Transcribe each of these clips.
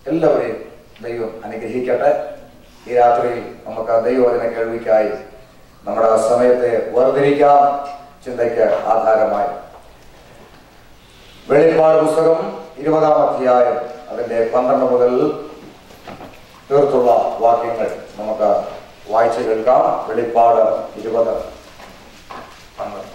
എല്ലാവരെയും ദൈവം അനുഗ്രഹിക്കട്ടെ ഈ രാത്രിയിൽ നമുക്ക് ദൈവവചന കേൾവിക്കായി നമ്മുടെ സമയത്തെ വേർതിരിക്കാം ചിന്തയ്ക്ക് ആധാരമായി വെളിപ്പാട് പുസ്തകം ഇരുപതാം അധ്യായം അതിന്റെ പന്ത്രണ്ട് മുതൽ തീർത്തുള്ള വാക്യങ്ങൾ നമുക്ക് വായിച്ചു കേൾക്കാം വെളിപ്പാട് ഇരുപത് പന്ത്രണ്ട്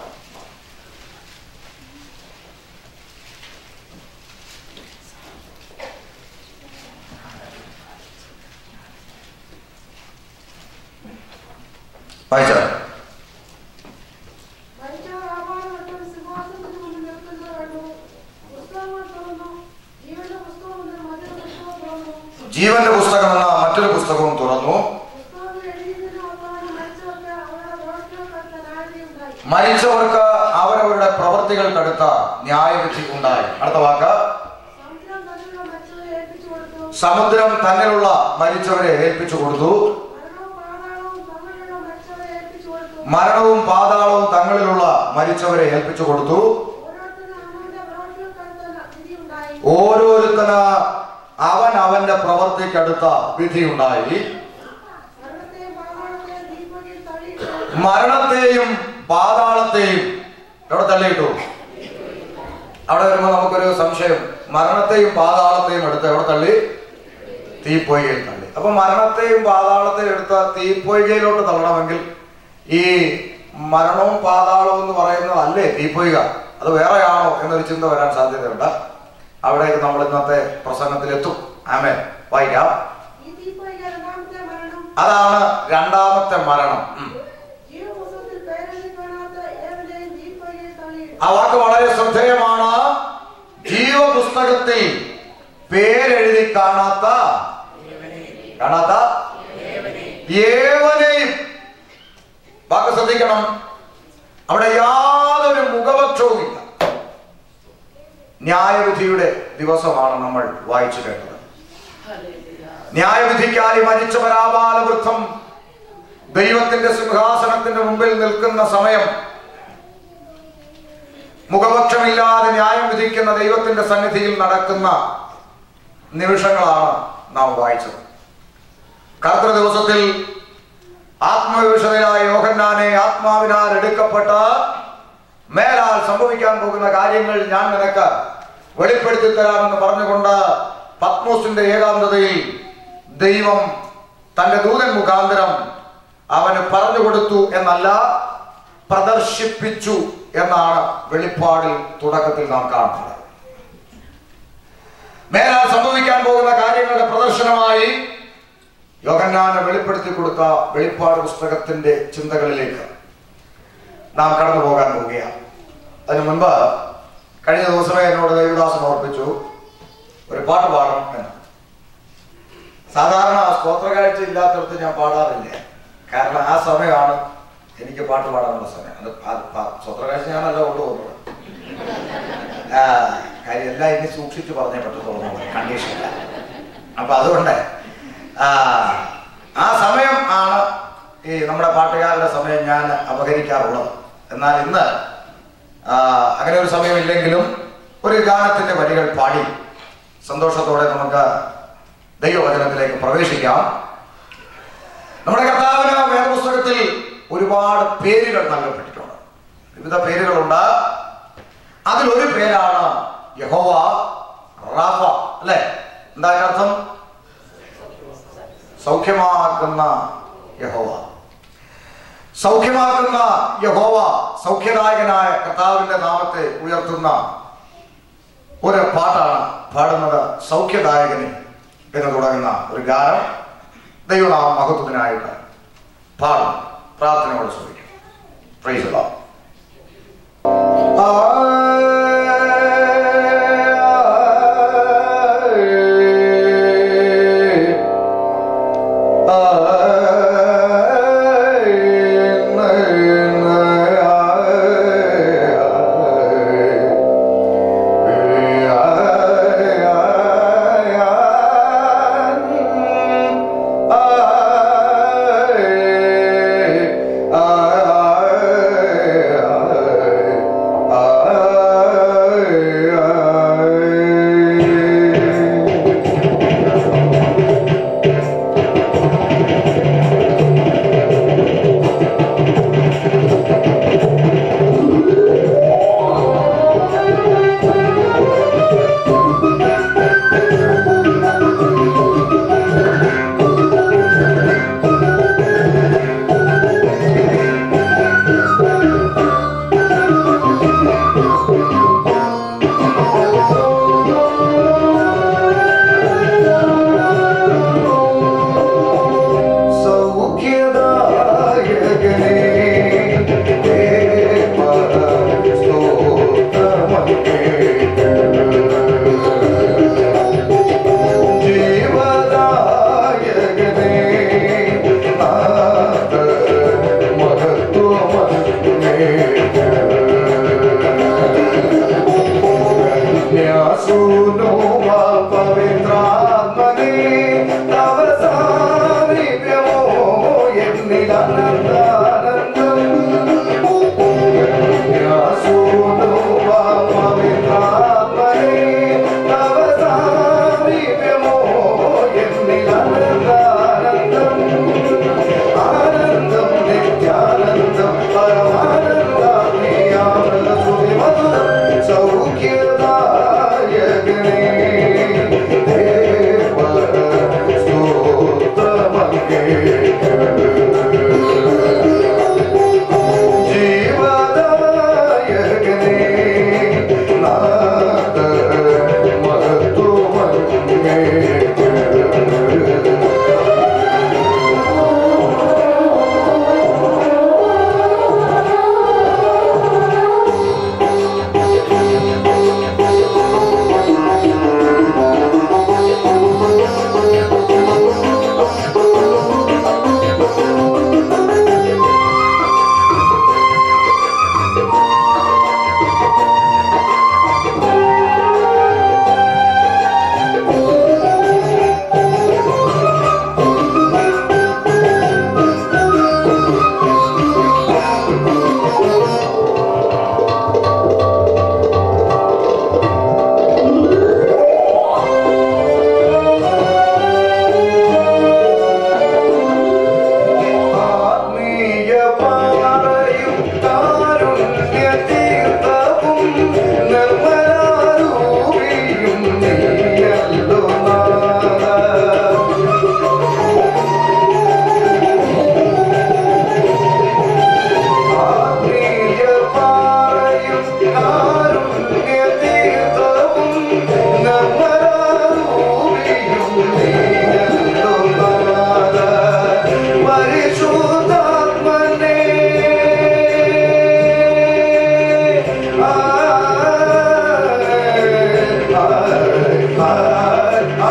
വായിച്ചോ മരിച്ചവർ ആപാദപ്പെട്ട സിംഹാസനത്തിന് മുന്നിൽ നിൽക്കുന്നത് കണ്ടു. പുസ്തകങ്ങൾ തുറന്നു. ജീവന്റെ പുസ്തകം എന്ന മറ്റൊരു പുസ്തകം തുറന്നു. ജീവന്റെ പുസ്തകം എന്ന മറ്റൊരു പുസ്തകവും തുറന്നു പുസ്തകത്തിൽ എഴുതിയതിന് ഒത്തവണ്ണം മരിച്ചവർക്ക് അവരുടെ പ്രവൃത്തികൾക്കടുത്ത ന്യായവിധിയുണ്ടായി. മരിച്ചവർക്ക് അവരവരുടെ പ്രവൃത്തികൾക്കടുത്ത ന്യായവിധി ഉണ്ടായി അടുത്ത വാക്ക് സമുദ്രം തന്നിലുള്ള മരിച്ചവരെ ഏൽപ്പിച്ചു കൊടുത്തു. സമുദ്രം തന്നിലുള്ള മരിച്ചവരെ ഏൽപ്പിച്ചു കൊടുത്തു മരണവും പാതാളവും തങ്ങളിലുള്ള മരിച്ചവരെ മരണവും പാതാളവും തങ്ങളിലുള്ള ഏൽപ്പിച്ചു കൊടുത്തു. മരിച്ചവരെ ഏൽപ്പിച്ചു കൊടുത്തു ഓരോരുത്തരും അവനവന്റെ പ്രവൃത്തികൾക്കടുത്ത വിധിയുണ്ടായി. ഓരോരുത്തന് അവൻ അവന്റെ പ്രവൃത്തിക്കടുത്ത വിധിയുണ്ടായി മരണത്തെയും പാതാളത്തെയും തീപ്പൊയ്യിൽ തള്ളിയിട്ടു. മരണത്തെയും പാതാളത്തെയും എവിടെ തള്ളിയിട്ടു അവിടെ വരുമ്പോ നമുക്കൊരു സംശയം മരണത്തെയും പാതാളത്തെയും എടുത്ത് എവിടെ തള്ളി തീപ്പൊയ്കയിൽ തള്ളി അപ്പൊ മരണത്തെയും പാതാളത്തെയും എടുത്ത തീപ്പൊയ്കയിലോട്ട് തള്ളണമെങ്കിൽ ഈ മരണവും പാതാളവും എന്ന് പറയുന്നത് അല്ലേ തീപ്പൊയ്ക അത് വേറെയാണോ എന്നൊരു ചിന്ത വരാൻ സാധ്യതയുണ്ട് അവിടേക്ക് നമ്മൾ ഇന്നത്തെ പ്രസംഗത്തിൽ എത്തും ആമേ വായിക്കാം ഈ തീപ്പൊയ്ക രണ്ടാമത്തെ മരണം അതാണ് രണ്ടാമത്തെ മരണം ഉം. ജീവപുസ്തകത്തിൽ പേരെഴുതി കാണാത്ത ഏവനെയും തീപ്പൊയ്കയിൽ തള്ളിയിട്ടു. ആ വാക്ക് വളരെ ശ്രദ്ധേയമാണ് ജീവപുസ്തകത്തിൽ പേരെഴുതി കാണാത്ത കാണാത്ത ഏവനെയും വാക്ക് ശ്രദ്ധിക്കണം അവിടെ യാതൊരു മുഖപക്ഷവും ഇല്ല ന്യായവിധിയുടെ ദിവസമാണ് നമ്മൾ വായിച്ചു കേട്ടത് ന്യായവിധിക്കായി മരിച്ചവരാപാലവൃദ്ധം ദൈവത്തിന്റെ സിംഹാസനത്തിന്റെ മുമ്പിൽ നിൽക്കുന്ന സമയം മുഖപക്ഷമില്ലാതെ ന്യായം വിധിക്കുന്ന ദൈവത്തിന്റെ സന്നിധിയിൽ നടക്കുന്ന നിമിഷങ്ങളാണ് നാം വായിച്ചത് കർത്തൃ ദിവസത്തിൽ ആത്മവിവശതയായ യോഹന്നാനെ ആത്മാവിനാൽ എടുക്കപ്പെട്ട മേലാൽ സംഭവിക്കാൻ പോകുന്ന കാര്യങ്ങൾ ഞാൻ നിനക്ക് വെളിപ്പെടുത്തി തരാമെന്ന് പറഞ്ഞുകൊണ്ട് പത്മോസിന്റെ ഏകാന്തതയിൽ ദൈവം തന്റെ ദൂതൻ മുഖാന്തരം അവന് പറഞ്ഞു കൊടുത്തു എന്നല്ല പ്രദർശിപ്പിച്ചു എന്നാണ് വെളിപ്പാടിൽ തുടക്കത്തിൽ നാം കാണുന്നത് മേലാൽ സംഭവിക്കാൻ പോകുന്ന കാര്യങ്ങളുടെ പ്രദർശനമായി യോഗന്നാന് വെളിപ്പെടുത്തി കൊടുത്ത വെളിപ്പാട് പുസ്തകത്തിന്റെ ചിന്തകളിലേക്ക് നാം കടന്നു പോകാൻ പോവുകയാണ് അതിനു മുൻപ് കഴിഞ്ഞ ദിവസമേ എന്നോട് ദേവദാസൻ ഓർപ്പിച്ചു ഒരു പാട്ട് പാടണം എന്ന് സാധാരണ സ്തോത്രകാഴ്ച ഇല്ലാത്തടത്ത് ഞാൻ പാടാറില്ല കാരണം ആ സമയമാണ് എനിക്ക് പാട്ട് പാടാനുള്ള സമയം അത് ആ- ആ സ്തോത്രകാഴ്ച ഞാനല്ല കൊണ്ടുപോകുന്നത് ആ, കാര്യം എല്ലാം ഇനി സൂക്ഷിച്ച് പറഞ്ഞേ പറ്റത്തുള്ളൂ കണ്ടീഷനില്ല അപ്പൊ അതുകൊണ്ട് ആ, ആ സമയം ആണ് ഈ നമ്മുടെ പാട്ടുകാരുടെ സമയം ഞാൻ അപഹരിക്കാറുള്ളത് എന്നാൽ ഇന്ന് ആ, അങ്ങനെ ഒരു സമയമില്ലെങ്കിലും ഒരു ഗാനത്തിന്റെ വരികൾ പാടി സന്തോഷത്തോടെ നമുക്ക് ദൈവവചനത്തിലേക്ക് പ്രവേശിക്കാം നമ്മുടെ കർത്താവിന് വേദപുസ്തകത്തിൽ ഒരുപാട് പേരുകൾ നൽകപ്പെട്ടിട്ടുണ്ട് വിവിധ പേരുകളുണ്ട് അതിലൊരു പേരാണ് യഹോവ റാഫ അല്ലെ എന്താ അതിനർത്ഥം സൗഖ്യമാക്കുന്ന യഹോവ സൗഖ്യമാക്കുന്ന യഹോവ സൗഖ്യദായകനായ കർത്താവിന്റെ നാമത്തെ ഉയർത്തുന്ന ഒരു പാട്ടാണ് പാടുന്നത് സൗഖ്യദായകന് എന്ന് തുടങ്ങുന്ന ഒരു ഗാനം ദൈവനാമ മഹത്വത്തിനായിട്ട് പാടും പ്രാർത്ഥനയോട് ശ്രമിക്കും പ്രൈസ് ലോർഡ് Ah ധന്യാസുനോ വാ പവിത്രാത്മനേ തവ സാമീപ്യമോ എന്നിലനന്ദാനന്ദം ധന്യാസുനോ വാ പവിത്രാത്മനേ തവ സാമീപ്യമോ എന്നിലനന്ദാനന്ദം ആനന്ദം നിത്യാനന്ദം പരമാനന്ദാമൃത സുതി മധുരം സൗഖ്യദായകനേ ദേവ സ്തോത്രമങ്ങേ ജീവദായകനേ നാദ മഹത്വമങ്ങേ ആത്മീയ പാറയും കാരുണ്യ തീർത്ഥവും നിർമ്മലാരൂപിയും നീയല്ലോ നാഥ ആത്മീയ പാറയും കാരുണ്യ തീർത്ഥവും നിർമ്മലാരൂപിയും നീയല്ലോ നാഥ പരിശുദ്ധാത്മനേ ആ ആ ആ ആ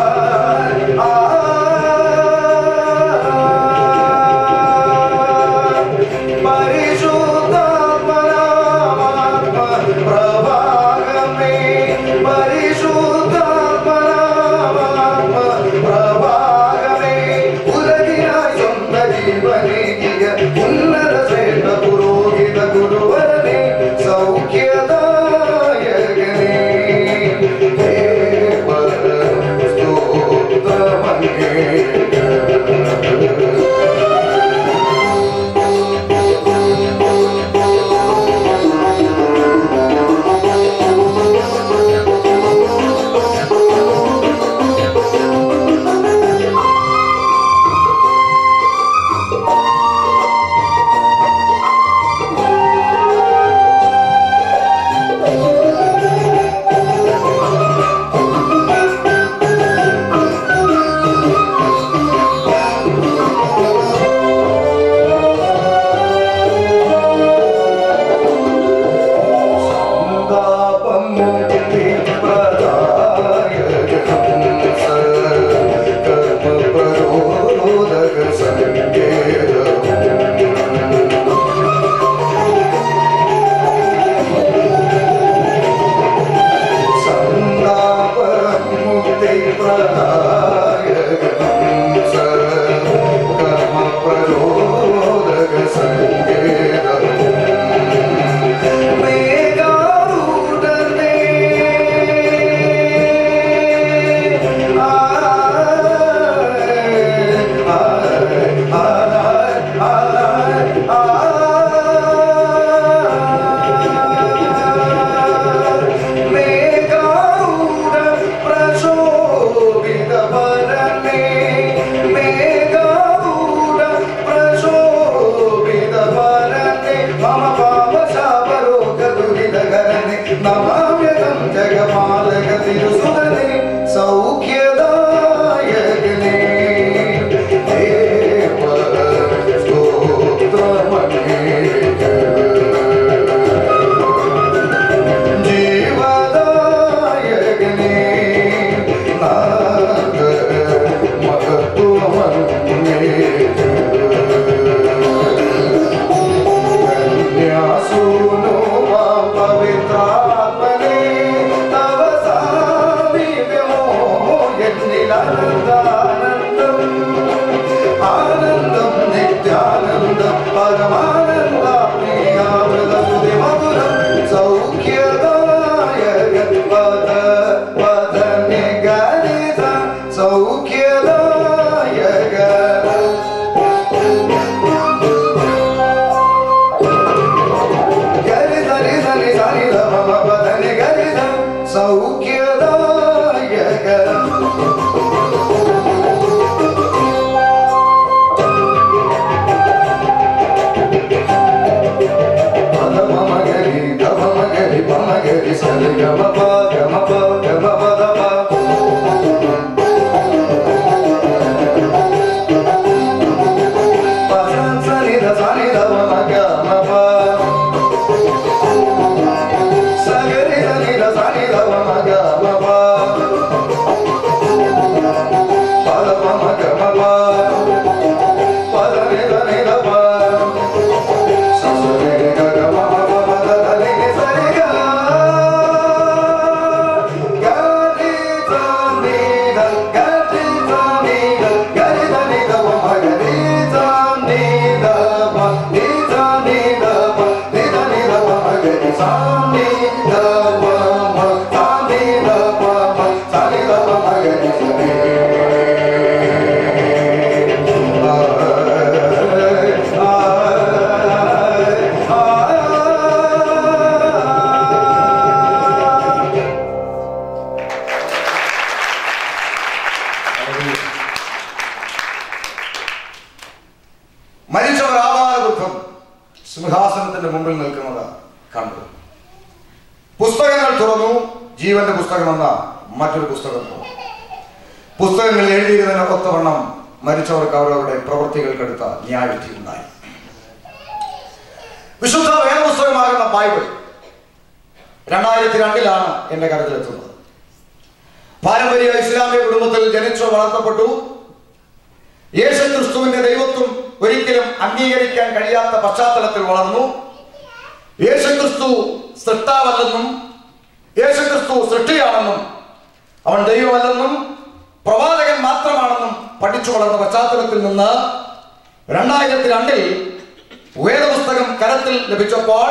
പരിശുദ്ധാത്മനാത്മ പ്രഭാകമേ പരിശുദ്ധാത്മനാത്മ പ്രഭാകമേ ഉലകിനായി സ്വന്ത ജീവനേകിയ ഉന്നത ശ്രേഷ്ഠ പുരോഹിത ഗുരുവരനെ സൗഖ്യദായകനേ ദേവ സ്തോത്രമങ്ങേ നമാമ്യകം ജഗമാലക തിരുസുതനെ സൗഖ്യദായകനേ ദേവ സ്തോത്രമങ്ങേ ജീവദായകനേ നാദ മഹത്വമങ്ങേ കന്യാസുനോ മാം പവിത്രാത്മനേ തവ സാ മരിച്ചവർ ആപാലവൃദ്ധം സിംഹാസനത്തിന്റെ മുമ്പിൽ നിൽക്കുന്നത് കണ്ടു പുസ്തകങ്ങൾ തുറന്നു ജീവന്റെ പുസ്തകമെന്ന മറ്റൊരു പുസ്തകം തുറന്നു പുസ്തകങ്ങളിൽ എഴുതിയിരുന്നതിന് ഒത്തവണ്ണം മരിച്ചവർക്ക് അവരവരുടെ പ്രവൃത്തികൾക്കെടുത്ത ന്യായവിധി ഉണ്ടായി വിശുദ്ധ വേദപുസ്തകമാകുന്ന ബൈബിൾ രണ്ടായിരത്തി രണ്ടിലാണ് എന്റെ കരുത്തിലെത്തുന്നത് പാരമ്പര്യ ഇസ്ലാമിക കുടുംബത്തിൽ ജനിച്ചു വളർത്തപ്പെട്ടു യേശു ക്രിസ്തുവിന്റെ ദൈവത്വം ഒരിക്കലും അംഗീകരിക്കാൻ കഴിയാത്ത പശ്ചാത്തലത്തിൽ വളർന്നു യേശു ക്രിസ്തു സൃഷ്ടാവല്ലെന്നും യേശു ക്രിസ്തു സൃഷ്ടിയാണെന്നും അവൻ ദൈവമല്ലെന്നും പ്രവാചകൻ മാത്രമാണെന്നും പഠിച്ചു വളർന്ന പശ്ചാത്തലത്തിൽ നിന്ന് രണ്ടായിരത്തി രണ്ടിൽ വേദപുസ്തകം കരത്തിൽ ലഭിച്ചപ്പോൾ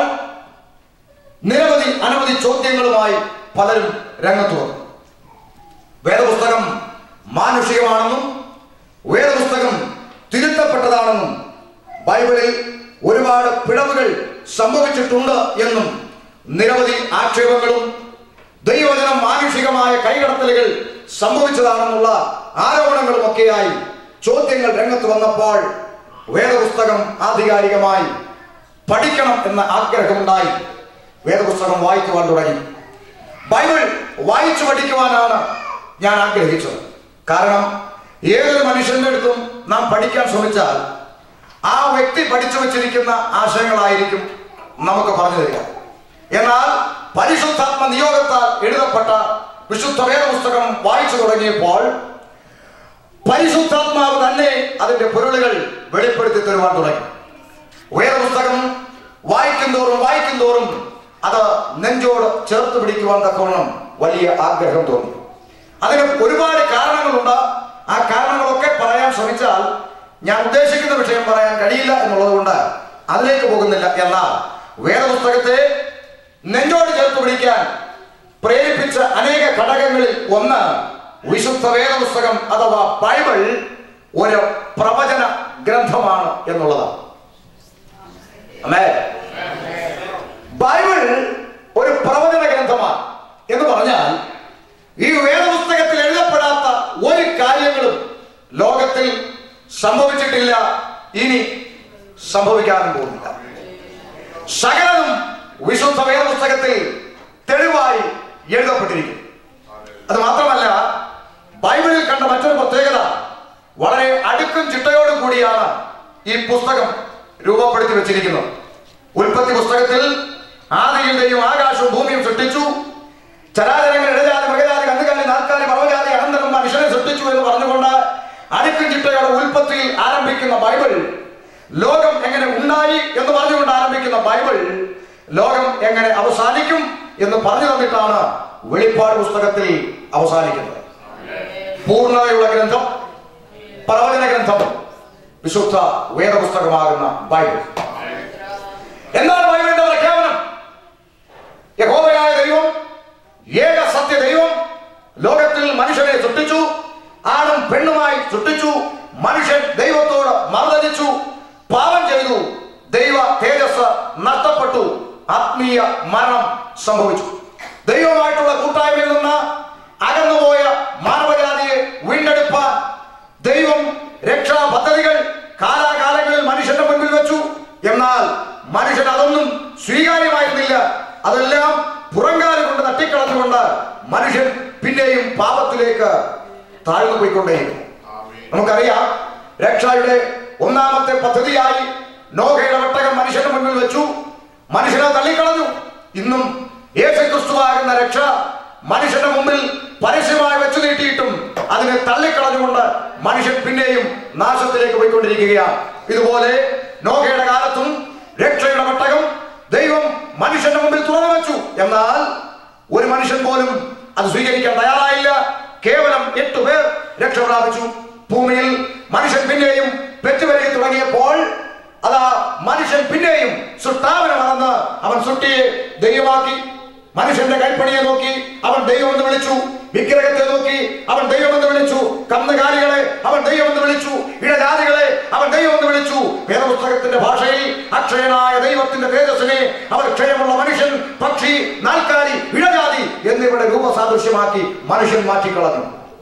നിരവധി അനവധി ചോദ്യങ്ങളുമായി പലരും രംഗത്ത് വന്നു വേദപുസ്തകം മാനുഷികമാണെന്നും വേദപുസ്തകം തിരുത്തപ്പെട്ടതാണെന്നും ബൈബിളിൽ ഒരുപാട് പിഴവുകൾ സംഭവിച്ചിട്ടുണ്ട് എന്നും നിരവധി ആക്ഷേപങ്ങളും ദൈവജനം മാനുഷികമായ കൈകടത്തലുകൾ സംഭവിച്ചതാണെന്നുള്ള ആരോപണങ്ങളും ഒക്കെയായി ചോദ്യങ്ങൾ രംഗത്ത് വന്നപ്പോൾ വേദപുസ്തകം ആധികാരികമായി പഠിക്കണം എന്ന ആഗ്രഹമുണ്ടായി വേദപുസ്തകം വായിക്കുവാൻ തുടങ്ങി ബൈബിൾ വായിച്ചു പഠിക്കുവാനാണ് ഞാൻ ആഗ്രഹിച്ചത് കാരണം ഏതൊരു മനുഷ്യന്റെ അടുത്തും നാം പഠിക്കാൻ ശ്രമിച്ചാൽ ആ വ്യക്തി പഠിച്ചു വച്ചിരിക്കുന്ന ആശയങ്ങളായിരിക്കും നമുക്ക് പറഞ്ഞു തരിക എന്നാൽ പരിശുദ്ധാത്മ നിയോഗത്താൽ എഴുതപ്പെട്ട വിശുദ്ധ വേദപുസ്തകം വായിച്ചു തുടങ്ങിയപ്പോൾ പരിശുദ്ധാത്മാവ് തന്നെ അതിന്റെ പൊരുളുകൾ വെളിപ്പെടുത്തി തരുവാൻ തുടങ്ങി വേദപുസ്തകം വായിക്കും തോറും വായിക്കും തോറും അത് നെഞ്ചോട് ചേർത്ത് പിടിക്കുവാൻ തക്കവണ്ണം വലിയ ആഗ്രഹം തോന്നി അതിന് ഒരുപാട് കാരണങ്ങളുണ്ട് ആ കാരണങ്ങളൊക്കെ പറയാൻ ശ്രമിച്ചാൽ ഞാൻ ഉദ്ദേശിക്കുന്ന വിഷയം പറയാൻ കഴിയില്ല എന്നുള്ളത് കൊണ്ട് അതിലേക്ക് പോകുന്നില്ല എന്നാൽ വേദപുസ്തകത്തെ നെഞ്ചോട് ചേർത്ത് പിടിക്കാൻ പ്രേരിപ്പിച്ച അനേക ഘടകങ്ങളിൽ ഒന്ന് വിശുദ്ധ വേദപുസ്തകം അഥവാ ബൈബിൾ ഒരു പ്രവചന ഗ്രന്ഥമാണ് എന്നുള്ളതാണ് അമേ ബൈബിൾ ഒരു പ്രവചന ഗ്രന്ഥമാണ് എന്ന് പറഞ്ഞാൽ ഈ വേദപുസ്തകത്തിൽ എഴുതപ്പെടാത്ത ഒരു കാര്യങ്ങളും ലോകത്തിൽ സംഭവിച്ചിട്ടില്ല ഇനി സംഭവിക്കാനും പോകുന്നില്ല സകലതും വിശുദ്ധ വേദപുസ്തകത്തിൽ തെളിവായി എഴുതപ്പെട്ടിരിക്കും അത് മാത്രമല്ല ബൈബിളിൽ കണ്ട മറ്റൊരു പ്രത്യേകത വളരെ അടുക്കും ചിട്ടയോടും കൂടിയാണ് ഈ പുസ്തകം രൂപപ്പെടുത്തി വെച്ചിരിക്കുന്നത് ഉൽപ്പത്തി പുസ്തകത്തിൽ ആദിയിൽ ദൈവം ആകാശവും ഭൂമിയും സൃഷ്ടിച്ചു ചരാചരങ്ങൾ ഇടജാതി മൃഗജാതി കന്നുകാലി നാൽക്കാലി പർവ്വജാതി അനന്തരം മനുഷ്യനെ സൃഷ്ടിച്ചു എന്ന് പറഞ്ഞുകൊണ്ട് അടുക്കും ചിട്ടയോടെ ഉൽപ്പത്തിയിൽ ആരംഭിക്കുന്ന ബൈബിൾ ലോകം എങ്ങനെ ഉണ്ടായി എന്ന് പറഞ്ഞുകൊണ്ട് ആരംഭിക്കുന്ന ബൈബിൾ ലോകം എങ്ങനെ അവസാനിക്കും എന്ന് പറഞ്ഞു തന്നിട്ടാണ് വെളിപ്പാട് പുസ്തകത്തിൽ അവസാനിക്കുന്നത് പൂർണ്ണതയുള്ള ഗ്രന്ഥം പ്രവചന ഗ്രന്ഥം വിശുദ്ധ വേദപുസ്തകമാകുന്ന ബൈബിൾ എന്താണ് ബൈബിളിന്റെ പ്രഖ്യാപനം യഹോവയായ ദൈവം ഏക സത്യ ദൈവം ലോകത്തിൽ മനുഷ്യനെ സൃഷ്ടിച്ചു ആണും പെണ്ണുമായി സൃഷ്ടിച്ചു മനുഷ്യൻ ദൈവത്തോട് മർദ്ദനിച്ചു പാപം ചെയ്തു ദൈവ തേജസ് നഷ്ടപ്പെട്ടു ആത്മീയ മരണം സംഭവിച്ചു ദൈവമായിട്ടുള്ള കൂട്ടായ്മയിൽ നിന്ന് പിന്നെയും പാപത്തിലേക്ക് താഴ്ന്നു പോയിക്കൊണ്ടേയിരുന്നു നമുക്കറിയാം രക്ഷയുടെ ഒന്നാമത്തെ പദ്ധതിയായി നോഹയുടെ വട്ടകം മനുഷ്യന്റെ മുന്നിൽ വെച്ചു മനുഷ്യനെ തള്ളിക്കളഞ്ഞു ഇന്നും യേശുക്രിസ്തുവാകുന്ന രക്ഷ മനുഷ്യന്റെ മുമ്പിൽ പരസ്യമായി വെച്ചു നീട്ടിയിട്ടും അതിനെ തള്ളിക്കളഞ്ഞുകൊണ്ട് മനുഷ്യൻ പിന്നെയും നാശത്തിലേക്ക് പോയിക്കൊണ്ടിരിക്കുകയാണ് ഇതുപോലെ നോഹയുടെ കാലത്തും രക്ഷയുടെ വട്ടകം ദൈവം മനുഷ്യന്റെ മുമ്പിൽ തുറന്നു വെച്ചു എന്നാൽ ഒരു മനുഷ്യൻ പോലും അത് സ്വീകരിക്കാൻ തയ്യാറായില്ല കേവലം എട്ട് പേർ രക്ഷ പ്രാപിച്ചു ഭൂമിയിൽ മനുഷ്യൻ പിന്നെയും പെറ്റുവരുകി തുടങ്ങിയപ്പോൾ അതാ മനുഷ്യൻ പിന്നെയും സൃഷ്ടാവിനെ മറന്ന് അവൻ സൃഷ്ടിയെ ദൈവമാക്കി മനുഷ്യന്റെ കൈപ്പണിയെ നോക്കി അവൻ ദൈവമെന്ന് വിളിച്ചു വിഗ്രഹത്തെ നോക്കി അവൻ ദൈവമെന്ന് വിളിച്ചു കന്നുകാലികളെ അവൻ ദൈവമെന്ന് വിളിച്ചു ഇടജാതികളെ അവൻ ദൈവമെന്ന് വിളിച്ചു വേദപുസ്തകത്തിന്റെ ഭാഷയിൽ അക്ഷയനായ ദൈവത്തിന്റെ തേജസ്സിനെ അവർ ക്ഷയമുള്ള മനുഷ്യൻ പക്ഷി നാൽക്കാലി ഇഴജാതി എന്നിവയുടെ രൂപസാദൃശ്യമാക്കി മനുഷ്യൻ മാറ്റിക്കളഞ്ഞു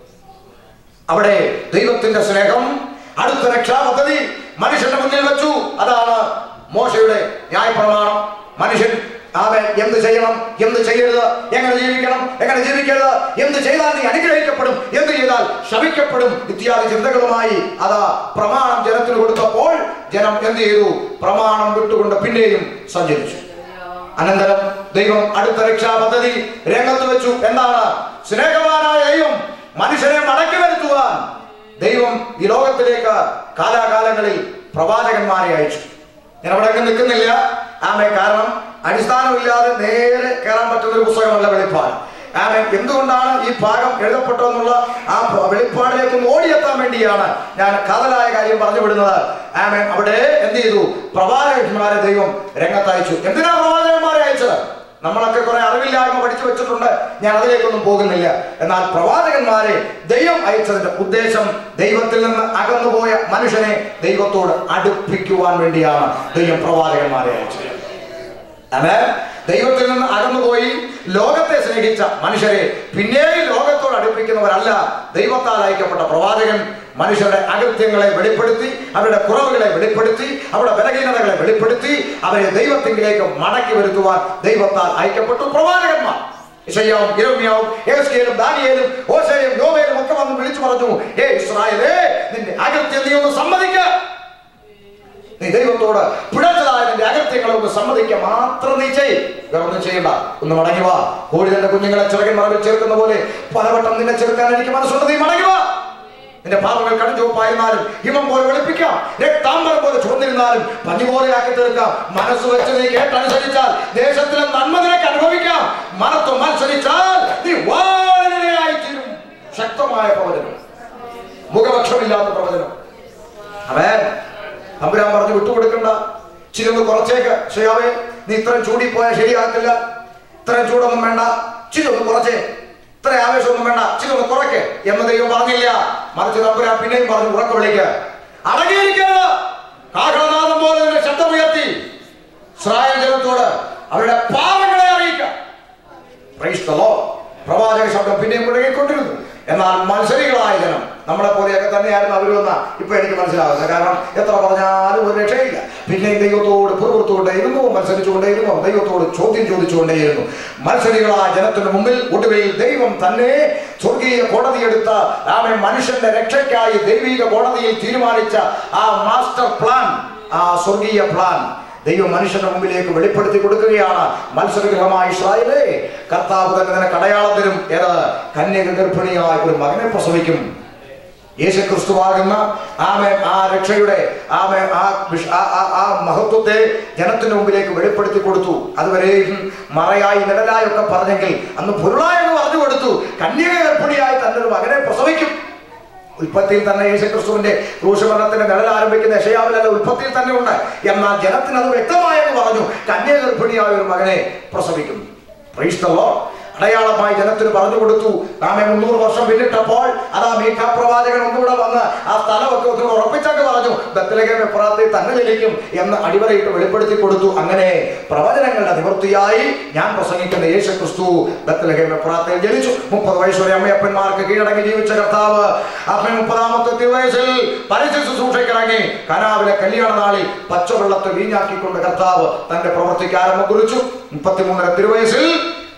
അവിടെ ദൈവത്തിന്റെ സ്നേഹം അടുത്ത രക്ഷാപദ്ധതി മനുഷ്യന്റെ മുന്നിൽ വെച്ചു അതാണ് മോശയുടെ ന്യായപ്രമാണം മനുഷ്യൻ അവൻ എന്ത് ചെയ്യണം എന്ത് ചെയ്യരുത് എങ്ങനെ ജീവിക്കണം എങ്ങനെ ജീവിക്കരുത് എന്ത് ചെയ്താൽ നീ അനുഗ്രഹിക്കപ്പെടും എന്ത് ചെയ്താൽ ശപിക്കപ്പെടും ഇത്യാദി ചിന്തകളുമായി അതാ പ്രമാണം ജനത്തിന് കൊടുത്തപ്പോൾ ജനം എന്ത് ചെയ്തു പ്രമാണം വിട്ടുകൊണ്ട് പിന്നെയും സഞ്ചരിച്ചു അനന്തരം ദൈവം അടുത്ത രക്ഷാ പദ്ധതി രംഗത്ത് വെച്ചു എന്താണ് സ്നേഹവാനായ ദൈവം മനുഷ്യനെ മടക്കി വരുത്തുവാൻ ദൈവം ഈ ലോകത്തിലേക്ക് കാലാകാലങ്ങളിൽ പ്രവാചകന്മാരെ അയച്ചു ഞാൻ അവിടെ അങ്ങ് നിൽക്കുന്നില്ല ആമേ കാരണം അടിസ്ഥാനമില്ലാതെ നേരെ കയറാൻ പറ്റുന്ന ഒരു പുസ്തകമല്ല വെളിപ്പാട് ആമേ എന്തുകൊണ്ടാണ് ഈ ഭാഗം എഴുതപ്പെട്ടതെന്നുള്ള ആ പ- വെളിപ്പാടിലേക്ക് ഒന്ന് ഓടിയെത്താൻ വേണ്ടിയാണ് ഞാൻ കാതലായ കാര്യം പറഞ്ഞു വിടുന്നത് ആമേ അവിടെ എന്ത് ചെയ്തു പ്രവാചകന്മാരെ ദൈവം രംഗത്തയച്ചു എന്തിനാ പ്രവാചകന്മാരെ അയച്ചത് നമ്മളൊക്കെ കുറെ അറിവില്ലായ്മ പഠിച്ചു വെച്ചിട്ടുണ്ട് ഞാൻ അതിലേക്കൊന്നും പോകുന്നില്ല എന്നാൽ പ്രവാചകന്മാരെ ദൈവം അയച്ചതിന്റെ ഉദ്ദേശം ദൈവത്തിൽ നിന്ന് അകന്നുപോയ മനുഷ്യനെ ദൈവത്തോട് അടുപ്പിക്കുവാൻ വേണ്ടിയാണ് ദൈവം പ്രവാചകന്മാരെ അയച്ചത് അതെ ദൈവത്തിൽ നിന്ന് അകന്നുപോയി ലോകത്തെ സ്നേഹിച്ച മനുഷ്യരെ പിന്നെയും ലോകത്തോട് അടുപ്പിക്കുന്നവരല്ല ദൈവത്താൽ അയക്കപ്പെട്ട പ്രവാചകൻ മനുഷ്യരുടെ അകൃത്യങ്ങളെ വെളിപ്പെടുത്തി അവരുടെ കുറവുകളെ വെളിപ്പെടുത്തി അവരുടെ ബലഹീനതകളെ വെളിപ്പെടുത്തി അവരെ ദൈവത്തിങ്കിലേക്ക് മടക്കി വരുത്തുവാൻ ദൈവത്താൽ അയക്കപ്പെട്ടു പ്രവാചകന്മാർ ഇശയ്യാവും ഇരമ്യാവും ഏസ്കേലും ദാനിയേലും ഓശയും യോവേലും ഒക്കെ വന്ന് വിളിച്ചു പറഞ്ഞു ഏ ഇസ്രായേലേ നിന്റെ അകൃത്യം നീ ഒന്ന് സമ്മതിക്ക നീ ദൈവത്തോട് പിഴച്ചതായ നിന്റെ അകൃത്യങ്ങളെ ഒന്ന് സമ്മതിക്കുക മാത്രം നീ ചെയ് വേറെ ഒന്നും ചെയ്യണ്ട ഒന്ന് മടങ്ങി വാ കോഴി തന്റെ കുഞ്ഞുങ്ങളെ ചിറകിൻ മറവിൽ ചേർക്കുന്ന പോലെ പലവട്ടം നിന്നെ ചെറുക്കാൻ എനിക്ക് മനസ്സുണ്ട് നീ മടങ്ങി വാ നിന്റെ പാപങ്ങൾ കടുചുവപ്പായിരുന്നാലും ഹിമം പോലെ വെളുപ്പിക്കാം രക്താംബരം പോലെ ചുവന്നിരുന്നാലും പഞ്ഞു പോലെ ആക്കി തീർക്കാം മനസ്സ് വെച്ച് നീ കേട്ടനുസരിച്ചാൽ ദേശത്തിലെ നന്മ നിനക്ക് അനുഭവിക്കാം മനത്വം മത്സരിച്ചാൽ നീ വാഴയായി തീരും ശക്തമായ പ്രവചനം മുഖപക്ഷമില്ലാത്ത പ്രവചനം അവൻ തമ്പുരാൻ പറഞ്ഞു വിട്ടുകൊടുക്കണ്ട ഇച്ചിരി ഒന്ന് കുറച്ചേക്ക് ശരിയാവേ നീ ഇത്രയും ചൂടിപ്പോയാൽ ശരിയാക്കില്ല ഇത്രയും ചൂടൊന്നും വേണ്ട ഇച്ചിരി ഒന്ന് കുറച്ചേ ഇത്ര ആവേശമൊന്നും വേണ്ട ഇച്ചിരി ഒന്ന് കുറയ്ക്ക് എന്ന് ദൈവം പറഞ്ഞില്ല മറിച്ച് തമ്പുരാൻ പിന്നെയും പറഞ്ഞു ഉറക്ക വിളിക്ക് അടങ്ങിയിരിക്കുക കാഹളനാഥം പോലെ നിന്റെ ശബ്ദമുയർത്തി ഇസ്രായേൽ ജനത്തോട് അവരുടെ പാവങ്ങളെ അറിയിക്കുക Praise the Lord. പ്രവാചക ശബ്ദം പിന്നെയും മുഴകിക്കൊണ്ടിരുന്നു എന്നാൽ മത്സരികളായ ജനം നമ്മളെ പോലെയൊക്കെ തന്നെയായിരുന്നു അവരുമെന്ന ഇപ്പൊ എനിക്ക് മനസ്സിലാകുന്നത് കാരണം എത്ര പറഞ്ഞാലും ഒരു രക്ഷയില്ല പിന്നെയും ദൈവത്തോട് പുറത്തുകൊണ്ടേയിരുന്നു മത്സരിച്ചുകൊണ്ടേയിരുന്നു ദൈവത്തോട് ചോദ്യം ചോദിച്ചുകൊണ്ടേയിരുന്നു മത്സരികളായ ജനത്തിന് മുമ്പിൽ ഒടുവിൽ ദൈവം തന്നെ സ്വർഗീയ കോടതിയെടുത്ത ആമെ മനുഷ്യന്റെ രക്ഷയ്ക്കായി ദൈവിക കോടതിയിൽ തീരുമാനിച്ച ആ മാസ്റ്റർ പ്ലാൻ ആ സ്വർഗീയ പ്ലാൻ ദൈവം മനുഷ്യന്റെ മുമ്പിലേക്ക് വെളിപ്പെടുത്തി കൊടുക്കുകയാണ് മത്സരഗ്രഹമായ ഇസ്രായേലേ കർത്താവ് തന്നെ നിനക്ക് അടയാളം തരും ഏത് കന്യക ഗർഭിണിയായ ഒരു മകനെ പ്രസവിക്കും യേശു ക്രിസ്തുവാകുന്ന ആമെ ആ രക്ഷയുടെ ആമെ ആ വിഷ- ആ- ആ- ആ മഹത്വത്തെ ജനത്തിന്റെ മുമ്പിലേക്ക് വെളിപ്പെടുത്തി കൊടുത്തു അതുവരെയും മറയായി നിഴലായി ഒക്കെ പറഞ്ഞെങ്കിൽ അന്ന് പൊരുളായി എന്ന് പറഞ്ഞു കൊടുത്തു കന്യക ഗർഭിണിയായി തന്നെ ഒരു മകനെ പ്രസവിക്കും ഉൽപ്പത്തിയിൽ തന്നെ യേശുക്രിസ്തുവിന്റെ ക്രൂശമരണത്തിന്റെ നിഴൽ ആരംഭിക്കുന്ന യശയാവിലല്ല ഉൽപ്പത്തിയിൽ തന്നെ ഉണ്ട് എന്നാൽ ജനത്തിന് അത് വ്യക്തമായെന്ന് പറഞ്ഞു കന്യാഗർഭിണിയായ ഒരു മകനെ പ്രസവിക്കും Praise the Lord. അടയാളമായി ജനത്തിന് പറഞ്ഞു കൊടുത്തു നാമെ മുന്നൂറ് വർഷം പിന്നിട്ടപ്പോൾ അതാ മീഖ പ്രവാചകൻ ഒന്നുകൂടെ വന്ന് ആ സ്ഥലമൊക്കെ ഒന്നുകൂടെ ഉറപ്പിച്ചൊക്കെ പറഞ്ഞു ബത്തലഹേം എപ്രാത്തിൽ തന്നെ ജനിക്കും എന്ന് അടിവരയിട്ട് വെളിപ്പെടുത്തി കൊടുത്തു അങ്ങനെ പ്രവചനങ്ങളുടെ നിവൃത്തിയായി ഞാൻ പ്രസംഗിക്കുന്ന യേശു ക്രിസ്തു ബത്തലഹേം എപ്രാത്തിൽ ജനിച്ചു മുപ്പത് വയസ്സ് വരെ അമ്മയപ്പന്മാർക്ക് കീഴടങ്ങി ജീവിച്ച കർത്താവ് അമ്മ മുപ്പതാമത്തെ തിരുവയസ്സിൽ പരസ്യ ശുശ്രൂഷയ്ക്കിറങ്ങി കനാവിലെ കല്യാണ നാളിൽ പച്ചവെള്ളത്തെ വീഞ്ഞാക്കിക്കൊണ്ട് കർത്താവ് തന്റെ പ്രവൃത്തിക്ക് ആരംഭം കുറിച്ചു മുപ്പത്തിമൂന്നര തിരുവയസ്സിൽ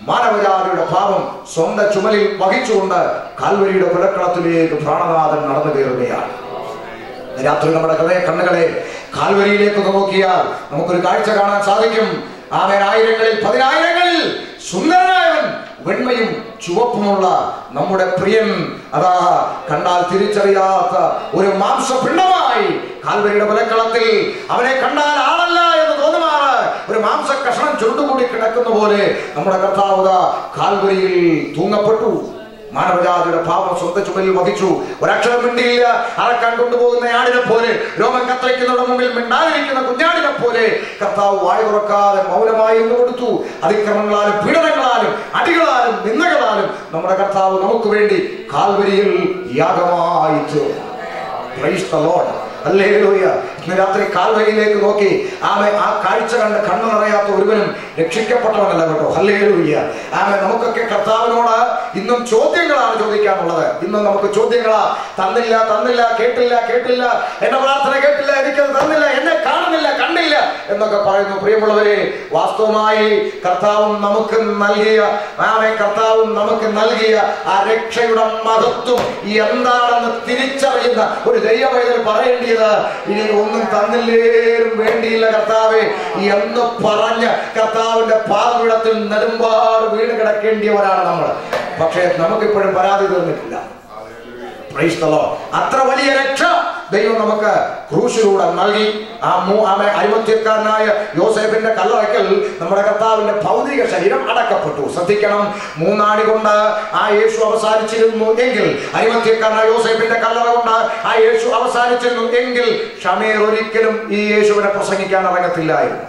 മാനവജാതിയുടെ പാപം സ്വന്തം ചുമലിൽ വഹിച്ചുകൊണ്ട് കാൽവരിയുടെ പുലക്കളത്തിലേക്ക് പ്രാണനാഥൻ നടന്നു കയറുകയാണ് രാത്രി നമ്മുടെ ഹൃദയ കണ്ണുകളെ കാൽവരിയിലേക്ക് നോക്കിയാൽ നമുക്കൊരു കാഴ്ച കാണാൻ സാധിക്കും ആമേൻ ആയിരങ്ങളിൽ പതിനായിരങ്ങളിൽ സുന്ദരനായവൻ വെണ്മയും ചുവപ്പുമുള്ള നമ്മുടെ പ്രിയൻ അതാ കണ്ടാൽ തിരിച്ചറിയാത്ത ഒരു മാംസപിണ്ഡമായി കാൽവരിയുടെ മുലക്കളത്തിൽ അവനെ കണ്ടാൽ ആളല്ല എന്ന് തോന്നുമാറ് ഒരു മാംസ കഷണം ചുരുണ്ടുകൂടി കിടക്കുന്ന പോലെ നമ്മുടെ കർത്താവുത കാൽവരിയിൽ തൂങ്ങപ്പെട്ടു മാനവജാതിയുടെ പാപം സ്വന്തം ചുമലിൽ വഹിച്ചു ഒരക്ഷരം മിണ്ടിയില്ല അറക്കാൻ കൊണ്ടുപോകുന്ന ആടിനെ പോലെ രോമം കത്തയ്ക്കുന്നവരുടെ മുമ്പിൽ മിണ്ടാതിരിക്കുന്ന കുഞ്ഞാടിനെ പോലെ കർത്താവ് വായ തുറക്കാതെ മൗനമായി ഇരുന്ന് കൊടുത്തു അതിക്രമങ്ങളാലും പീഡനങ്ങളാലും അടികളാലും നിന്ദകളാലും നമ്മുടെ കർത്താവ് നമുക്ക് വേണ്ടി കാൽവരിയിൽ യാഗമായി തീർന്നു Praise the Lord. ഹല്ലേലൂയ. ഇന്ന് രാത്രി കാൽവരിയിലേക്ക് നോക്കി ആമെ ആ കാഴ്ച കണ്ട് കണ്ണു നിറയാത്ത ഒരുവനും രക്ഷിക്കപ്പെട്ടവനല്ല കേട്ടോ ഹല്ലേലൂയ ആമെ നമുക്കൊക്കെ കർത്താവിനോട് ഇന്നും ചോദ്യങ്ങളാണ് ചോദിക്കാനുള്ളത് ഇന്നും നമുക്ക് ചോദ്യങ്ങളാ തന്നില്ല തന്നില്ല കേട്ടില്ല കേട്ടില്ല എന്റെ പ്രാർത്ഥന കേട്ടില്ല എനിക്കത് തന്നില്ല എന്നെ കാണുന്നില്ല കണ്ടില്ല എന്നൊക്കെ പറയുന്നു പ്രിയമുള്ളവരെ വാസ്തവമായി കർത്താവും നമുക്ക് നൽകിയ ആമെ കർത്താവും നമുക്ക് നൽകിയ ആ രക്ഷയുടെ മഹത്വം എന്താണെന്ന് തിരിച്ചറിയുന്ന ഒരു ദൈവവൈതൽ പറയേണ്ടിയത് ഇനി ഒന്നും തന്നില്ലേലും വേണ്ടിയില്ല കർത്താവെ എന്ന് പറഞ്ഞ് കർത്താവിന്റെ പാതപീഠത്തിൽ നെടുമ്പാട് വീണ് കിടക്കേണ്ടിയവരാണ് നമ്മൾ പക്ഷേ നമുക്കിപ്പോഴും പരാതി തീർന്നിട്ടില്ല Praise the Lord. അത്ര വലിയ രക്ഷ ദൈവം നമുക്ക് ക്രൂശിലൂടെ നൽകി ആ മൂ ആമെ അരിമത്യക്കാരനായ യോസേഫിന്റെ കല്ലറയ്ക്കൽ നമ്മുടെ കർത്താവിന്റെ ഭൗതിക ശരീരം അടക്കപ്പെട്ടു ശ്രദ്ധിക്കണം മൂന്നാണി കൊണ്ട് ആ യേശു അവസാനിച്ചിരുന്നു എങ്കിൽ അരിമത്യക്കാരനായ യോസേഫിന്റെ കല്ലറ കൊണ്ട് ആ യേശു അവസാനിച്ചിരുന്നു എങ്കിൽ ഷമീർ ഒരിക്കലും ഈ യേശുവിനെ പ്രസംഗിക്കാൻ ഇറങ്ങത്തില്ലായിരുന്നു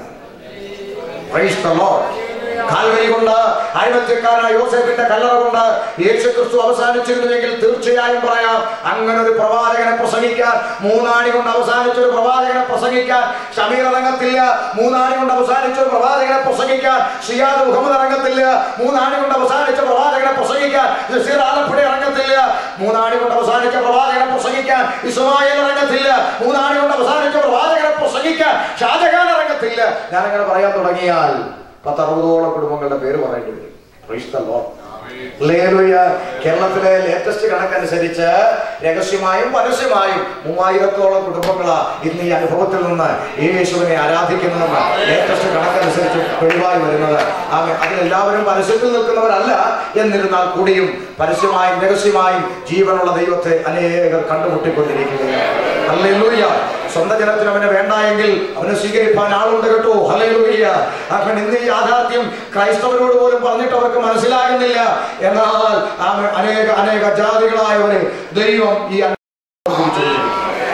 Praise the Lord. കാൽവരി കൊണ്ട് അഴിമത്യക്കാരനായ യോസേഫിന്റെ കല്ലറ കൊണ്ട് യേശു ക്രിസ്തു അവസാനിച്ചിരുന്നുവെങ്കിൽ തീർച്ചയായും പറയാം അങ്ങനെ ഒരു പ്രവാചകനെ പ്രസംഗിക്കാൻ മൂന്നാണി കൊണ്ട് അവസാനിച്ച ഒരു പ്രവാചകനെ പ്രസംഗിക്കാൻ ഷമീർ ഇറങ്ങത്തില്ല മൂന്നാണി കൊണ്ട് അവസാനിച്ച ഒരു പ്രവാചകനെ പ്രസംഗിക്കാൻ ഷിയാദ് മുഹമ്മദ് ഇറങ്ങത്തില്ല മൂന്നാണി കൊണ്ട് അവസാനിച്ച പ്രവാചകനെ പ്രസംഗിക്കാൻ ജസീർ ആലപ്പുഴ ഇറങ്ങത്തില്ല മൂന്നാണി കൊണ്ട് അവസാനിച്ച പ്രവാചകനെ പ്രസംഗിക്കാൻ ഇസ്മായിൽ ഇറങ്ങത്തില്ല മൂന്നാണി കൊണ്ട് അവസാനിച്ച പ്രവാചകനെ പ്രസംഗിക്കാൻ ഷാജഹാൻ ഇറങ്ങത്തില്ല ഞാനങ്ങനെ പറയാൻ തുടങ്ങിയാൽ പത്തറുപതോളം കുടുംബങ്ങളുടെ പേര് പറയേണ്ടി വരും Praise the Lord. ഹല്ലേലൂയ. കേരളത്തിലെ ലേറ്റസ്റ്റ് കണക്കനുസരിച്ച് രഹസ്യമായും പരസ്യമായും മൂവായിരത്തോളം കുടുംബങ്ങളാ ഇന്ന് ഈ അനുഭവത്തിൽ നിന്ന് യേശുവിനെ ആരാധിക്കുന്നതെന്ന് ലേറ്റസ്റ്റ് കണക്കനുസരിച്ച് വെളിവായി വരുന്നത് ആമേ അതിലെല്ലാവരും പരസ്യത്തിൽ നിൽക്കുന്നവരല്ല എന്നിരുന്നാൽ കൂടിയും പരസ്യമായും രഹസ്യമായും ജീവനുള്ള ദൈവത്തെ അനേകർ കണ്ടുമുട്ടിക്കൊണ്ടിരിക്കുകയാണ് ഹല്ലേലൂയ സ്വന്തം ജനത്തിന് അവനെ വേണ്ട എങ്കിൽ അവനെ സ്വീകരിപ്പാൻ ആളുണ്ട് കേട്ടോ ഹല്ലേലൂയ അവൻ ഇന്ന് ഈ യാഥാർത്ഥ്യം ക്രൈസ്തവരോട് പോലും പറഞ്ഞിട്ട് അവർക്ക് മനസ്സിലാകുന്നില്ല എന്നാൽ അവൻ അനേക അനേക ജാതികളായവരെ ദൈവം ഈ അനുഭവം കുറിച്ചുകൊണ്ടിരിക്കുന്നു.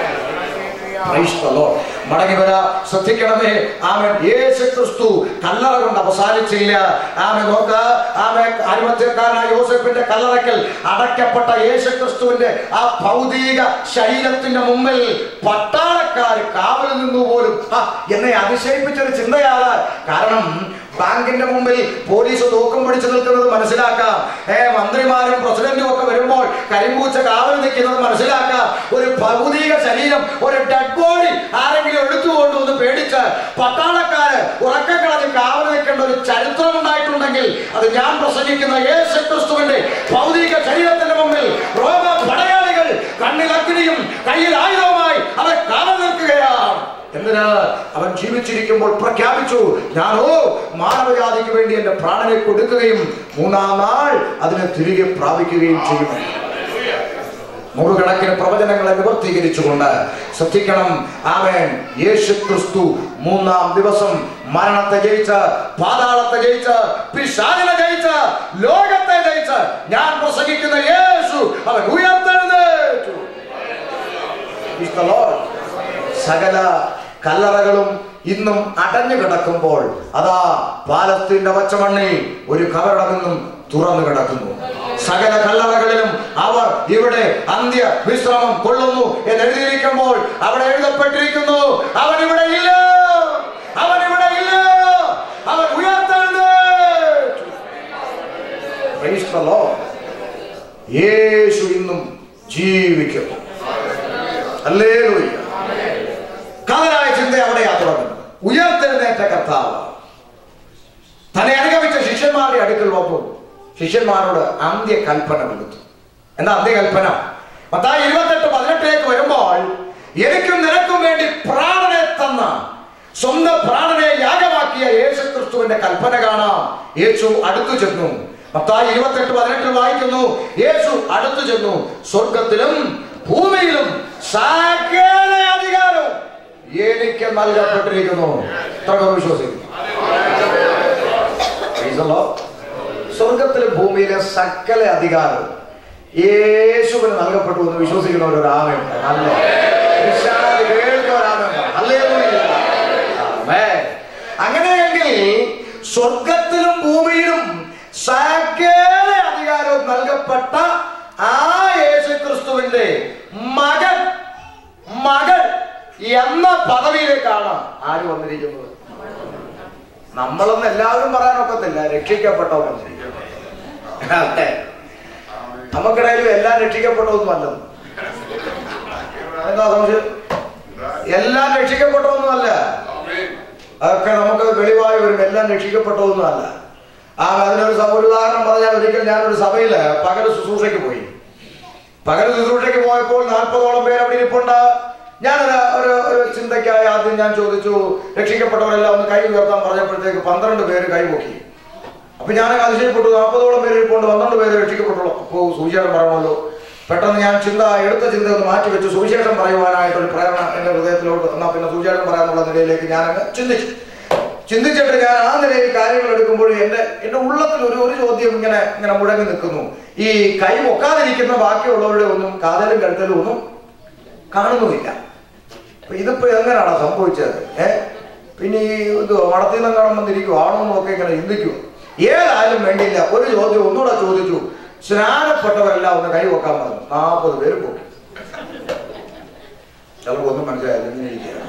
Praise the Lord. മടങ്ങി വരാ ശ്രദ്ധിക്കണമേ ആമൻ യേശു ക്രിസ്തു കല്ലറ കൊണ്ട് അവസാനിച്ചില്ല ആമൻ നോക്ക ആമൻ അരുമത്യക്കാരനായ യോസഫിന്റെ കല്ലറയ്ക്കൽ അടയ്ക്കപ്പെട്ട യേശു ക്രിസ്തുവിന്റെ ആ ഭൗതിക ശരീരത്തിന്റെ മുമ്പിൽ പട്ടാളക്കാർ കാവൽ നിന്നു പോലും ആ, എന്നെ അതിശയിപ്പിച്ചൊരു ചിന്തയാണ് കാരണം ബാങ്കിന്റെ മുമ്പിൽ പോലീസ് തോക്കും പിടിച്ചു നിൽക്കുന്നത് മനസ്സിലാക്കാം ഏ മന്ത്രിമാരും പ്രസിഡന്റും ഒക്കെ വരുമ്പോൾ കരിമ്പൂച്ച കാവൽ നിൽക്കുന്നത് മനസ്സിലാക്കാം ഒരു ഭൗതിക ശരീരം ഒരു ഡെഡ് ബോഡി ആരെങ്കിലും എടുത്തുകൊണ്ടുവന്ന് പേടിച്ച് പട്ടാളക്കാര് ഉറക്കക്കളഞ്ഞ് കാവൽ നിൽക്കേണ്ട ഒരു ചരിത്രം ഉണ്ടായിട്ടുണ്ടെങ്കിൽ അത് ഞാൻ പ്രസംഗിക്കുന്ന യേശു ക്രിസ്തുവിന്റെ ഭൗതിക ശരീരത്തിന്റെ മുമ്പിൽ റോമ പടയാളികൾ കണ്ണിൽ അഗ്നിയും കയ്യിൽ ആയുധവുമായി അവർ കാവൽ നിൽക്കുകയാണ് എന്തിന് അവൻ ജീവിച്ചിരിക്കുമ്പോൾ പ്രഖ്യാപിച്ചു ഞാനോ മാനവജാതിക്ക് വേണ്ടി എന്റെ പ്രാണനെ കൊടുക്കുകയും മൂന്നാം നാൾ അതിനെ തിരികെ പ്രാപിക്കുകയും ചെയ്യുമെന്ന് നൂറുകണക്കിന് പ്രവചനങ്ങളെ നിവർത്തീകരിച്ചുകൊണ്ട് ശ്രദ്ധിക്കണം ആമേൻ യേശു ക്രിസ്തു മൂന്നാം ദിവസം മരണത്തെ ജയിച്ച് പാതാളത്തെ ജയിച്ച് പിശാചിനെ ജയിച്ച് ലോകത്തെ ജയിച്ച് ഞാൻ പ്രസംഗിക്കുന്ന യേശു അവൻ ഉയർത്തെഴുന്നേറ്റു Praise the Lord. സകല കല്ലറകളും ഇന്നും അടഞ്ഞു കിടക്കുമ്പോൾ അതാ പാലത്തിന്റെ പച്ചമണ്ണിൽ ഒരു കവറടമെന്നും തുറന്നു കിടക്കുന്നു സകല കല്ലറകളിലും അവർ ഇവിടെ അന്ത്യ വിശ്രമം കൊള്ളുന്നു എന്ന് എഴുതിയിരിക്കുമ്പോൾ അവിടെ എഴുതപ്പെട്ടിരിക്കുന്നു അവൻ ഇവിടെ ഇല്ല അവൻ ഇവിടെ ഇല്ല അവൻ ഉയർത്തെഴുന്നേറ്റു Praise the Lord. യേശു ഇന്നും ജീവിക്കുന്നു ഹല്ലേലൂയ. കാതലായ ചിന്ത അവിടെയാ തുടങ്ങുന്നത് ഉയർത്തെഴുന്നേറ്റ കർത്താവ് തന്നെ അനുഗമിച്ച ശിഷ്യന്മാർ മണവാട്ടി അടുക്കൽ വന്നു ശിഷ്യന്മാരോട് അന്ത്യകൽപ്പന കൊടുത്തു എന്താ അന്ത്യകൽപ്പന മത്തായി ഇരുപത്തെട്ട് പതിനെട്ടിലേക്ക് വരുമ്പോൾ എനിക്കും നിനക്കും വേണ്ടി പ്രാണനെ തന്ന സ്വന്തം പ്രാണനെ യാഗമാക്കിയ യേശു ക്രിസ്തുവിന്റെ കൽപ്പന കാണാം യേശു അടുത്തു ചെന്നു മത്തായി ഇരുപത്തെട്ട് പതിനെട്ടിൽ വായിക്കുന്നു യേശു അടുത്തു ചെന്നു സ്വർഗത്തിലും ഭൂമിയിലും സകല അധികാരവും എനിക്ക് നൽകപ്പെട്ടിരിക്കുന്നു ഇത്രയൊക്കെ വിശ്വസിക്കുന്നു Praise the Lord. സ്വർഗത്തിലും ഭൂമിയിലെ സകല അധികാരവും യേശുവിന് നൽകപ്പെട്ടു എന്ന് വിശ്വസിക്കുന്നവർ ഒരു ആമയുണ്ട് നല്ല വിശാലി കേൾക്കുന്ന ഒരു ആമയുണ്ട്. ഹല്ലേലൂയ. ആമേൻ. അങ്ങനെയെങ്കിൽ സ്വർഗത്തിലും ഭൂമിയിലും സകല അധികാരവും നൽകപ്പെട്ട ആ യേശു ക്രിസ്തുവിന്റെ മകൻ മകൾ എന്ന പദവിയിലേക്കാണ് ആര് വന്നിരിക്കുന്നത് നമ്മളൊന്നും എല്ലാവരും പറയാനൊക്കത്തില്ല രക്ഷിക്കപ്പെട്ടവൻ അതെ നമുക്കിടയിലും എല്ലാം രക്ഷിക്കപ്പെട്ടതൊന്നും അല്ലെന്ന് എന്താ സംശയം എല്ലാം രക്ഷിക്കപ്പെട്ടതൊന്നും അല്ല അതൊക്കെ നമുക്ക് വെളിവായി വരും എല്ലാം രക്ഷിക്കപ്പെട്ടതൊന്നും അല്ല ആ അതിനൊരു സ- ഒരു ഉദാഹരണം പറഞ്ഞാൽ ഒരിക്കൽ ഞാനൊരു സഭയില് പകൽ ശുശ്രൂഷയ്ക്ക് പോയി പകൽ ശുശ്രൂഷയ്ക്ക് പോയപ്പോൾ നാൽപ്പതോളം പേര് അവിടെ ഇരിപ്പുണ്ട് ഞാനൊരു ഒരു ഒരു ചിന്തയ്ക്കായി ആദ്യം ഞാൻ ചോദിച്ചു രക്ഷിക്കപ്പെട്ടവരെല്ലാം ഒന്ന് കൈ ഉയർത്താൻ പറഞ്ഞപ്പോഴത്തേക്ക് പന്ത്രണ്ട് പേര് കൈ പൊക്കി അപ്പൊ ഞാൻ അതിശയപ്പെട്ടു നാൽപ്പതോളം പേര് ഇരിപ്പുണ്ട് പന്ത്രണ്ട് പേര് രക്ഷിക്കപ്പെട്ടുള്ളൂ അപ്പോൾ സുവിശേഷം പറയണമല്ലോ പെട്ടെന്ന് ഞാൻ ചിന്ത എടുത്ത ചിന്ത ഒന്ന് മാറ്റി വെച്ചു സുവിശേഷം പറയുവാനായിട്ടൊരു പ്രേരണ എന്റെ ഹൃദയത്തിലോട്ട് എന്നാ പിന്നെ സുവിശേഷം പറയാനുള്ള നിലയിലേക്ക് ഞാൻ അങ്ങ് ചിന്തിച്ചു ചിന്തിച്ചിട്ട് ഞാൻ ആ നിലയിൽ കാര്യങ്ങൾ എടുക്കുമ്പോൾ എന്റെ എന്റെ ഉള്ളത്തിൽ ഒരു ഒരു ചോദ്യം ഇങ്ങനെ ഇങ്ങനെ മുഴങ്ങി നിൽക്കുന്നു ഈ കൈ പൊക്കാതിരിക്കുന്ന ബാക്കിയുള്ളവരുടെ ഒന്നും കാതലും കഴുത്തലും ഒന്നും കാണുന്നുമില്ല അപ്പൊ ഇതിപ്പോ എങ്ങനെയാണോ സംഭവിച്ചത് ഏ പിന്നെ ഈ ഇത് മടത്തിൽ നിന്ന് കാണാൻ വന്നിരിക്കും ആണോ എന്നൊക്കെ ഇങ്ങനെ ചിന്തിക്കും ഏതായാലും വേണ്ടിയില്ല ഒരു ചോദ്യം ഒന്നുകൂടെ ചോദിച്ചു സ്നാനപ്പെട്ടവരെല്ലാം ഒന്ന് കൈ വെക്കാൻ പറഞ്ഞു നാൽപ്പത് പേര് പോയി ചിലപ്പോൾ ഒന്നും മനസ്സിലായില്ല ഇങ്ങനെ ഇരിക്കുകയാണ്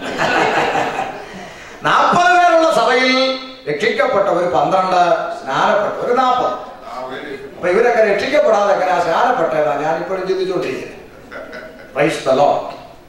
നാൽപ്പത് പേരുള്ള സഭയിൽ രക്ഷിക്കപ്പെട്ടവർ പന്ത്രണ്ട് സ്നാനപ്പെട്ടവർ നാൽപ്പത് അപ്പൊ ഇവരൊക്കെ രക്ഷിക്കപ്പെടാതെ എങ്ങനെയാ സ്നാനപ്പെട്ടതാ ഞാൻ ഇപ്പോഴും ചിന്തിച്ചുകൊണ്ടിരിക്കുന്നത് Praise the Lord.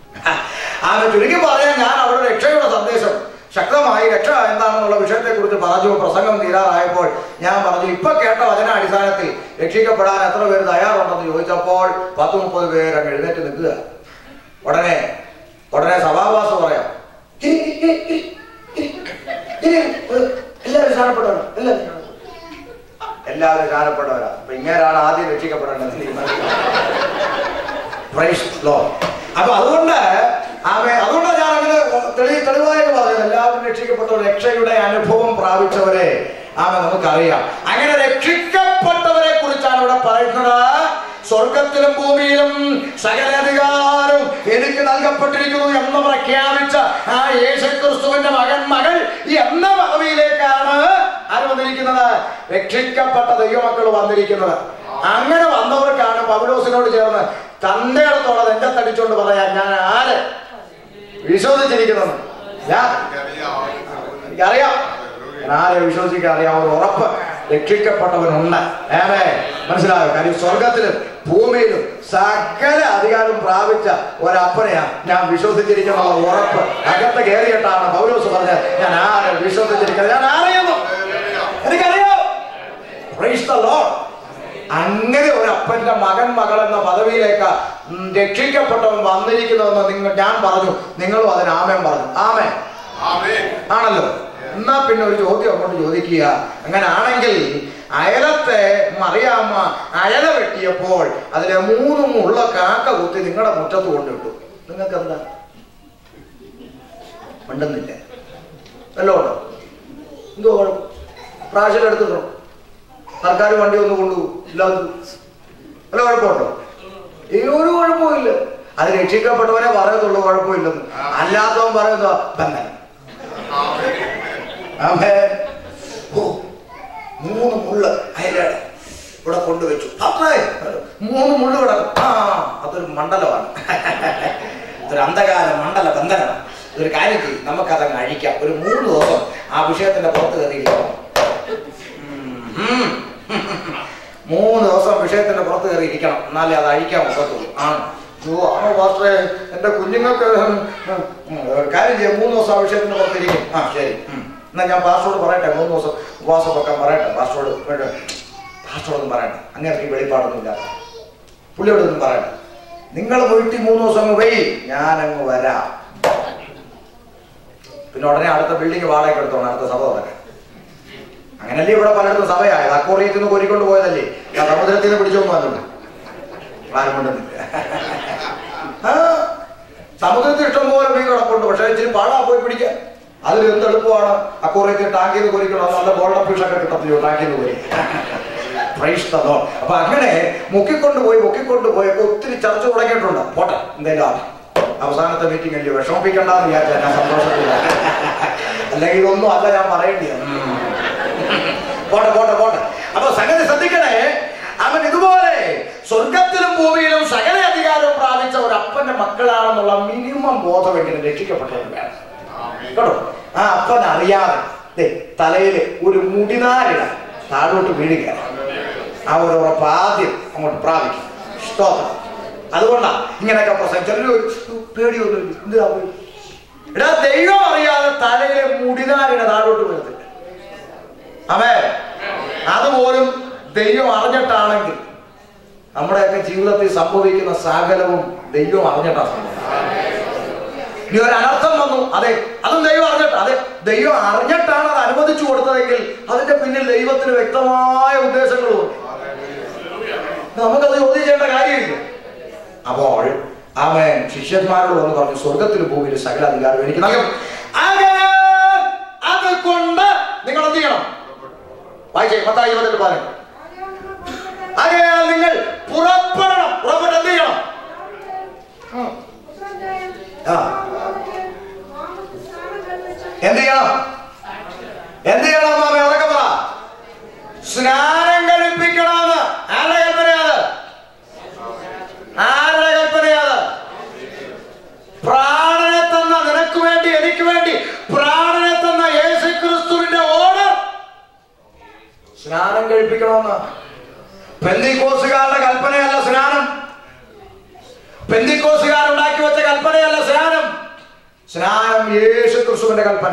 ആമ ചുരുക്കി പറയാൻ ഞാൻ അവരുടെ രക്ഷയുടെ സന്ദേശം ശക്തമായി രക്ഷ എന്താണെന്നുള്ള വിഷയത്തെ കുറിച്ച് പറഞ്ഞു പ്രസംഗം തീരാറായപ്പോൾ ഞാൻ പറഞ്ഞു ഇപ്പൊ കേട്ട വചന അടിസ്ഥാനത്തിൽ രക്ഷിക്കപ്പെടാൻ എത്ര പേര് തയ്യാറുണ്ടെന്ന് ചോദിച്ചപ്പോൾ പത്ത് മുപ്പത് പേര് അങ്ങ് എഴുന്നേറ്റ് നിൽക്കുക ഉടനെ ഉടനെ സഭാവാസം പറയാം ഇനി, ഇനി, ഇനി, ഇനി, ഇനി, ഇനി, എല്ലാവരും സ്നാനപ്പെട്ടവരാ എല്ലാവരും സ്നാനപ്പെട്ടവരാ. എല്ലാവരും സ്നാനപ്പെട്ടവരാ അപ്പൊ ഇങ്ങനെയാണ് ആദ്യം രക്ഷിക്കപ്പെടേണ്ടത് നീ മനസ്സിലാക്കണം. Praise the Lord. അപ്പൊ അതുകൊണ്ട് ആമേ അതുകൊണ്ട് ഞാൻ അങ്ങനെ തെളി തെളിവായിട്ട് പറഞ്ഞത് എല്ലാവരും രക്ഷിക്കപ്പെട്ട രക്ഷയുടെ അനുഭവം പ്രാപിച്ചവരെ ആമേ നമുക്കറിയാം അങ്ങനെ രക്ഷിക്കപ്പെട്ടവരെ കുറിച്ചാണ് ഇവിടെ പറയുന്നത് സ്വർഗത്തിലും ഭൂമിയിലും സകല അധികാരം എനിക്ക് നൽകപ്പെട്ടിരിക്കുന്നു എന്ന് പ്രഖ്യാപിച്ച ആ യേശുക്രിസ്തുവിന്റെ മകൻ മകൾ എന്ന പദവിയിലേക്കാണ് ആര് വന്നിരിക്കുന്നത് രക്ഷിക്കപ്പെട്ട ദൈവമക്കൾ വന്നിരിക്കുന്നത് അങ്ങനെ വന്നവർക്കാണ് പൗലോസിനോട് ചേർന്ന് തന്റെ അടുത്തോടെ നെഞ്ചത്തടിച്ചോണ്ട് പറയാൻ ഞാൻ ആര് വിശ്വസിച്ചിരിക്കുന്നത് ഞാൻ എനിക്കറിയാം ഞാൻ ആരെ വിശ്വസിക്കാൻ അറിയാം ഒരു ഉറപ്പ് രക്ഷിക്കപ്പെട്ടവനുണ്ട് ഏമേ മനസ്സിലായോ കാര്യം സ്വർഗത്തിലും ഭൂമിയിലും സകല അധികാരം പ്രാപിച്ച ഒരപ്പനെയാ ഞാൻ വിശ്വസിച്ചിരിക്കുന്ന ഉറപ്പ് അകത്ത് കയറിയിട്ടാണ് പൗലോസ് പറഞ്ഞത് ഞാൻ ആരെ വിശ്വസിച്ചിരിക്കുന്നത് ഞാൻ അറിയുന്നു എനിക്കറിയാം Praise the Lord. അങ്ങനെ ഒരു അപ്പന്റെ മകൻ മകൾ എന്ന പദവിയിലേക്ക് ഉം, രക്ഷിക്കപ്പെട്ടവൻ വന്നിരിക്കുന്നുവെന്ന് നിങ്ങൾ ഞാൻ പറഞ്ഞു നിങ്ങളും അതിന് ആമേൻ പറഞ്ഞു ആമേൻ ആണല്ലോ എന്നാ പിന്നെ ഒരു ചോദ്യം അങ്ങോട്ട് ചോദിക്കുക അങ്ങനെ ആണെങ്കിൽ അയലത്തെ മറിയാമ്മ അയല വെട്ടിയപ്പോൾ അതിലെ മൂന്നും ഉള്ള കാക്ക കുത്തി നിങ്ങളുടെ മുറ്റത്ത് കൊണ്ടിട്ടു നിങ്ങൾക്ക് എന്താ മിണ്ടുന്നില്ല വല്ലോ ഉണ്ടോ എന്തോ കുഴപ്പം പ്രാവശ്യം എടുത്തിട്ടോ സർക്കാർ വണ്ടി ഒന്ന് കൊണ്ടുപോകും ഇല്ലാത്ത വല്ല കുഴപ്പമുണ്ടോ ഈ ഒരു കുഴപ്പമില്ല അത് രക്ഷിക്കപ്പെട്ടവനെ പറയത്തുള്ളൂ കുഴപ്പമില്ലെന്ന് അല്ലാത്തവൻ പറയുന്നോ ബന്ധനം ആമേ ഓ മൂന്ന് മുള്ള് അയലയുടെ ഇവിടെ കൊണ്ടുവച്ചു അത്രേ മൂന്ന് മുള്ള് കിടക്കും ആ അതൊരു മണ്ഡലമാണ് ഇതൊരു അന്ധകാല മണ്ഡല ബന്ധനമാണ് ഒരു കാര്യം ചെയ്യും നമുക്കതങ്ങ് അഴിക്കാം ഒരു മൂന്ന് ദിവസം ആ വിഷയത്തിന്റെ പുറത്ത് കയറിയിരിക്കണം ഉം. മൂന്ന് ദിവസം വിഷയത്തിന്റെ പുറത്ത് കയറി ഇരിക്കണം എന്നാലേ അത് അഴിക്കാൻ ഒക്കത്തുള്ളൂ ആണ് ഓ ആണോ പാസ്റ്ററെ എന്റെ കുഞ്ഞുങ്ങൾക്ക് ഉം, ഉം, ഒരു കാര്യം ചെയ്യാം മൂന്ന് ദിവസം ആ വിഷയത്തിന്റെ പുറത്ത് ഇരിക്കും ആ ശരി ഉം. എന്നാ ഞാൻ പാസ്റ്റോട് പറയട്ടെ മൂന്ന് ദിവസം ഉപവാസം വെക്കാൻ പറയട്ടെ പാസ്റ്റോട് വേണ്ട പാസ്റ്റോടൊന്നും പറയട്ടെ അങ്ങനെ എനിക്ക് വെളിപ്പാടൊന്നുമില്ല പുള്ളിയോടൊന്നും പറയട്ടെ നിങ്ങൾ വീട്ടിൽ മൂന്ന് ദിവസം അങ്ങ് പോയി ഞാൻ അങ്ങ് വരാം പിന്നെ ഉടനെ അടുത്ത ബിൽഡിംഗ് വാടകയ്ക്ക് എടുത്തോണം അടുത്ത സഭ തുടങ്ങാൻ അങ്ങനല്ലേ ഇവിടെ പലയിടത്തും സഭയായത് അക്കോറിയത്തിൽ നിന്ന് കോരിക്കൊണ്ട് പോയതല്ലേ ഞാൻ സമുദ്രത്തിൽ നിന്ന് പിടിച്ചോണ്ട് വന്നിട്ടുണ്ട് ആരും കൊണ്ടുവന്നില്ല ആ, സമുദ്രത്തിൽ ഇഷ്ടംപോലെ മീൻ കിടപ്പുണ്ട് പക്ഷേ ഇച്ചിരി പാടാ പോയി പിടിക്കാൻ അതിൽ എന്ത് എളുപ്പമാണ് അക്കോറിയത്തിൽ ടാങ്കിൽ നിന്ന് കോരിക്കണം നല്ല ഗോൾഡൻ ഫിഷ് ഒക്കെ കിട്ടത്തില്ലോ ടാങ്കിൽ നിന്ന് കോരി പ്രൈസ് തന്നോ അപ്പൊ അങ്ങനെ മുക്കിക്കൊണ്ട് പോയി മുക്കിക്കൊണ്ട് പോയപ്പോ ഒത്തിരി ചർച്ച തുടങ്ങിയിട്ടുണ്ട് പോട്ടെ എന്തായാലും ആട്ടെ. അവസാനത്തെ മീറ്റിംഗ് അല്ലേ വിഷമിപ്പിക്കണ്ടെന്ന് വിചാരിച്ച ഞാൻ സന്തോഷത്തില്ല അല്ലെങ്കിൽ ഇതൊന്നും അല്ല ഞാൻ പറയേണ്ടിയത് ഉം. പോട്ടെ പോട്ടെ പോട്ടെ അപ്പൊ സംഗതി ശ്രദ്ധിക്കണേ അവൻ ഇതുപോലെ സ്വർഗത്തിലും ഭൂമിയിലും സകല അധികാരവും പ്രാപിച്ച ഒരു അപ്പന്റെ മക്കളാണെന്നുള്ള മിനിമം ബോധമെങ്കിലും രക്ഷിക്കപ്പെട്ടവർ വേണം കേട്ടോ ആ അപ്പൻ അറിയാതെ ദേ, തലയില് ഒരു മുടിനാരിട താഴോട്ട് വീഴുകയാണ് ആ ഒരു ഉറപ്പ് ആദ്യം അങ്ങോട്ട് പ്രാപിക്കും സ്തോത്രം അതുകൊണ്ടാ ഇങ്ങനെയൊക്കെ പ്രശ്നം ചിലർ പേടിയൊന്നുമില്ല എന്തിനാ പോയി എടാ ദൈവം അറിയാതെ തലയിലെ മുടിനാരിട താഴോട്ട് വീഴത്തില്ല അവേ അതുപോലും ദൈവം അറിഞ്ഞിട്ടാണെങ്കിൽ നമ്മുടെയൊക്കെ ജീവിതത്തിൽ സംഭവിക്കുന്ന സകലവും ദൈവം അറിഞ്ഞിട്ടാണ് സംഭവിക്കുന്നത് ഇനി ഒരു അനർത്ഥം വന്നു അതെ അതും ദൈവം അറിഞ്ഞിട്ട് അതെ ദൈവം അറിഞ്ഞിട്ടാണ് അത് അനുവദിച്ചു കൊടുത്തതെങ്കിൽ അതിന്റെ പിന്നിൽ ദൈവത്തിന് വ്യക്തമായ ഉദ്ദേശങ്ങളുണ്ട് നമുക്കത് ചോദ്യം ചെയ്യേണ്ട കാര്യമില്ല അപ്പോൾ അവൻ ശിഷ്യന്മാരോട് വന്ന് പറഞ്ഞു സ്വർഗത്തിൽ ഭൂമിയിൽ സകല അധികാരം എനിക്ക് നൽകും ആകയാൽ അതുകൊണ്ട് നിങ്ങൾ എന്ത് ചെയ്യണം വായിച്ചേ പത്തായി ഇരുപത്തെട്ട് പറഞ്ഞു ആകയാൽ നിങ്ങൾ പുറപ്പെടണം പുറപ്പെട്ട് എന്ത് ചെയ്യണം ഉം. ആ. എന്ത് ചെയ്യണം എന്ത് ചെയ്യണം മാമ അതൊക്കെ പറ സ്നാനം കഴിപ്പിക്കണമെന്ന് ആരുടെ കൽപ്പനയത് ആരുടെ കൽപ്പനയത് പ്രാണനെ തന്ന നിനക്ക് വേണ്ടി എനിക്ക് വേണ്ടി പ്രാണനെ തന്ന യേശു ക്രിസ്തുവിന്റെ ഓർഡർ സ്നാനം കഴിപ്പിക്കണമെന്ന് പെന്തിക്കോസുകാരുടെ കൽപ്പനയല്ല സ്നാനം പെന്തിക്കോസുകാരുണ്ടാക്കി വെച്ച കൽപ്പനയല്ല സ്നാനം സ്നാനം യേശു ക്രിസ്തുവിന്റെ കൽപ്പന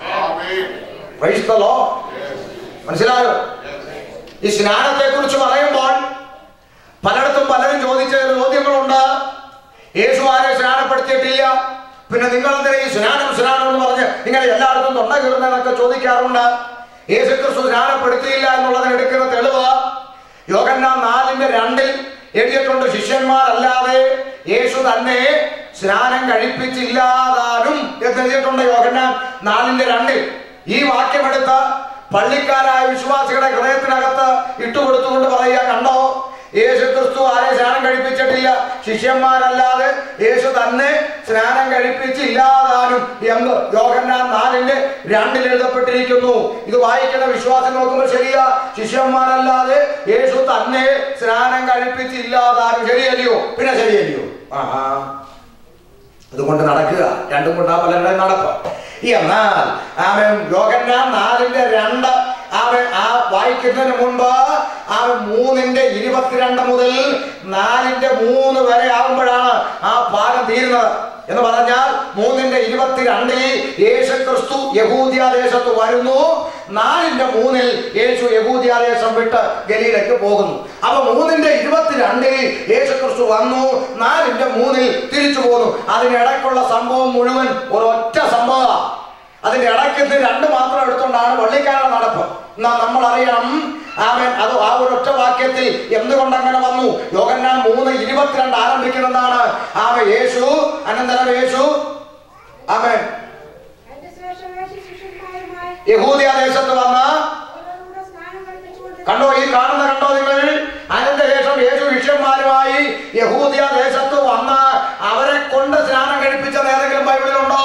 Praise the Lord. മനസ്സിലായോ ഈ സ്നാനത്തെ കുറിച്ച് പറയുമ്പോൾ പലയിടത്തും പലരും ചോദിച്ച ചോദ്യങ്ങളുണ്ട് യേശു ആരെ സ്നാനപ്പെടുത്തിയിട്ടില്ല പിന്നെ നിങ്ങൾ എന്തിനാ ഈ സ്നാനം സ്നാനം എന്ന് പറഞ്ഞ് ഇങ്ങനെ എല്ലായിടത്തും തൊണ്ട കീറുന്നതൊക്കെ ചോദിക്കാറുണ്ട് യേശു ക്രിസ്തു സ്നാനപ്പെടുത്തിയില്ല എന്നുള്ളതിന് എടുക്കുന്ന തെളിവ് യോഗന്നാൻ നാലിന്റെ രണ്ടിൽ എഴുതിയിട്ടുണ്ട് ശിഷ്യന്മാരല്ലാതെ യേശു തന്നെ സ്നാനം കഴിപ്പിച്ചില്ലാതാനും എന്ന് എഴുതിയിട്ടുണ്ട് യോഗന്നാൻ നാലിന്റെ രണ്ടിൽ ഈ വാക്യമെടുത്ത പള്ളിക്കാരായ വിശ്വാസികളുടെ ഹൃദയത്തിനകത്ത് ഇട്ടുകൊടുത്തുകൊണ്ട് പറയുക കണ്ടോ യേശു ക്രിസ്തു ആരെ സ്നാനം കഴിപ്പിച്ചിട്ടില്ല ശിഷ്യന്മാരല്ലാതെ യേശു തന്നെ സ്നാനം കഴിപ്പിച്ചില്ലാതാനും എന്ന് യോഹന്നാൻ നാലിന്റെ രണ്ടിൽ എഴുതപ്പെട്ടിരിക്കുന്നു ഇത് വായിക്കുന്ന വിശ്വാസം നോക്കുമ്പോൾ ശരിയാ ശിഷ്യന്മാരല്ലാതെ യേശു തന്നെ സ്നാനം കഴിപ്പിച്ചില്ലാതാനും ശരിയല്ലയോ പിന്നെ ശരിയല്ലയോ ആ ആ. അതുകൊണ്ട് നടക്കുക രണ്ടും കൊണ്ടാ പലരുടെ നടപ്പ് എന്നാൽ അവൻ യോഗന്നാൻ നാലിന്റെ രണ്ട് അവൻ ആ വായിക്കുന്നതിന് മുൻപ് അവൻ മൂന്നിന്റെ ഇരുപത്തിരണ്ട് മുതൽ നാലിന്റെ മൂന്ന് വരെ ആകുമ്പോഴാണ് ആ ഭാഗം തീരുന്നത് എന്ന് പറഞ്ഞാൽ മൂന്നിന്റെ ഇരുപത്തിരണ്ടിൽ യേശു ക്രിസ്തു യഹൂദ്യാദേശത്ത് വരുന്നു നാലിന്റെ മൂന്നിൽ യേശു യഹൂദ്യാദേശം വിട്ട് ഗലീലയ്ക്ക് പോകുന്നു അപ്പൊ മൂന്നിന്റെ ഇരുപത്തിരണ്ടിൽ യേശു ക്രിസ്തു വന്നു നാലിന്റെ മൂന്നിൽ തിരിച്ചു പോന്നു അതിനിടയ്ക്കുള്ള സംഭവം മുഴുവൻ ഒരൊറ്റ സംഭവമാണ് അതിന്റെ ഇടയ്ക്ക് ഇത് രണ്ട് മാത്രം എടുത്തുകൊണ്ടാണ് വള്ളിക്കാരുടെ നടപ്പ് എന്നാ നമ്മൾ അറിയണം ആമൻ അത് ആ ഒരു ഒറ്റ വാക്യത്തിൽ എന്തുകൊണ്ട് അങ്ങനെ വന്നു യോഗന്നാൻ മൂന്ന് ഇരുപത്തിരണ്ട് ആരംഭിക്കുന്നതാണ് ആമ യേശു അനന്തരം യേശു ആമൻ എന്റെ ശേഷം യേശു ശിഷ്യന്മാരുമായി യഹൂദിയ ദേശത്ത് വന്ന അവരോടുകൂടെ സ്നാനം കഴിപ്പിച്ചുകൊണ്ട് കണ്ടോ ഈ കാണുന്ന കണ്ടോ നിങ്ങൾ അതിന്റെ ശേഷം യേശു ശിഷ്യന്മാരുമായി യഹൂദിയ ദേശത്ത് വന്ന് അവരെ കൊണ്ട് സ്നാനം കഴിപ്പിച്ചത് ഏതെങ്കിലും ബൈബിളിലുണ്ടോ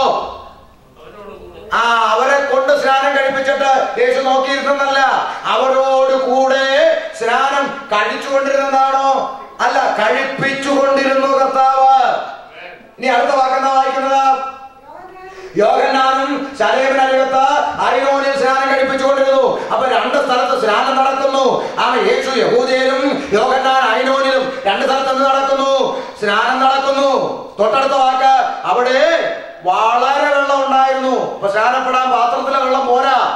ആ അവരെ കൊണ്ട് സ്നാനം കഴിപ്പിച്ചിട്ട് യേശു നോക്കിയിരുന്നല്ല അവരോട് കൂടെ സ്നാനം കഴിച്ചുകൊണ്ടിരുന്നതാണോ അല്ല കഴിപ്പിച്ചുകൊണ്ടിരുന്നു കർത്താവ് ഇനി അടുത്ത വാക്കെന്താ വായിക്കുന്നത് യോഹന്നാനും ശലേമിനകത്ത് അരിനോനിൽ സ്നാനം കഴിപ്പിച്ചുകൊണ്ടിരുന്നു അപ്പൊ രണ്ട് സ്ഥലത്ത് സ്നാനം നടക്കുന്നു ആ യേശു യഹൂദയിലും യോഹന്നാൻ അയിനോനിലും രണ്ട് സ്ഥലത്ത് എന്ത് നടക്കുന്നു സ്നാനം നടക്കുന്നു തൊട്ടടുത്ത വാക്ക് അവിടെ വളരെ വെള്ളം ഉണ്ടായിരുന്നു അപ്പൊ സ്നാനപ്പെടാൻ പാത്രത്തിലെ വെള്ളം പോരാ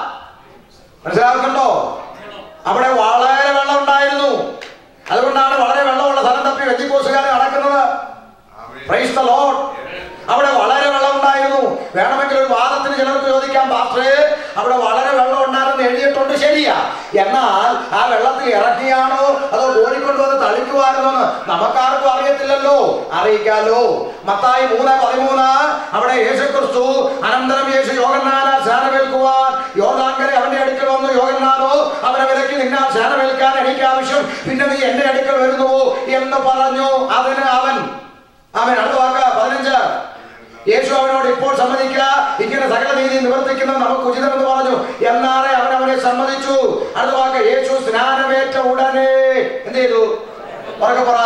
അവിടെ വളരെ വെള്ളം ഉണ്ടായിരുന്നു അതുകൊണ്ടാണ് വളരെ വെള്ളമുള്ള സ്ഥലം തപ്പി വെജിക്കോസുകാർ നടക്കുന്നത് Praise the Lord. അവിടെ വളരെ വെള്ളം ഉണ്ടായിരുന്നു വേണമെങ്കിൽ ഒരു വാദത്തിന് ചിലർക്ക് ചോദിക്കാം പാസ്റ്റേ അവിടെ വളരെ വെള്ളം ഉണ്ടായിരുന്നു എഴുതിയിട്ടുണ്ട് ശരിയാ എന്നാൽ ആ വെള്ളത്തിൽ ഇറക്കിയാണോ അതോ ഓടിക്കൊണ്ടുവന്ന് തളിക്കുവായിരുന്നോ എന്ന് നമുക്കാർക്കും അറിയത്തില്ലല്ലോ അറിയിക്കാലോ മത്തായി മൂന്ന് പതിമൂന്ന് അവിടെ യേശുക്രിസ്തു അനന്തരം യേശു യോഗന്നാന സ്നാനമേൽക്കുവാൻ യോർദാങ്കരെ അവന്റെ അടുക്കൽ വന്നു യോഗന്നാനോ അവനെ വിലക്ക് നിന്നാൽ സ്നാനമേൽക്കാൻ എനിക്ക് ആവശ്യം പിന്നെ നീ എന്റെ അടുക്കൽ വരുന്നുവോ എന്ന് പറഞ്ഞു അതിന് അവൻ അവൻ അടുത്ത വാക്ക പതിനഞ്ച് യേശു അവനോട് ഇപ്പോൾ സമ്മതിക്കുക ഇങ്ങനെ സകല നീതി നിവർത്തിക്കുന്നത് നമുക്ക് ഉചിതമെന്ന് പറഞ്ഞു എന്നാറെ അവൻ അവനെ സമ്മതിച്ചു അടുത്ത വാക്ക് യേശു സ്നാനമേറ്റ ഉടനെ എന്ത് ചെയ്തു ഉറക്കെ പറ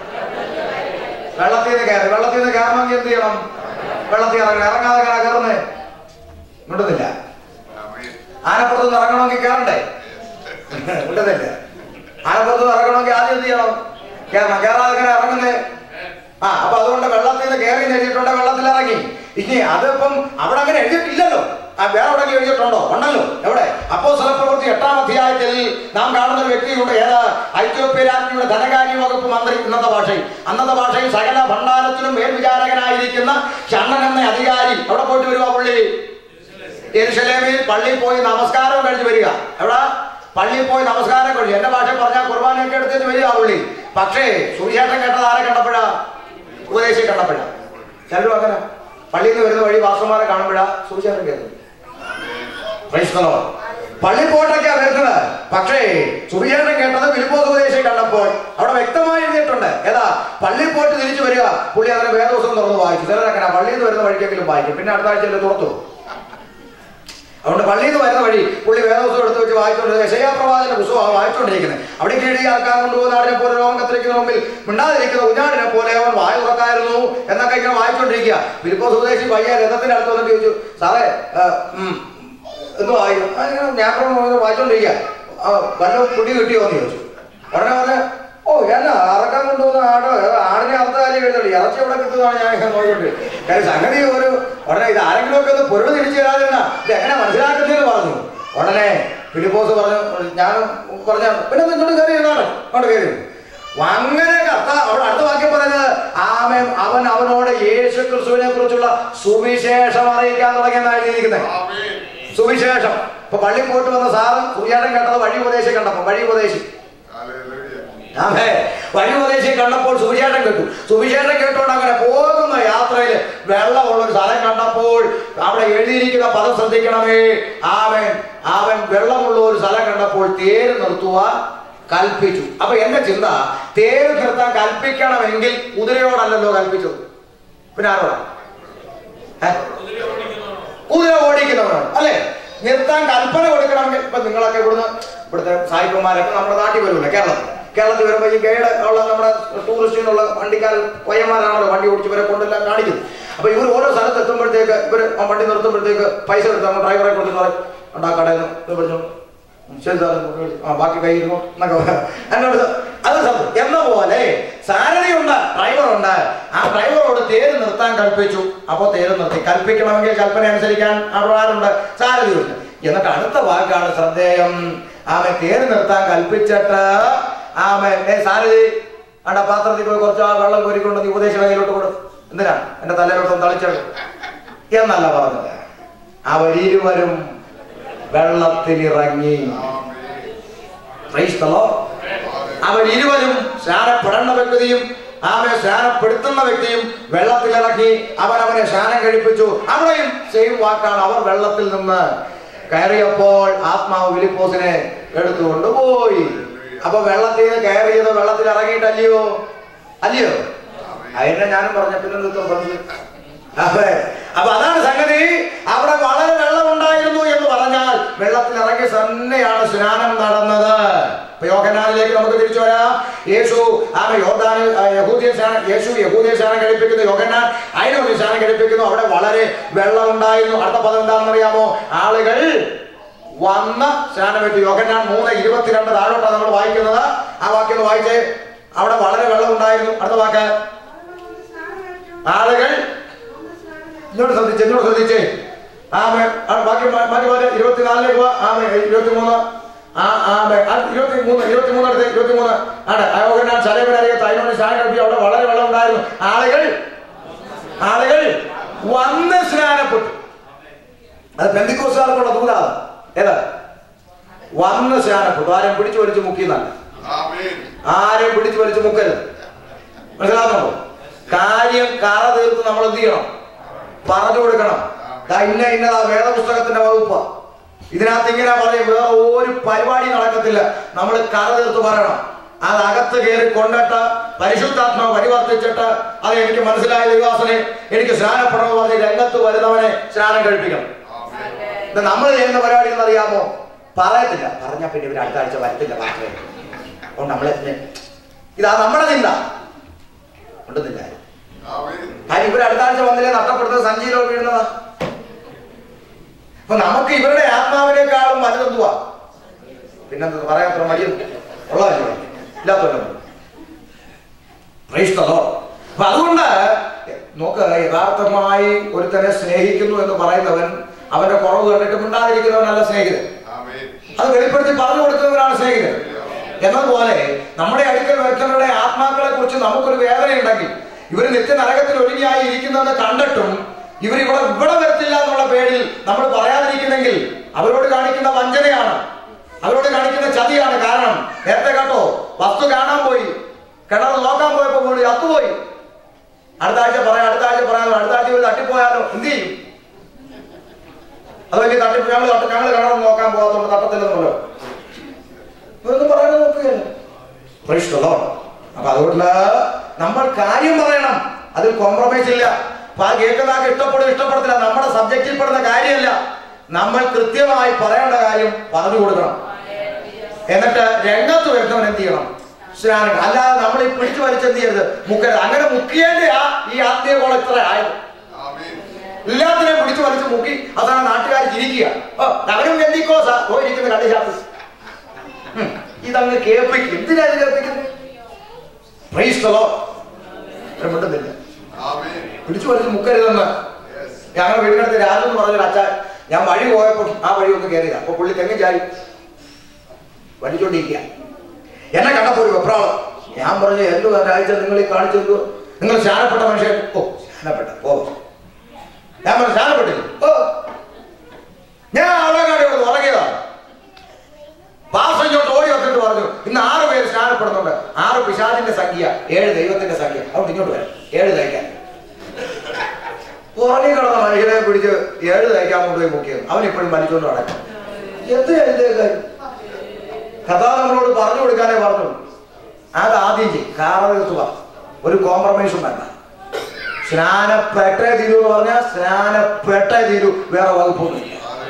വെള്ളത്തിൽ നിന്ന് കയറി വെള്ളത്തിൽ നിന്ന് കയറണമെങ്കിൽ എന്ത് ചെയ്യണം വെള്ളത്തിൽ ഇറങ്ങണം ഇറങ്ങാതെ എങ്ങനെ കയറുന്നേ വിടുന്നില്ല ആനപ്പുറത്ത് നിന്ന് ഇറങ്ങണമെങ്കിൽ കയറണ്ടേ വിടുന്നില്ല ആനപ്പുറത്ത് നിന്ന് ഇറങ്ങണമെങ്കിൽ ആദ്യം എന്ത് ചെയ്യണം കയറണം കയറാതെ എങ്ങനെ ഇറങ്ങുന്നേ ആ അപ്പൊ അതുകൊണ്ട് വെള്ളത്തിൽ നിന്ന് കയറി എഴുതിയിട്ടുണ്ട് വെള്ളത്തിൽ ഇറങ്ങി ഇനി അതിപ്പം അവിടെ അങ്ങനെ എഴുതിയിട്ടില്ലല്ലോ ആ വേറെ എവിടെയെങ്കിലും എഴുതിയിട്ടുണ്ടോ ഉണ്ടല്ലോ എവിടെ അപ്പോ സ്ഥലപ്രവൃത്തി എട്ടാം അധ്യായത്തിൽ നാം കാണുന്ന ഒരു വ്യക്തിയുണ്ട് ഏത് ഐത്യോപ്യ രാജ്ഞിയുടെ ധനകാര്യ വകുപ്പ് മന്ത്രി ഇന്നത്തെ ഭാഷയിൽ അന്നത്തെ ഭാഷയിൽ സകല ഭണ്ഡാരത്തിലും മേൽവിചാരകനായിരിക്കുന്ന ഷണ്ണൻ എന്ന അധികാരി എവിടെ പോയിട്ട് വരുവാ പുള്ളി യെരുശലേമിൽ പള്ളിയിൽ പോയി നമസ്കാരം കഴിഞ്ഞ് വരിക എവിടെ പള്ളിയിൽ പോയി നമസ്കാരം കഴിഞ്ഞു എന്റെ ഭാഷ പറഞ്ഞാൽ കുർബാനയൊക്കെ എടുത്തിട്ട് വരിക ആ പുള്ളി പക്ഷേ സുവിശേഷം കേട്ടത് ആരെ കണ്ടപ്പോഴാ ഉപദേശി കണ്ടപ്പോഴാ ചിലരും അങ്ങനെ പള്ളിയിൽ നിന്ന് വരുന്ന വഴി വാസന്മാരെ കാണുമ്പോഴാ സുവിശേഷം കേൾക്കുന്നത് Praise the Lord. പള്ളി പോയിട്ടൊക്കെയാ വരുന്നത് പക്ഷേ സുവിശേഷം കേട്ടത് ഫിലിപ്പോസ് ഉപദേശി കണ്ടപ്പോൾ അവിടെ വ്യക്തമായി എഴുതിയിട്ടുണ്ട് ഏതാ പള്ളി പോയിട്ട് തിരിച്ചു വരിക പുള്ളി അതിനെ വേദോസം തുറന്ന് വായിച്ചു ചിലരങ്ങനെ പള്ളിയിൽ നിന്ന് വരുന്ന വഴിക്കെങ്കിലും വായിക്കും പിന്നെ അടുത്ത ആഴ്ചയിൽ തുറത്തു അതുകൊണ്ട് പള്ളിയിൽ നിന്ന് വരുന്ന വഴി പുള്ളി വേദോസം എടുത്ത് വെച്ച് വായിച്ചുകൊണ്ട് യശയാ പ്രവാചന പുസ്തകം വായിച്ചുകൊണ്ടിരിക്കുന്നത് അവിടെ കയറി ആൾക്കാർ കൊണ്ടുപോകുന്ന ആടിനെ പോലെ രോഗം കത്തിരിക്കുന്ന മുമ്പിൽ മിണ്ടാതിരിക്കുന്ന കുഞ്ഞാടിനെ പോലെ അവൻ വായ തുറക്കായിരുന്നു എന്നൊക്കെ ഇങ്ങനെ വായിച്ചുകൊണ്ടിരിക്കുക ഫിലിപ്പോസ് ഉപദേശി പയ്യ രഥത്തിന്റെ അടുത്ത് വന്നിട്ട് ചോദിച്ചു സാറേ ആ, ഉം, എന്ന് വായി ആ, ഇങ്ങനെ ഞാൻ പറഞ്ഞ് വായിച്ചോണ്ടിരിക്കുക ആ, വല്ല പിടി കിട്ടിയോ എന്ന് ചോദിച്ചു ഉടനെ പറഞ്ഞ ഓ എന്നാ അറക്കാൻ കൊണ്ടുവന്ന ആടോ ആടിനെ അർത്ഥ കാര്യം എഴുതല്ലോ ഇറച്ചി എവിടെ കിട്ടുന്നതാണ് ഞാൻ ഇങ്ങനെ നോക്കിയിട്ട് കാര്യം സംഗതി ഒരു ഉടനെ ഇത് ആരെങ്കിലും ഒക്കെ ഒന്ന് പൊരുൾ തിരിച്ചു തരാതിരുന്ന ഇത് എങ്ങനെ മനസ്സിലാക്കുന്നതെന്ന് പറഞ്ഞു ഉടനെ ഫിലിപ്പോസ് പറഞ്ഞു ഞാൻ പറഞ്ഞ പിന്നെ ഒന്ന് ഇങ്ങോട്ട് കയറി ഇരുന്നാണ് അങ്ങോട്ട് കയറി ഇരുന്നു. അങ്ങനെ കത്ത അവിടെ അടുത്ത വാക്യം പറയുന്നത് ആമൻ അവൻ അവനോട് യേശു ക്രിസ്തുവിനെ കുറിച്ചുള്ള സുവിശേഷം അറിയിക്കാൻ തുടങ്ങിയെന്നാണ് എഴുതിയിരിക്കുന്നത് സുവിശേഷം ഇപ്പൊ പള്ളി പോയിട്ട് വന്ന സാറ് സുവിശേഷം കേട്ടത് വഴി ഉപദേശി കണ്ടപ്പോ വഴി ഉപദേശി ആമേ വഴി ഉപദേശി കണ്ടപ്പോൾ സുവിശേഷം കേട്ടു സുവിശേഷം കേട്ടുകൊണ്ട് അങ്ങനെ പോകുന്ന യാത്രയിൽ വെള്ളമുള്ള ഒരു സ്ഥലം കണ്ടപ്പോൾ അവിടെ എഴുതിയിരിക്കുന്ന പദം ശ്രദ്ധിക്കണമേ ആമൻ അവൻ വെള്ളമുള്ള ഒരു സ്ഥലം കണ്ടപ്പോൾ തേര് നിർത്തുവാൻ കൽപ്പിച്ചു അപ്പൊ എന്റെ ചിന്ത തേര് നിർത്താൻ കൽപ്പിക്കണമെങ്കിൽ കുതിരയോടല്ലല്ലോ കൽപ്പിച്ചത് പിന്നെ ആരോടാ ഏ? കുതിര ഓടിക്കുന്നവരാണ് അല്ലെ നിർത്താൻ കൽപ്പന കൊടുക്കണമെങ്കിൽ ഇപ്പൊ നിങ്ങളൊക്കെ ഇവിടുന്ന് ഇവിടുത്തെ സായിപ്പന്മാരൊക്കെ നമ്മുടെ നാട്ടിൽ വരുമല്ലോ കേരളത്തിൽ കേരളത്തിൽ വരുമ്പോൾ ഈ ഗൈഡ് ഉള്ള നമ്മുടെ ടൂറിസ്റ്റിനുള്ള വണ്ടിക്കാർ പയ്യന്മാരാണല്ലോ വണ്ടി ഓടിച്ച് ഇവരെ കൊണ്ടെല്ലാം കാണിക്കുന്നത് അപ്പൊ ഇവർ ഓരോ സ്ഥലത്ത് എത്തുമ്പോഴത്തേക്ക് ഇവർ വണ്ടി നിർത്തുമ്പോഴത്തേക്ക് പൈസ എടുത്ത് നമ്മൾ ഡ്രൈവറെ കൊടുത്ത് പറയും ഉണ്ടാ കടയിൽ നിന്ന് ഇത് പിടിച്ചോ. ഉം, ശരി സാറേ ആ ബാക്കി കൈ ഇരുന്നു എന്നൊക്കെ പറയാം. എന്നോട് ഇത് അത് സത്യം എന്ന പോലെ സാരഥിയുണ്ട് ഡ്രൈവറുണ്ട് ആ ഡ്രൈവറോട് തേര് നിർത്താൻ കൽപ്പിച്ചു അപ്പൊ തേര് നിർത്തി കൽപ്പിക്കണമെങ്കിൽ കൽപ്പന അനുസരിക്കാൻ അപ്രകാരമുണ്ട് സാരഥിയുണ്ട് എന്നിട്ട് അടുത്ത വാക്കാണ് ശ്രദ്ധേയം ആമെ തേര് നിർത്താൻ കൽപ്പിച്ചിട്ട് ആമെ ഏ സാരഥി അണ്ട പാത്രത്തിൽ പോയി കുറച്ച് ആ വെള്ളം കോരിക്കൊണ്ട് നീ ഉപദേശ കയ്യിലോട്ട് കൊടു എന്തിനാ എന്റെ തലയിലോട്ടൊന്ന് തളിച്ചത് എന്നല്ല പറഞ്ഞത് അവരിരുവരും വെള്ളത്തിലിറങ്ങി Praise the Lord. അവൻ ഇരുവരും സ്നാനപ്പെടേണ്ട വ്യക്തിയും അവനെ സ്നാനപ്പെടുത്തുന്ന വ്യക്തിയും വെള്ളത്തിലിറങ്ങി അവൻ അവനെ സ്നാനം കഴിപ്പിച്ചു അവിടെയും സെയിം വാക്കാണ് അവർ വെള്ളത്തിൽ നിന്ന് കയറിയപ്പോൾ ആത്മാവ് ഫിലിപ്പോസിനെ എടുത്തുകൊണ്ട് പോയി അപ്പൊ വെള്ളത്തിൽ നിന്ന് കയറിയത് വെള്ളത്തിൽ ഇറങ്ങിയിട്ടല്ലയോ അല്ലയോ അതിനെ ഞാനും പറഞ്ഞ പിന്നെ നിർത്തം പറഞ്ഞു അതെ അപ്പൊ അതാണ് സംഗതി അവിടെ വളരെ വെള്ളം ഉണ്ടായിരുന്നു എന്ന് പറഞ്ഞാൽ വെള്ളത്തിൽ ഇറങ്ങി തന്നെയാണ് സ്നാനം നടന്നത് ഇപ്പൊ യോഹനാനിലേക്ക് നമുക്ക് തിരിച്ചു വരാം യേശു ആമ യോദ്ധാന് യഹൂദിയ സ്നാനം യേശു യഹൂദിയ സ്നാനം കഴിപ്പിക്കുന്നു യോഹന്നാൻ അതിനൊരു സ്നാനം കഴിപ്പിക്കുന്നു അവിടെ വളരെ വെള്ളം ഉണ്ടായിരുന്നു അടുത്ത പദം എന്താണെന്ന് അറിയാമോ ആളുകൾ വന്ന് സ്നാനമേറ്റു യോഹന്നാൻ മൂന്ന് ഇരുപത്തിരണ്ട് താഴോട്ടാണ് നമ്മൾ വായിക്കുന്നത് ആ വാക്യം ഒന്ന് വായിച്ചേ അവിടെ വളരെ വെള്ളം ഉണ്ടായിരുന്നു അടുത്ത വാക്ക് ആളുകൾ ഇങ്ങോട്ട് ശ്രദ്ധിച്ച് ഇങ്ങോട്ട് ശ്രദ്ധിച്ച് ആമേ ആ, ബാക്കി മാ- ബാക്കി പോലെ ഇരുപത്തിനാലിലേക്ക് പോവാ ആമേ ഇരുപത്തിമൂന്ന് ആ ആ ബെ- ആ, ഇരുപത്തി മൂന്ന് ഇരുപത്തി മൂന്ന് അടുത്ത് ഇരുപത്തി മൂന്ന് ആണ് അയോഗ്യനാൻ ശലവനറിയത്ത് അതിനോട് സ്നാനം കഴിപ്പി അവിടെ വളരെ വെള്ളം ഉണ്ടായിരുന്നു ആളുകൾ ആളുകൾ വന്ന് സ്നാനപ്പെട്ടു അത് പെന്തിക്കോസുകാർക്കുള്ള ദൂതാണ് ഏതാ വന്ന് സ്നാനപ്പെട്ടു ആരും പിടിച്ചു വലിച്ച് മുക്കിയെന്നല്ല ആമേൻ ആരും പിടിച്ചു വലിച്ച് മുക്കരുത് മനസ്സിലാക്കുന്നുണ്ടോ കാര്യം കറ തീർത്ത് നമ്മൾ എന്ത് ചെയ്യണം പറഞ്ഞു കൊടുക്കണം ദാ ഇന്ന ഇന്നതാ വേദപുസ്തകത്തിന്റെ വകുപ്പ് ഇതിനകത്ത് ഇങ്ങനെ പറയും വേറെ ഒരു പരിപാടി നടക്കത്തില്ല നമ്മൾ കറ തീർത്ത് പറയണം അത് അകത്ത് കയറി കൊണ്ടിട്ട് പരിശുദ്ധാത്മാവ് പരിവർത്തിച്ചിട്ട് അത് എനിക്ക് മനസ്സിലായ വിവാസനെ എനിക്ക് സ്നാനപ്പെടണമെന്ന് പറഞ്ഞ് രംഗത്ത് വരുന്നവനെ സ്നാനം കഴിപ്പിക്കണം ഇത് നമ്മൾ ചെയ്യുന്ന പരിപാടി എന്നറിയാമോ പറയത്തില്ല പറഞ്ഞാൽ പിന്നെ ഇവർ അടുത്ത ആഴ്ച വരത്തില്ല മാത്രമേ അതുകൊണ്ട് നമ്മളെ ഇതാ നമ്മുടെ ചിന്ത ഉണ്ടെന്നില്ല ആമേൻ കാര്യം ഇവർ അടുത്ത ആഴ്ച വന്നില്ലേ നഷ്ടപ്പെടുന്നത് സഞ്ചിയിലോ വീഴുന്നതാ അപ്പൊ നമുക്ക് ഇവരുടെ ആത്മാവിനേക്കാളും വലുതെന്തുവാ പിന്നെന്ത് പറയാൻ അത്ര മടിയും ഉള്ളതല്ലോ ഇല്ലാത്തല്ലോ Praise the Lord. അപ്പൊ അതുകൊണ്ട് നോക്ക് യഥാർത്ഥമായി ഒരുത്തനെ സ്നേഹിക്കുന്നു എന്ന് പറയുന്നവൻ അവന്റെ കുറവ് കണ്ടിട്ട് മിണ്ടാതിരിക്കുന്നവനല്ല സ്നേഹിതൻ ആമേൻ അത് വെളിപ്പെടുത്തി പറഞ്ഞു കൊടുക്കുന്നവരാണ് സ്നേഹിതൻ എന്നതുപോലെ നമ്മുടെ അടുക്കൽ വരുന്നവരുടെ ആത്മാക്കളെ കുറിച്ച് നമുക്കൊരു വേദനയുണ്ടെങ്കിൽ ഇവർ നിത്യ നരകത്തിൽ ഒഴുകിയായി ഇരിക്കുന്നതെന്ന് കണ്ടിട്ടും ഇവർ ഇവിടെ ഇവിടെ വരത്തില്ല എന്നുള്ള പേരിൽ നമ്മൾ പറയാതിരിക്കുന്നെങ്കിൽ അവരോട് കാണിക്കുന്ന വഞ്ചനയാണ് അവരോട് കാണിക്കുന്ന ചതിയാണ് കാരണം നേരത്തെ കേട്ടോ വസ്തു കാണാൻ പോയി കിണർ നോക്കാൻ പോയപ്പോ വീട് ചത്തുപോയി അടുത്ത ആഴ്ച പറയാം അടുത്ത ആഴ്ച പറയാമോ അടുത്ത ആഴ്ച ഒരു തട്ടിപ്പോയാലോ എന്ത് ചെയ്യും അത് വലിയ തട്ടിപ്പ് ഞങ്ങൾ തട്ടി ഞങ്ങൾ കിണർ നോക്കാൻ പോകാത്തോണ്ട് തട്ടത്തില്ലെന്നല്ലോ ഇതൊന്നും പറയാൻ നോക്കുകയല്ല Praise the Lord. അപ്പൊ അതുകൊണ്ട് നമ്മൾ കാര്യം പറയണം അതിൽ കോംപ്രമൈസ് ഇല്ല അപ്പൊ ആ കേൾക്കുന്നതാക്ക് ഇഷ്ടപ്പെടും ഇഷ്ടപ്പെടത്തില്ല നമ്മുടെ സബ്ജക്റ്റിൽ പെടുന്ന കാര്യമല്ല നമ്മൾ കൃത്യമായി പറയേണ്ട കാര്യം പറഞ്ഞു കൊടുക്കണം എന്നിട്ട് രംഗത്ത് വരുന്നവൻ എന്ത് ചെയ്യണം സ്നാനം അല്ലാതെ നമ്മൾ ഈ പിടിച്ചു വലിച്ച് എന്ത് ചെയ്യരുത് മുക്കരുത് അങ്ങനെ മുക്കിയേണ്ട ഈ ആത്മീയ കോളം ഇത്ര ആയത് ആമേൻ എല്ലാത്തിനെയും പിടിച്ചു വലിച്ചു മുക്കി അവസാനം നാട്ടുകാർ ചിരിക്കുക ഓ അവനും ഗന്ധിക്കോസാ ഓ ഇരിക്കുന്ന കണ്ടിശാസ് ഇതങ്ങ് കേൾപ്പിക്കും എന്തിനാ ഇത് കേൾപ്പിക്കുന്നത് Praise the Lord. ഇവര് മിണ്ടുന്നില്ല ആമേൻ പിടിച്ചു വലിച്ച് മുക്കരുതെന്ന് യെസ് ഞങ്ങൾ വീടിനടുത്ത് രാജു എന്ന് പറഞ്ഞൊരു അച്ഛൻ ഞാൻ വഴി പോയപ്പോൾ ആ വഴി ഒന്ന് കയറിയതാ അപ്പൊ പുള്ളി തെങ്ങ് ചാടി വലിച്ചോണ്ടിരിക്കുക എന്നെ കണ്ടപ്പോ ഒരു വെപ്രാളം ഞാൻ പറഞ്ഞു എന്തോ ഒരാഴ്ച നിങ്ങൾ ഈ കാണിച്ചെന്തോ നിങ്ങൾ സ്നാനപ്പെട്ട മനുഷ്യൻ ഓ സ്നാനപ്പെട്ട ഓ ഞാൻ പറഞ്ഞു സ്നാനപ്പെട്ടില്ല ഓ ഞാൻ അവളെക്കാടി ഇവിടെ ഉറങ്ങിയതാണ് പാസ് ഇങ്ങോട്ട് ഓടി വന്നിട്ട് പറഞ്ഞു ഇന്ന് ആറ് പേര് സ്നാനപ്പെടുന്നുണ്ട് ആറ് പിശാചിന്റെ സംഖ്യ ഏഴ് ദൈവത്തിന്റെ സംഖ്യ അതുകൊണ്ട് ഇങ്ങോട്ട് വരാം ഏഴ് തയ്ക്കാൻ ഉറങ്ങി കിടന്ന മനുഷ്യനെ പിടിച്ച് ഏഴ് തയ്ക്കാൻ കൊണ്ടുപോയി മുക്കിയത് അവൻ ഇപ്പോഴും വലിച്ചുകൊണ്ട് നടക്കും എന്ത് എന്റെ കാര്യം കഥ നമ്മളോട് പറഞ്ഞു കൊടുക്കാനേ പറഞ്ഞു അത് ആദ്യം ചെയ്യും കാറകത്ത് പറ ഒരു കോംപ്രമൈസും വേണ്ട സ്നാനപ്പെട്ടേ തീരൂ എന്ന് പറഞ്ഞാൽ സ്നാനപ്പെട്ടേ തീരൂ വേറെ വകുപ്പൊന്നുമില്ല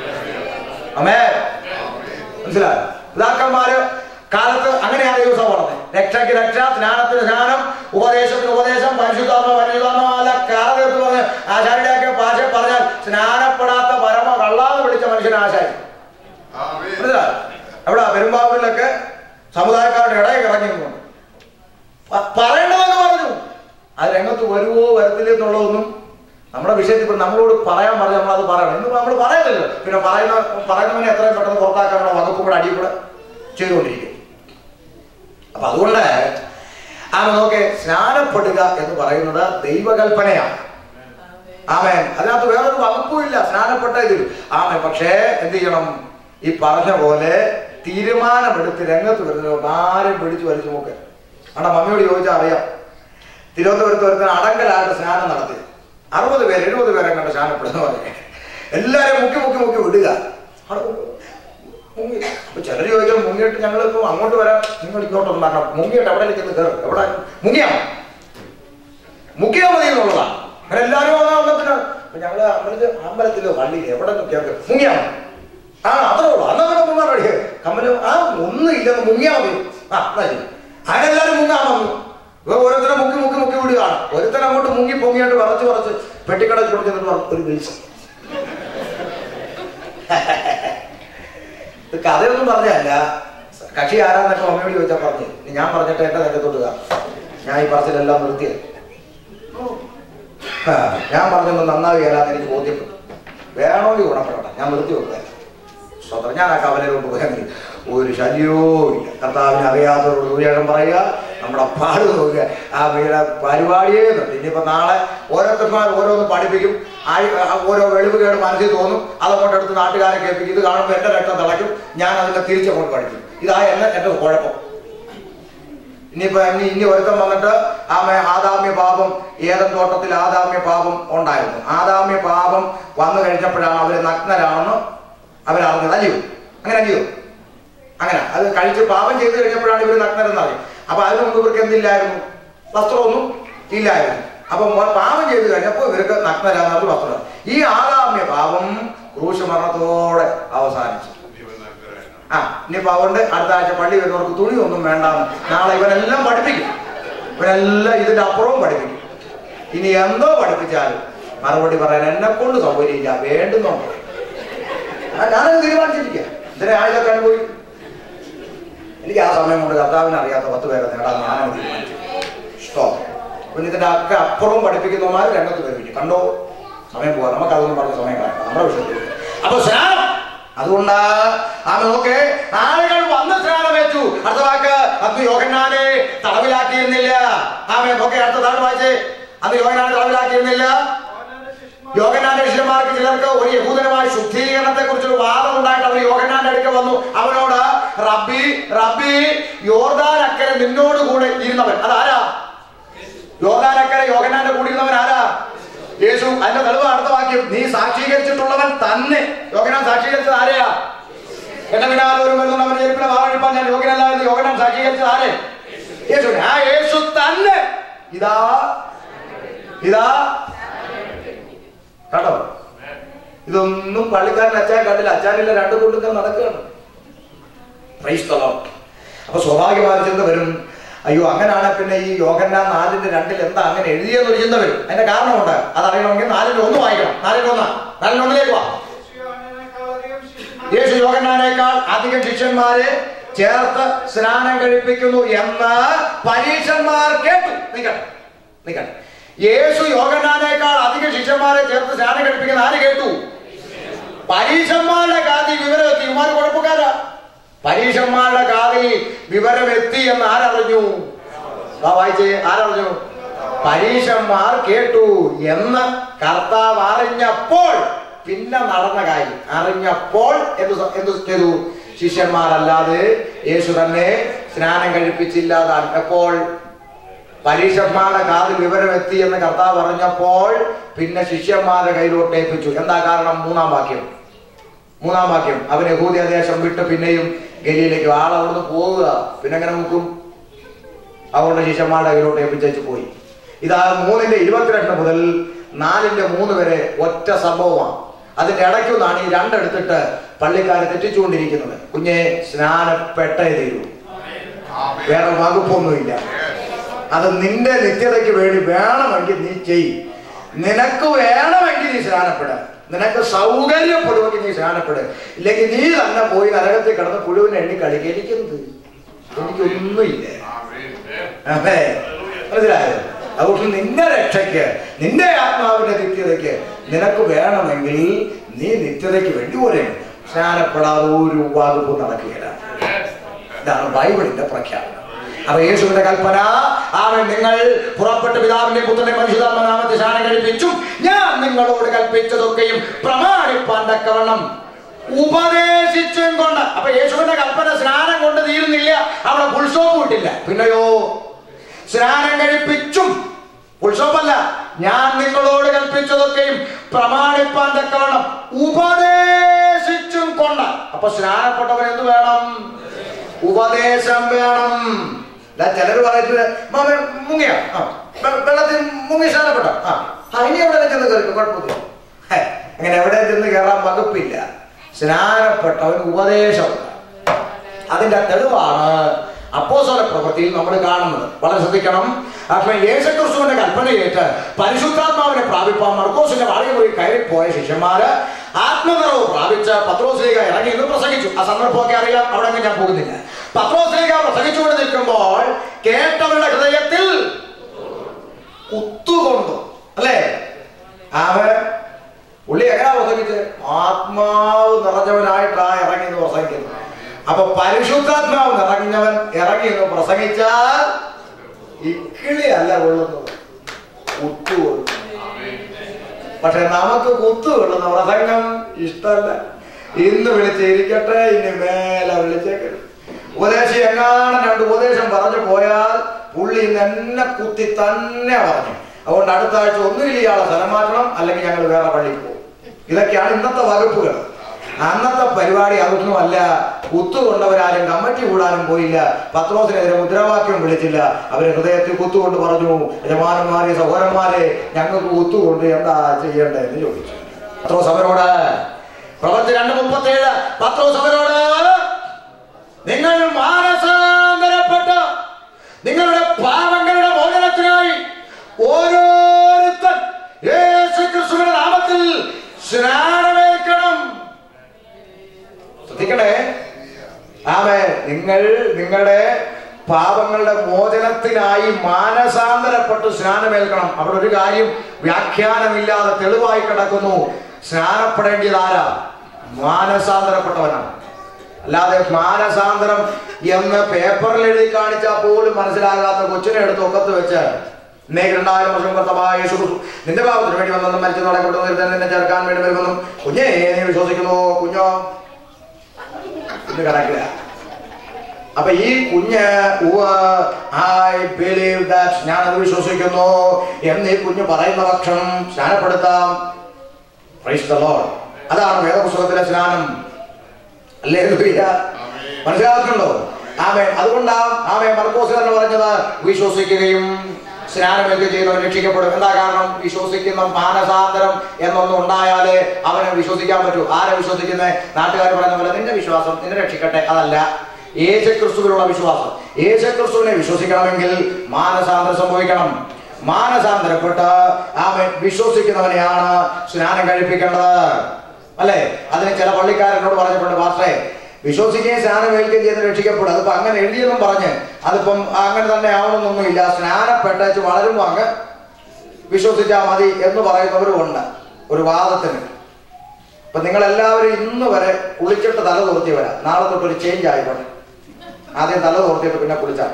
അമേ മനസ്സിലായോ പിതാക്കന്മാര് കാലത്ത് അങ്ങനെയാണ് ദിവസം പറഞ്ഞത് രക്ഷയ്ക്ക് രക്ഷ സ്നാനത്തിന് സ്നാനം ഉപദേശത്തിന് ഉപദേശം പരിശുദ്ധാത്മ പരിശുദ്ധാത്മ അല്ല കാലത്ത് പറഞ്ഞ് ആശാരിയുടെയൊക്കെ ഭാഷ പറഞ്ഞാൽ സ്നാനപ്പെടാത്ത പരമ കള്ളാന്ന് വിളിച്ച മനുഷ്യൻ ആശാരി ആമേൻ മനസ്സിലായോ എവിടെ പെരുമ്പാവൂരിലൊക്കെ സമുദായക്കാരുടെ ഇടയിൽ ഇറങ്ങിയിട്ടുണ്ട് പ- പറയേണ്ടതെന്ന് പറഞ്ഞു അത് രംഗത്ത് വരുവോ വരത്തില്ല എന്നുള്ളതൊന്നും നമ്മുടെ വിഷയത്തിൽ ഇപ്പൊ നമ്മളോട് പറയാൻ പറഞ്ഞ് നമ്മളത് പറയണം ഇന്ന് നമ്മൾ പറയുന്നില്ല പിന്നെ പറയുന്ന പറയുന്നവനെ എത്രയും പെട്ടെന്ന് പുറത്താക്കാനുള്ള വകുപ്പ് കൂടെ അടിയിൽ കൂടെ ചെയ്തുകൊണ്ടിരിക്കും അപ്പൊ അതുകൊണ്ട് ആ നോക്കെ സ്നാനപ്പെടുക എന്ന് പറയുന്നത് ദൈവകൽപ്പനയാണ് ആമേൻ അതിനകത്ത് വേറൊരു വകുപ്പും ഇല്ല സ്നാനപ്പെട്ട ഇതിൽ ആമേൻ പക്ഷേ എന്ത് ചെയ്യണം ഈ പറഞ്ഞ പോലെ തീരുമാനമെടുത്ത് രംഗത്ത് വരുന്നത് ആരും പിടിച്ചു വലിച്ചു നോക്ക് അവിടെ മമ്മിയോട് ചോദിച്ചാൽ അറിയാം തിരുവനന്തപുരത്ത് ഒരുത്തൻ അടങ്കലായിട്ട് സ്നാനം നടത്തി അറുപത് പേര് എഴുപത് പേരെ കണ്ട് സ്നാനപ്പെടുന്ന പറഞ്ഞു എല്ലാവരും മുക്കി മുക്കി മുക്കി വിടുക അവിടെ മുങ്ങി അപ്പൊ ചിലർ ചോദിച്ചാൽ മുങ്ങിയിട്ട് ഞങ്ങൾ ഇപ്പൊ അങ്ങോട്ട് വരാം നിങ്ങൾ ഇങ്ങോട്ടൊന്നും വരണം മുങ്ങിയിട്ട് എവിടെ ചെന്ന് കയറും എവിടെ മുങ്ങിയാ മുക്കിയാൽ മതി എന്നുള്ളതാണ് അങ്ങനെ എല്ലാവരും വന്ന വന്നത്തിന് അപ്പൊ ഞങ്ങള് അമ്പലത്തിൽ അമ്പലത്തിലോ പള്ളിയിലോ എവിടെ കേൾക്കും മുങ്ങിയാ മതി ആ അത്രേ ഉള്ളൂ അന്നാ പിന്നെ മുങ്ങാൻ റെഡി കമ്മല് ആ ഒന്നും ഇല്ലെന്ന് മുങ്ങിയാ മതി ആ എന്നാ ശരി അങ്ങനെ എല്ലാവരും മുങ്ങാൻ വന്നു ഇപ്പൊ ഓരോരുത്തരെ മുക്കി മുക്കി മുക്കി വിടുകയാണ് ഒരുത്തൻ അങ്ങോട്ട് മുങ്ങി പൊങ്ങിയായിട്ട് വറച്ച് വറച്ച് പെട്ടിക്കട കൊണ്ട് ചെന്നിട്ട് പറഞ്ഞു, ഒരു വീഴ്ച ഇത് കഥയൊന്നും പറഞ്ഞല്ല കക്ഷി ആരാന്നൊക്കെ അമ്മയോട് ചോദിച്ചാൽ പറഞ്ഞു ഇനി ഞാൻ പറഞ്ഞിട്ട് എന്റെ നെല്ലത്തോട്ട് കാണാം ഞാൻ ഈ പറച്ചിലെല്ലാം നിർത്തിയത് ആ, ഞാൻ പറഞ്ഞൊന്നും നന്നാവുകയല്ലാന്ന് എനിക്ക് ബോധ്യപ്പെട്ടു വേണമെങ്കിൽ ഗുണപ്പെടട്ടെ ഞാൻ നിർത്തി വെക്കുക സ്വതന്ത്രം ഞാൻ ആ കവലയിലോട്ട് പോയാൽ മതി ഒരു ശല്യവും ഇല്ല കർത്താവിനെ അറിയാത്തവരോട് ദൂരേഷം പറയുക നമ്മുടെ പാട് നോക്കുക ആ വീട പരിപാടിയേ നിർത്തി ഇനിയിപ്പോ നാളെ ഓരോരുത്തന്മാർ ഓരോന്ന് പഠിപ്പിക്കും ആഴ് ആ ഓരോ വെളിവ് കേട് മനസ്സിൽ തോന്നും അതങ്ങോട്ട് എടുത്ത് നാട്ടുകാരെ കേൾപ്പിക്കും ഇത് കാണുമ്പോൾ എന്റെ രക്തം തിളയ്ക്കും ഞാൻ അതിന്റെ തിരിച്ചങ്ങോട്ട് പഠിക്കും ഇതാ എന്നെ എന്റെ കുഴപ്പം ഇനിയിപ്പോ ഇനി ഇനി ഒരുത്തം വന്നിട്ട് ആമ ആദാമ്യ പാപം ഏതൻ തോട്ടത്തിൽ ആദാമ്യ പാപം ഉണ്ടായിരുന്നു ആദാമ്യ പാപം വന്നു കഴിഞ്ഞപ്പോഴാണ് അവര് നഗ്നരാണെന്ന് അവരറിഞ്ഞത് അല്ലയോ അങ്ങനെ അല്ലയോ അങ്ങനെ അത് കഴിച്ച് പാപം ചെയ്ത് കഴിഞ്ഞപ്പോഴാണ് ഇവർ നഗ്നരെന്ന് അറിയും അപ്പൊ അതിനു മുമ്പ് ഇവർക്ക് എന്തില്ലായിരുന്നു വസ്ത്രമൊന്നും ഇല്ലായിരുന്നു അപ്പൊ മോ- പാപം ചെയ്ത് കഴിഞ്ഞപ്പോൾ ഇവർക്ക് നഗ്നരാന്നത് വസ്ത്രം ഈ ആദാമ്യ പാപം ക്രൂശ മരണത്തോടെ അവസാനിച്ചു ആ ഇനിയിപ്പോ അതുകൊണ്ട് അടുത്ത ആഴ്ച പള്ളി വരുന്നവർക്ക് തുണിയൊന്നും വേണ്ടാന്ന് നാളെ ഇവനെല്ലാം പഠിപ്പിക്കും ഇവനെല്ലാം ഇതിന്റെ അപ്പുറവും പഠിപ്പിക്കും ഇനി എന്തോ പഠിപ്പിച്ചാലും മറുപടി പറയാൻ എന്നെ കൊണ്ട് സൗകര്യമില്ല വേണ്ടുന്നുണ്ട് ആ, ഞാനത് തീരുമാനിച്ചിരിക്കുക ഇതിനെ ആഴ്ച അനുഭവി എനിക്ക് ആ സമയം കൊണ്ട് കർത്താവിനെ അറിയാത്ത പത്ത് പേരെ നേടാൻ ഞാനത് തീരുമാനിച്ചു ഇഷ്ടോ പിന്നെ ഇതിന്റെ ഒക്കെ അപ്പുറവും പഠിപ്പിക്കുന്നവന്മാർ രംഗത്ത് വരും കണ്ടോ സമയം പോവാ നമുക്ക് അതൊന്നും പറഞ്ഞ സമയം കളയണ്ട നമ്മുടെ വിഷയത്തിൽ അപ്പൊ സ്നാനം അതുകൊണ്ട് ആമ നോക്കെ ആളുകൾ വന്ന് സ്നാനം വെച്ചു അടുത്ത വാക്ക് അന്ന് യോഗനാനെ തടവിലാക്കിയിരുന്നില്ല ആമേ നോക്കെ അടുത്ത താഴ് വായിച്ചേ അന്ന് യോഗനാനെ തടവിലാക്കിയിരുന്നില്ല യോഗനാന്റെ ശിഷ്യന്മാർക്ക് ചിലർക്ക് ഒരു യഹൂദനമായ ശുദ്ധീകരണത്തെ കുറിച്ചൊരു വാദം ഉണ്ടായിട്ട് അവർ യോഗനാന്റെ അടുക്ക വന്നു അവനോട് റബ്ബി റബ്ബി യോർദാൻ അക്കരെ നിന്നോട് കൂടെ ഇരുന്നവൻ അതാരാ യോർദാൻ അക്കരെ യോഗനാന്റെ കൂടെ ഇരുന്നവൻ ആരാ യേശു അതിന്റെ തെളിവ് അടുത്ത വാക്യം നീ സാക്ഷീകരിച്ചിട്ടുള്ളവൻ തന്നെ യോഗനാൻ സാക്ഷീകരിച്ചത് ആരെയാ എന്റെ പിന്നാലെ ഒരു വരുന്ന അവൻ ചെരുപ്പിനെ വാറഴിപ്പാൻ ഞാൻ യോഗ്യനല്ല എന്ന് യോഗനാൻ സാക്ഷീകരിച്ചത് ആരെ യേശു ആ യേശു തന്നെ ഇതാ ഇതാ കണ്ടോ ഇതൊന്നും പള്ളിക്കാരൻ അച്ചാൻ കണ്ടില്ല അച്ചാനില്ല രണ്ട് കൂട്ടുകാർ നടക്കുകയാണ് Praise the Lord. അപ്പൊ സ്വാഭാവികമായി ചിന്ത വരും അയ്യോ അങ്ങനെയാണ് പിന്നെ ഈ യോഗന്ന നാലിന്റെ രണ്ടിൽ എന്താ അങ്ങനെ എഴുതിയെന്നൊരു ചിന്ത വരും അതിന്റെ കാരണമുണ്ട് അതറിയണമെങ്കിൽ നാലിന്റെ ഒന്ന് വായിക്കണം നാലിന്റെ ഒന്ന് നാലിന്റെ ഒന്നിലേക്ക് വാ യേശു യോഗന്നാനേക്കാൾ അധികം ശിഷ്യന്മാരെ ചേർത്ത് സ്നാനം കഴിപ്പിക്കുന്നു എന്ന് പരീക്ഷന്മാർ കേട്ടു നിക്കട്ടെ നിക്കട്ടെ യേശു യോഗന്നാനേക്കാൾ അധികം ശിഷ്യന്മാരെ ചേർത്ത് സ്നാനം കഴിപ്പിക്കുന്ന ആര് കേട്ടു പരീക്ഷന്മാരുടെ കാതിൽ വിവരം എത്തി ഇവന്മാര് കുഴപ്പക്കാരാ പരീക്ഷന്മാരുടെ കാതിൽ വിവരം എത്തി എന്ന് ആരറിഞ്ഞു ആ വായിച്ചേ ആരറിഞ്ഞു പരീക്ഷന്മാർ കേട്ടു എന്ന് കർത്താവ് അറിഞ്ഞപ്പോൾ പിന്നെ നടന്ന കാര്യം അറിഞ്ഞപ്പോൾ എന്ത് സ- എന്ത് ചെയ്തു ശിഷ്യന്മാരല്ലാതെ യേശു തന്നെ സ്നാനം കഴിപ്പിച്ചില്ലാതാണ് എപ്പോൾ പരീക്ഷന്മാരുടെ കാതിൽ വിവരം എത്തി എന്ന് കർത്താവ് പറഞ്ഞപ്പോൾ പിന്നെ ശിഷ്യന്മാരുടെ കയ്യിലോട്ട് ഏൽപ്പിച്ചു എന്താ കാരണം മൂന്നാം വാക്യം മൂന്നാം വാക്യം അവൻ യഹൂദിയ ദേശം വിട്ട് പിന്നെയും ഗലിയിലേക്ക് ആൾ അവിടുന്ന് പോവുക പിന്നെ എങ്ങനെ നോക്കും അതുകൊണ്ട് ശിഷ്യന്മാരുടെ കയ്യിലോട്ട് ഏൽപ്പിച്ചു പോയി ഇതാ മൂന്നിന്റെ ഇരുപത്തിരണ്ട് മുതൽ നാലിന്റെ മൂന്ന് വരെ ഒറ്റ സംഭവമാണ് അതിന്റെ ഇടയ്ക്കൊന്നാണ് ഈ രണ്ടെടുത്തിട്ട് പള്ളിക്കാരെ തെറ്റിച്ചുകൊണ്ടിരിക്കുന്നത് കുഞ്ഞെ സ്നാനപ്പെട്ടേ തീരൂ വേറെ വകുപ്പൊന്നുമില്ല അത് നിന്റെ നിത്യതയ്ക്ക് വേണ്ടി വേണമെങ്കിൽ നീ ചെയ് നിനക്ക് വേണമെങ്കിൽ നീ സ്നാനപ്പെട നിനക്ക് സൗകര്യപ്പെടുമെങ്കിൽ നീ സ്നാനപ്പെട് ഇല്ലെങ്കിൽ നീ തന്നെ പോയി നരകത്തിൽ കിടന്ന് പുഴുവിനെ എണ്ണി കളിക്കുക എനിക്കെന്ത് എനിക്കൊന്നുമില്ല അതെ മനസ്സിലായോ അതുകൊണ്ട് നിന്റെ രക്ഷയ്ക്ക് നിന്റെ ആത്മാവിന്റെ നിത്യതയ്ക്ക് നിനക്ക് വേണമെങ്കിൽ നീ നിത്യതയ്ക്ക് വേണ്ടി ഒരു സ്നാനപ്പെടാതെ ഒരു വകുപ്പ് നടക്കുകയില്ല ഇതാണ് ബൈബിളിന്റെ പ്രഖ്യാപനം അപ്പൊ യേശുവിന്റെ കൽപ്പന അവൻ നിങ്ങൾ പുറപ്പെട്ട് പിതാവിന്റെ പുത്രനെ പരിശുദ്ധാത്മനാമത്തെ സ്നാനം കഴിപ്പിച്ചും ഞാൻ നിങ്ങളോട് കൽപ്പിച്ചതൊക്കെയും പ്രമാണിപ്പാൻ തക്കവണ്ണം ഉപദേശിച്ചും കൊണ്ട് അപ്പൊ യേശുവിന്റെ കൽപ്പന സ്നാനം കൊണ്ട് തീരുന്നില്ല അവിടെ ഉത്സവം വിട്ടില്ല പിന്നെയോ സ്നാനം കഴിപ്പിച്ചും ഉത്സവമല്ല ഞാൻ നിങ്ങളോട് കൽപ്പിച്ചതൊക്കെയും പ്രമാണിപ്പാൻ തക്കവണ്ണം ഉപദേശിച്ചും കൊണ്ട് അപ്പൊ സ്നാനപ്പെട്ടവൻ എന്ത് വേണം ഉപദേശം വേണം ദാ ചിലര് പറയുന്നത് മാമ മുങ്ങിയ ആ വെ- വെള്ളത്തിൽ മുങ്ങി സ്നാനപ്പെട്ട ആ ആ, ഇനി എവിടെ ചെന്ന് കയറി കുഴപ്പമില്ല ഹേ, അങ്ങനെ എവിടെ ചെന്ന് കയറാൻ വകുപ്പില്ല സ്നാനപ്പെട്ടവൻ ഉപദേശം അതിന്റെ തെളിവാണ് അപ്പോസ്തല പ്രവൃത്തിയിൽ നമ്മൾ കാണുന്നത് വളരെ ശ്രദ്ധിക്കണം അപ്പോൾ യേശുക്രിസ്തുവിന്റെ കൽപ്പനയേറ്റ് പരിശുദ്ധാത്മാവിനെ പ്രാപിപ്പാൻ മർക്കോസിന്റെ വാഴമുറി കയറിപ്പോയ ശിഷ്യന്മാര് ആത്മനിറവ് പ്രാപിച്ച് പത്രോസിലേക്ക് ഇറങ്ങി എന്ന് പ്രസംഗിച്ചു ആ സന്ദർഭമൊക്കെ അറിയാം അവിടെ ഒന്നും ഞാൻ പോകുന്നില്ല പത്രോസിലേക്ക് പ്രസംഗിച്ചുകൊണ്ട് നിൽക്കുമ്പോൾ കേട്ടവരുടെ ഹൃദയത്തിൽ കുത്തുകൊണ്ടു അല്ലേ അവൻ പുള്ളി എങ്ങനെയാ പ്രസംഗിച്ചത് ആത്മാവ് നിറഞ്ഞവനായിട്ടാ ഇറങ്ങി എന്ന് പ്രസംഗിക്കുന്നത് അപ്പൊ പരിശു പക്ഷെ നമുക്ക് കുത്തുകൊള്ളുന്ന പ്രസംഗം ഇഷ്ടമല്ല ഇന്ന് വിളിച്ചിരിക്കട്ടെ ഇനി മേലെ വിളിച്ചേക്കരുത് ഉപദേശം എങ്ങാനും രണ്ട് ഉപദേശം പറഞ്ഞു പോയാൽ പുള്ളി ഇന്ന് എന്നെ കുത്തി തന്നെ പറഞ്ഞു അതുകൊണ്ട് അടുത്ത ആഴ്ച ഒന്നുകിൽ ഇയാളെ സ്ഥലം മാറ്റണം അല്ലെങ്കിൽ ഞങ്ങൾ വേറെ പള്ളിയിൽ പോകും ഇതൊക്കെയാണ് ഇന്നത്തെ വകുപ്പുകൾ അന്നത്തെ പരിപാടി അതൊന്നുമല്ല കുത്തുകൊണ്ടവരാരും കമ്മിറ്റി കൂടാനും പോയില്ല പത്രോസിനെതിരെ മുദ്രാവാക്യം വിളിച്ചില്ല അവരെ ഹൃദയത്തിൽ കുത്തുകൊണ്ട് പറഞ്ഞു യജമാനന്മാരെ സഹോദരന്മാരെ ഞങ്ങൾക്ക് കുത്തുകൊണ്ട് എന്താ ചെയ്യേണ്ടതെന്ന് ചോദിച്ചു പത്രോസ് അവരോട് പ്രവർത്തി രണ്ട് മുപ്പത്തേഴ് പത്രോസ് അവരോട് നിങ്ങൾ മാനസാന്തരപ്പെട്ട് നിങ്ങളുടെ പാപങ്ങളുടെ മോചനത്തിനായി ഓരോരുത്തൻ യേശു ക്രിസ്തുവിന്റെ നാമത്തിൽ സ്നാനമേൽക്കണം ശ്രദ്ധിക്കണേ ആമേ നിങ്ങൾ നിങ്ങളുടെ പാപങ്ങളുടെ മോചനത്തിനായി മാനസാന്തരപ്പെട്ട് സ്നാനമേൽക്കണം അവിടെ ഒരു കാര്യം വ്യാഖ്യാനമില്ലാതെ തെളിവായി കിടക്കുന്നു സ്നാനപ്പെടേണ്ടതാരാ മാനസാന്തരപ്പെട്ടവനാണ് അല്ലാതെ മാനസാന്തരം എന്ന് പേപ്പറിൽ എഴുതി കാണിച്ചാൽ പോലും മനസ്സിലാകാത്ത കൊച്ചിനെ എടുത്ത് ഒക്കത്ത് വെച്ച് ഇന്നേക്ക് രണ്ടായിരം വർഷം കർത്തമായ യേശു ക്രിസ്തു നിന്റെ പാപത്തിന് വേണ്ടി വന്നെന്നും മരിച്ചു കൊണ്ടുവന്നിരുന്ന നിന്നെ ചേർക്കാൻ വേണ്ടി വരുമെന്നും കുഞ്ഞേ നീ വിശ്വസിക്കുന്നു കുഞ്ഞോ കുഞ്ഞ് കണക്കില്ല അപ്പൊ ഈ കുഞ്ഞ് ഐ ബിലീവ് ദാറ്റ് ഞാൻ അത് വിശ്വസിക്കുന്നു എന്ന് ഈ കുഞ്ഞ് പറയുന്ന പക്ഷം സ്നാനപ്പെടുത്താം Praise the Lord. അതാണ് വേദപുസ്തകത്തിലെ സ്നാനം അല്ലേ മനസ്സിലാക്കുന്നുണ്ടോ ആമേ അതുകൊണ്ടാണ് ആമേ മർക്കോസ് തന്നെ പറഞ്ഞത് വിശ്വസിക്കുകയും സ്നാനമേൽക്കുക ചെയ്യുന്നവൻ രക്ഷിക്കപ്പെടും എന്താ കാരണം വിശ്വസിക്കുന്ന മാനസാന്തരം എന്നൊന്നും ഉണ്ടായാലേ അവനെ വിശ്വസിക്കാൻ പറ്റൂ ആരെ വിശ്വസിക്കുന്നത് നാട്ടുകാർ പറയുന്ന പോലെ നിന്റെ വിശ്വാസം നിന്നെ രക്ഷിക്കട്ടെ അതല്ല യേശു ക്രിസ്തുവിലുള്ള വിശ്വാസം യേശു ക്രിസ്തുവിനെ വിശ്വസിക്കണമെങ്കിൽ മാനസാന്തരം സംഭവിക്കണം മാനസാന്തരപ്പെട്ട് ആമൻ വിശ്വസിക്കുന്നവനെയാണ് സ്നാനം കഴിപ്പിക്കേണ്ടത് അല്ലേ അതിന് ചില പള്ളിക്കാരനോട് പറഞ്ഞിട്ടുണ്ട് പാസ്റ്റേ വിശ്വസിക്കുകയും സ്നാനം ഏൽക്കുകയും ചെയ്ത് രക്ഷിക്കപ്പെടും അതിപ്പോ അങ്ങനെ എഴുതിയെന്നും പറഞ്ഞ് അതിപ്പം അങ്ങനെ തന്നെ ആവണമെന്നൊന്നുമില്ല സ്നാനപ്പെട്ടേച്ച് വളരുമ്പോൾ അങ്ങ് വിശ്വസിച്ചാൽ മതി എന്ന് പറയുന്നവരും ഉണ്ട് ഒരു വാദത്തിന് അപ്പൊ നിങ്ങൾ എല്ലാവരും ഇന്ന് വരെ കുളിച്ചിട്ട് തല തോർത്തി വരാം നാളെ തൊട്ട് ഒരു ചേഞ്ച് ആയിക്കോട്ടെ ആദ്യം തല തോർത്തിയിട്ട് പിന്നെ കുളിച്ചാൽ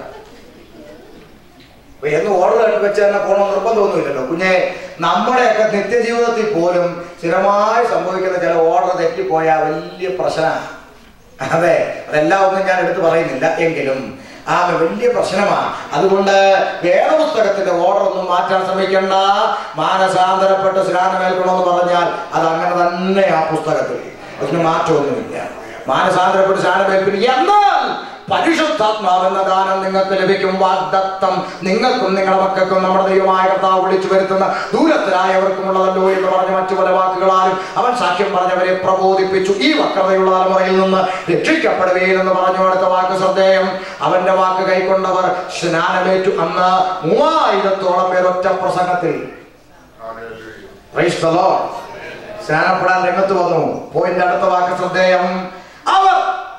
അപ്പൊ എന്ന് ഓർഡർ വെച്ച് തന്നെ പോകണം നിർബന്ധമൊന്നുമില്ലല്ലോ കുഞ്ഞെ നമ്മുടെയൊക്കെ നിത്യജീവിതത്തിൽ പോലും സ്ഥിരമായി സംഭവിക്കുന്ന ചില ഓർഡർ തെറ്റിപ്പോയാൽ വലിയ പ്രശ്നമാണ് അതെ അതെല്ലാം ഒന്നും ഞാൻ എടുത്തു പറയുന്നില്ല എങ്കിലും ആ വലിയ പ്രശ്നമാണ് അതുകൊണ്ട് വേദപുസ്തകത്തിന്റെ ഓർഡർ ഒന്നും മാറ്റാൻ ശ്രമിക്കണ്ട മാനസാന്തരപ്പെട്ട് സ്നാനമേൽക്കണമെന്ന് പറഞ്ഞാൽ അത് അങ്ങനെ തന്നെ ആ പുസ്തകത്തിൽ അതിന് മാറ്റമൊന്നുമില്ല മാനസാന്തരപ്പെട്ട് സ്നാനമേൽപ്പിന് എന്നാൽ പരിശുദ്ധാത്മാവെന്ന ദാനം നിങ്ങൾക്ക് ലഭിക്കും വാഗ്ദത്തം നിങ്ങൾക്കും നിങ്ങളുടെ മക്കൾക്കും നമ്മുടെ ദൈവമായ കർത്താവ് വിളിച്ചു വരുത്തുന്ന ദൂരത്തിലായവർക്കുമുള്ളതല്ലോ എന്ന് പറഞ്ഞ മറ്റു പല വാക്കുകളാലും അവൻ സാക്ഷ്യം പറഞ്ഞവരെ പ്രബോധിപ്പിച്ചു ഈ വക്രതയുള്ള തലമുറയിൽ നിന്ന് രക്ഷിക്കപ്പെടുകയും എന്ന് പറഞ്ഞു അടുത്ത വാക്ക് ശ്രദ്ധേയം അവന്റെ വാക്ക് കൈക്കൊണ്ടവർ സ്നാനമേറ്റു അന്ന് മൂവായിരത്തോളം പേർ ഒറ്റ പ്രസംഗത്തിൽ Praise the Lord. സ്നാനപ്പെടാൻ രംഗത്ത് വന്നു പോയിന്റ് അടുത്ത വാക്ക് ശ്രദ്ധേയം അവർ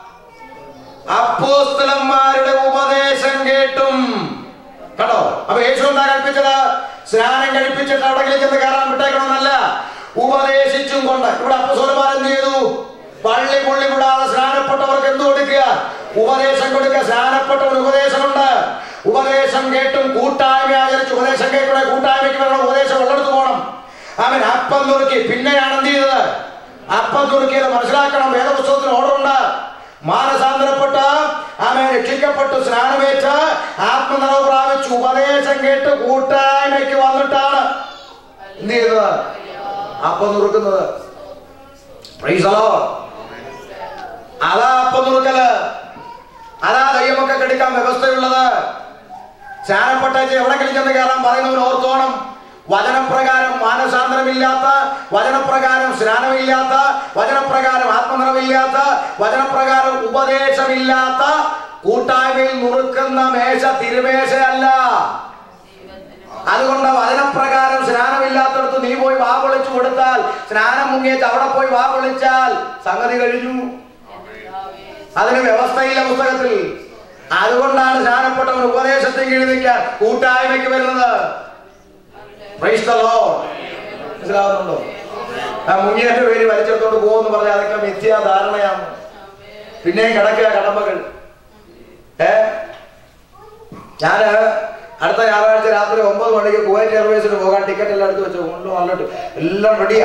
അപ്പോസ്തലന്മാരുടെ ഉപദേശം കേട്ടും കണ്ടോ അപ്പൊ യേശു എന്താ കൽപ്പിച്ചത് സ്നാനം കഴിപ്പിച്ചിട്ട് അവിടെ ചെന്ന് കയറാൻ വിട്ടേക്കണമെന്നല്ല ഉപദേശിച്ചും കൊണ്ട് ഇവിടെ അപ്പോസ്തലന്മാർ എന്ത് ചെയ്തു പള്ളി പുള്ളി വിടാതെ സ്നാനപ്പെട്ടവർക്ക് എന്ത് കൊടുക്കുക ഉപദേശം കൊടുക്കുക സ്നാനപ്പെട്ടവന് ഉപദേശമുണ്ട് ഉപദേശം കേട്ടും കൂട്ടായ്മ ആചരിച്ച് ഉപദേശം കേൾക്കണേ കൂട്ടായ്മയ്ക്ക് വരണം ഉപദേശം ഉള്ളിടത്ത് പോകണം അവൻ അപ്പം നുറുക്കി പിന്നെയാണ് എന്ത് ചെയ്തത് അപ്പം നുറുക്കിയത് മനസ്സിലാക്കണം വേദപുസ്തകത്തിന് ഓർഡർ ഉണ്ട് മാനസാന്തരപ്പെട്ട് ആമേ രക്ഷിക്കപ്പെട്ട് സ്നാനമേറ്റ് ആത്മനിറവ് പ്രാപിച്ചു ഉപദേശം കേട്ട് കൂട്ടായ്മയ്ക്ക് വന്നിട്ടാണ് എന്ത് ചെയ്തത് അപ്പം നുറുക്കുന്നത് Praise the Lord. അതാ അപ്പം നുറുക്കല് അതാ ദൈവമൊക്കെ കെടുക്കാൻ വ്യവസ്ഥയുള്ളത് സ്നാനപ്പെട്ടേച്ച് എവിടെങ്കിലും ചെന്ന് കയറാൻ പറയുന്നവൻ ഓർത്തോണം വചനപ്രകാരം മാനസാന്തരമില്ലാത്ത വചനപ്രകാരം സ്നാനമില്ലാത്ത വചനപ്രകാരം ആത്മനിറവില്ലാത്ത വചനപ്രകാരം ഉപദേശമില്ലാത്ത കൂട്ടായ്മയിൽ നുറുക്കുന്ന മേശ തിരുമേശയല്ല അതുകൊണ്ട് വചനപ്രകാരം സ്നാനമില്ലാത്തടത്ത് നീ പോയി വാ വിളിച്ചു കൊടുത്താൽ സ്നാനം മുങ്ങിയേച്ച് അവിടെ പോയി വാ വിളിച്ചാൽ സംഗതി കഴിഞ്ഞു അതിന് വ്യവസ്ഥയില്ല പുസ്തകത്തിൽ അതുകൊണ്ടാണ് സ്നാനപ്പെട്ടവൻ ഉപദേശത്തെ കീഴിൽ നിൽക്കാൻ കൂട്ടായ്മയ്ക്ക് വരുന്നത് Praise the Lord. മനസ്സിലാവുന്നുണ്ടോ ആ മുങ്ങിയന്റെ പേര് വലിച്ചെടുത്തോണ്ട് പോകുമെന്ന് പറഞ്ഞാൽ അതൊക്കെ മിഥ്യാധാരണയാണ് പിന്നെയും കിടക്കുക കടമ്പകൾ ഏ ഞാന് അടുത്ത ഞായറാഴ്ച രാത്രി ഒമ്പത് മണിക്ക് കുവൈറ്റ് എയർവേസിന് പോകാൻ ടിക്കറ്റ് എല്ലാം എടുത്ത് വെച്ചു കൊണ്ട് വന്നിട്ട് എല്ലാം റെഡിയാ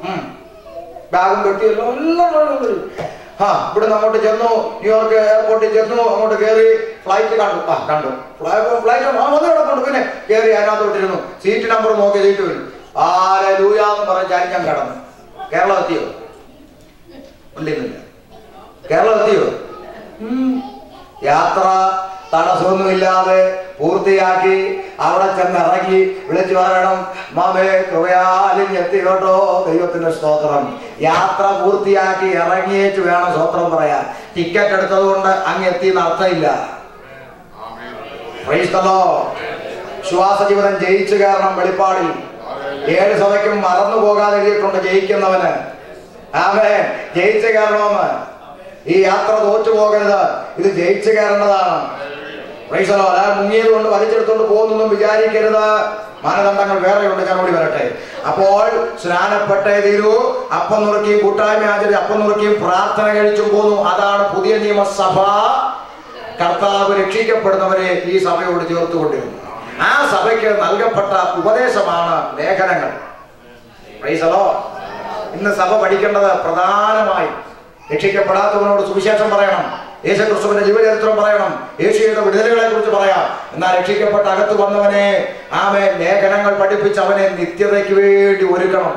ബാഗും പെട്ടിയല്ലോ എല്ലാം ready. ആ ഇവിടുന്ന് അങ്ങോട്ട് ചെന്നു ന്യൂയോർക്ക് എയർപോർട്ടിൽ ചെന്നു അങ്ങോട്ട് കയറി ഫ്ലൈറ്റ് കണ്ടു ആ കണ്ടു ഫ്ലൈറ്റ് ആ വന്നു കിടപ്പുണ്ട് പിന്നെ കയറി അതിനകത്തോട്ടിരുന്നു സീറ്റ് നമ്പർ നോക്കി സീറ്റ് വരും ആരെ ലൂയാന്ന് പറഞ്ഞ് ഞാൻ കടന്നു കേരളം എത്തിയോ ഇല്ലില്ല കേരളം എത്തിയോ ഉം. യാത്ര തടസ്സമൊന്നുമില്ലാതെ പൂർത്തിയാക്കി അവിടെ ചെന്ന് ഇറങ്ങി വിളിച്ചു പറയണം മാമേ കൃപയാലും എത്തി കേട്ടോ ദൈവത്തിന്റെ സ്തോത്രം യാത്ര പൂർത്തിയാക്കി ഇറങ്ങിയേച്ച് വേണം സ്തോത്രം പറയാൻ ടിക്കറ്റ് എടുത്തത് കൊണ്ട് അങ്ങ് എത്തി അർത്ഥമില്ല ആമേൻ Praise the Lord. ശ്വാസ ജീവിതം ജയിച്ചു കയറണം വെളിപ്പാടിൽ ഏഴ് സഭയ്ക്കും മറന്നു പോകാതെ എഴുതിയിട്ടുണ്ട് ജയിക്കുന്നവന് ആമേ ജയിച്ചു കയറണമെന്ന് ഈ യാത്ര തോറ്റു പോകരുത് ഇത് ജയിച്ചു കയറേണ്ടതാണ് Praise the Lord. ആ മുങ്ങിയത് കൊണ്ട് വലിച്ചെടുത്തോണ്ട് പോകുന്നൊന്നും വിചാരിക്കരുത് മാനദണ്ഡങ്ങൾ വേറെയുണ്ട് ഞാൻ ഓടി വരട്ടെ അപ്പോൾ സ്നാനപ്പെട്ടേ തീരൂ അപ്പം നുറുക്കിയും കൂട്ടായ്മ ആചരി അപ്പം നുറുക്കിയും പ്രാർത്ഥന കഴിച്ചും പോന്നു അതാണ് പുതിയ നിയമസഭ കർത്താവ് രക്ഷിക്കപ്പെടുന്നവരെ ഈ സഭയോട് ചേർത്തുകൊണ്ടിരുന്നു ആ സഭയ്ക്ക് നൽകപ്പെട്ട ഉപദേശമാണ് ലേഖനങ്ങൾ Praise the Lord. ഇന്ന് സഭ പഠിക്കേണ്ടത് പ്രധാനമായും രക്ഷിക്കപ്പെടാത്തവനോട് സുവിശേഷം പറയണം യേശുക്രിസ്തുവിന്റെ ജീവചരിത്രം പറയണം യേശുയുടെ വിടുതലുകളെ കുറിച്ച് പറയാം എന്നാൽ രക്ഷിക്കപ്പെട്ട അകത്ത് വന്നവനെ ആമേ ലേഖനങ്ങൾ പഠിപ്പിച്ച് അവനെ നിത്യതയ്ക്ക് വേണ്ടി ഒരുക്കണം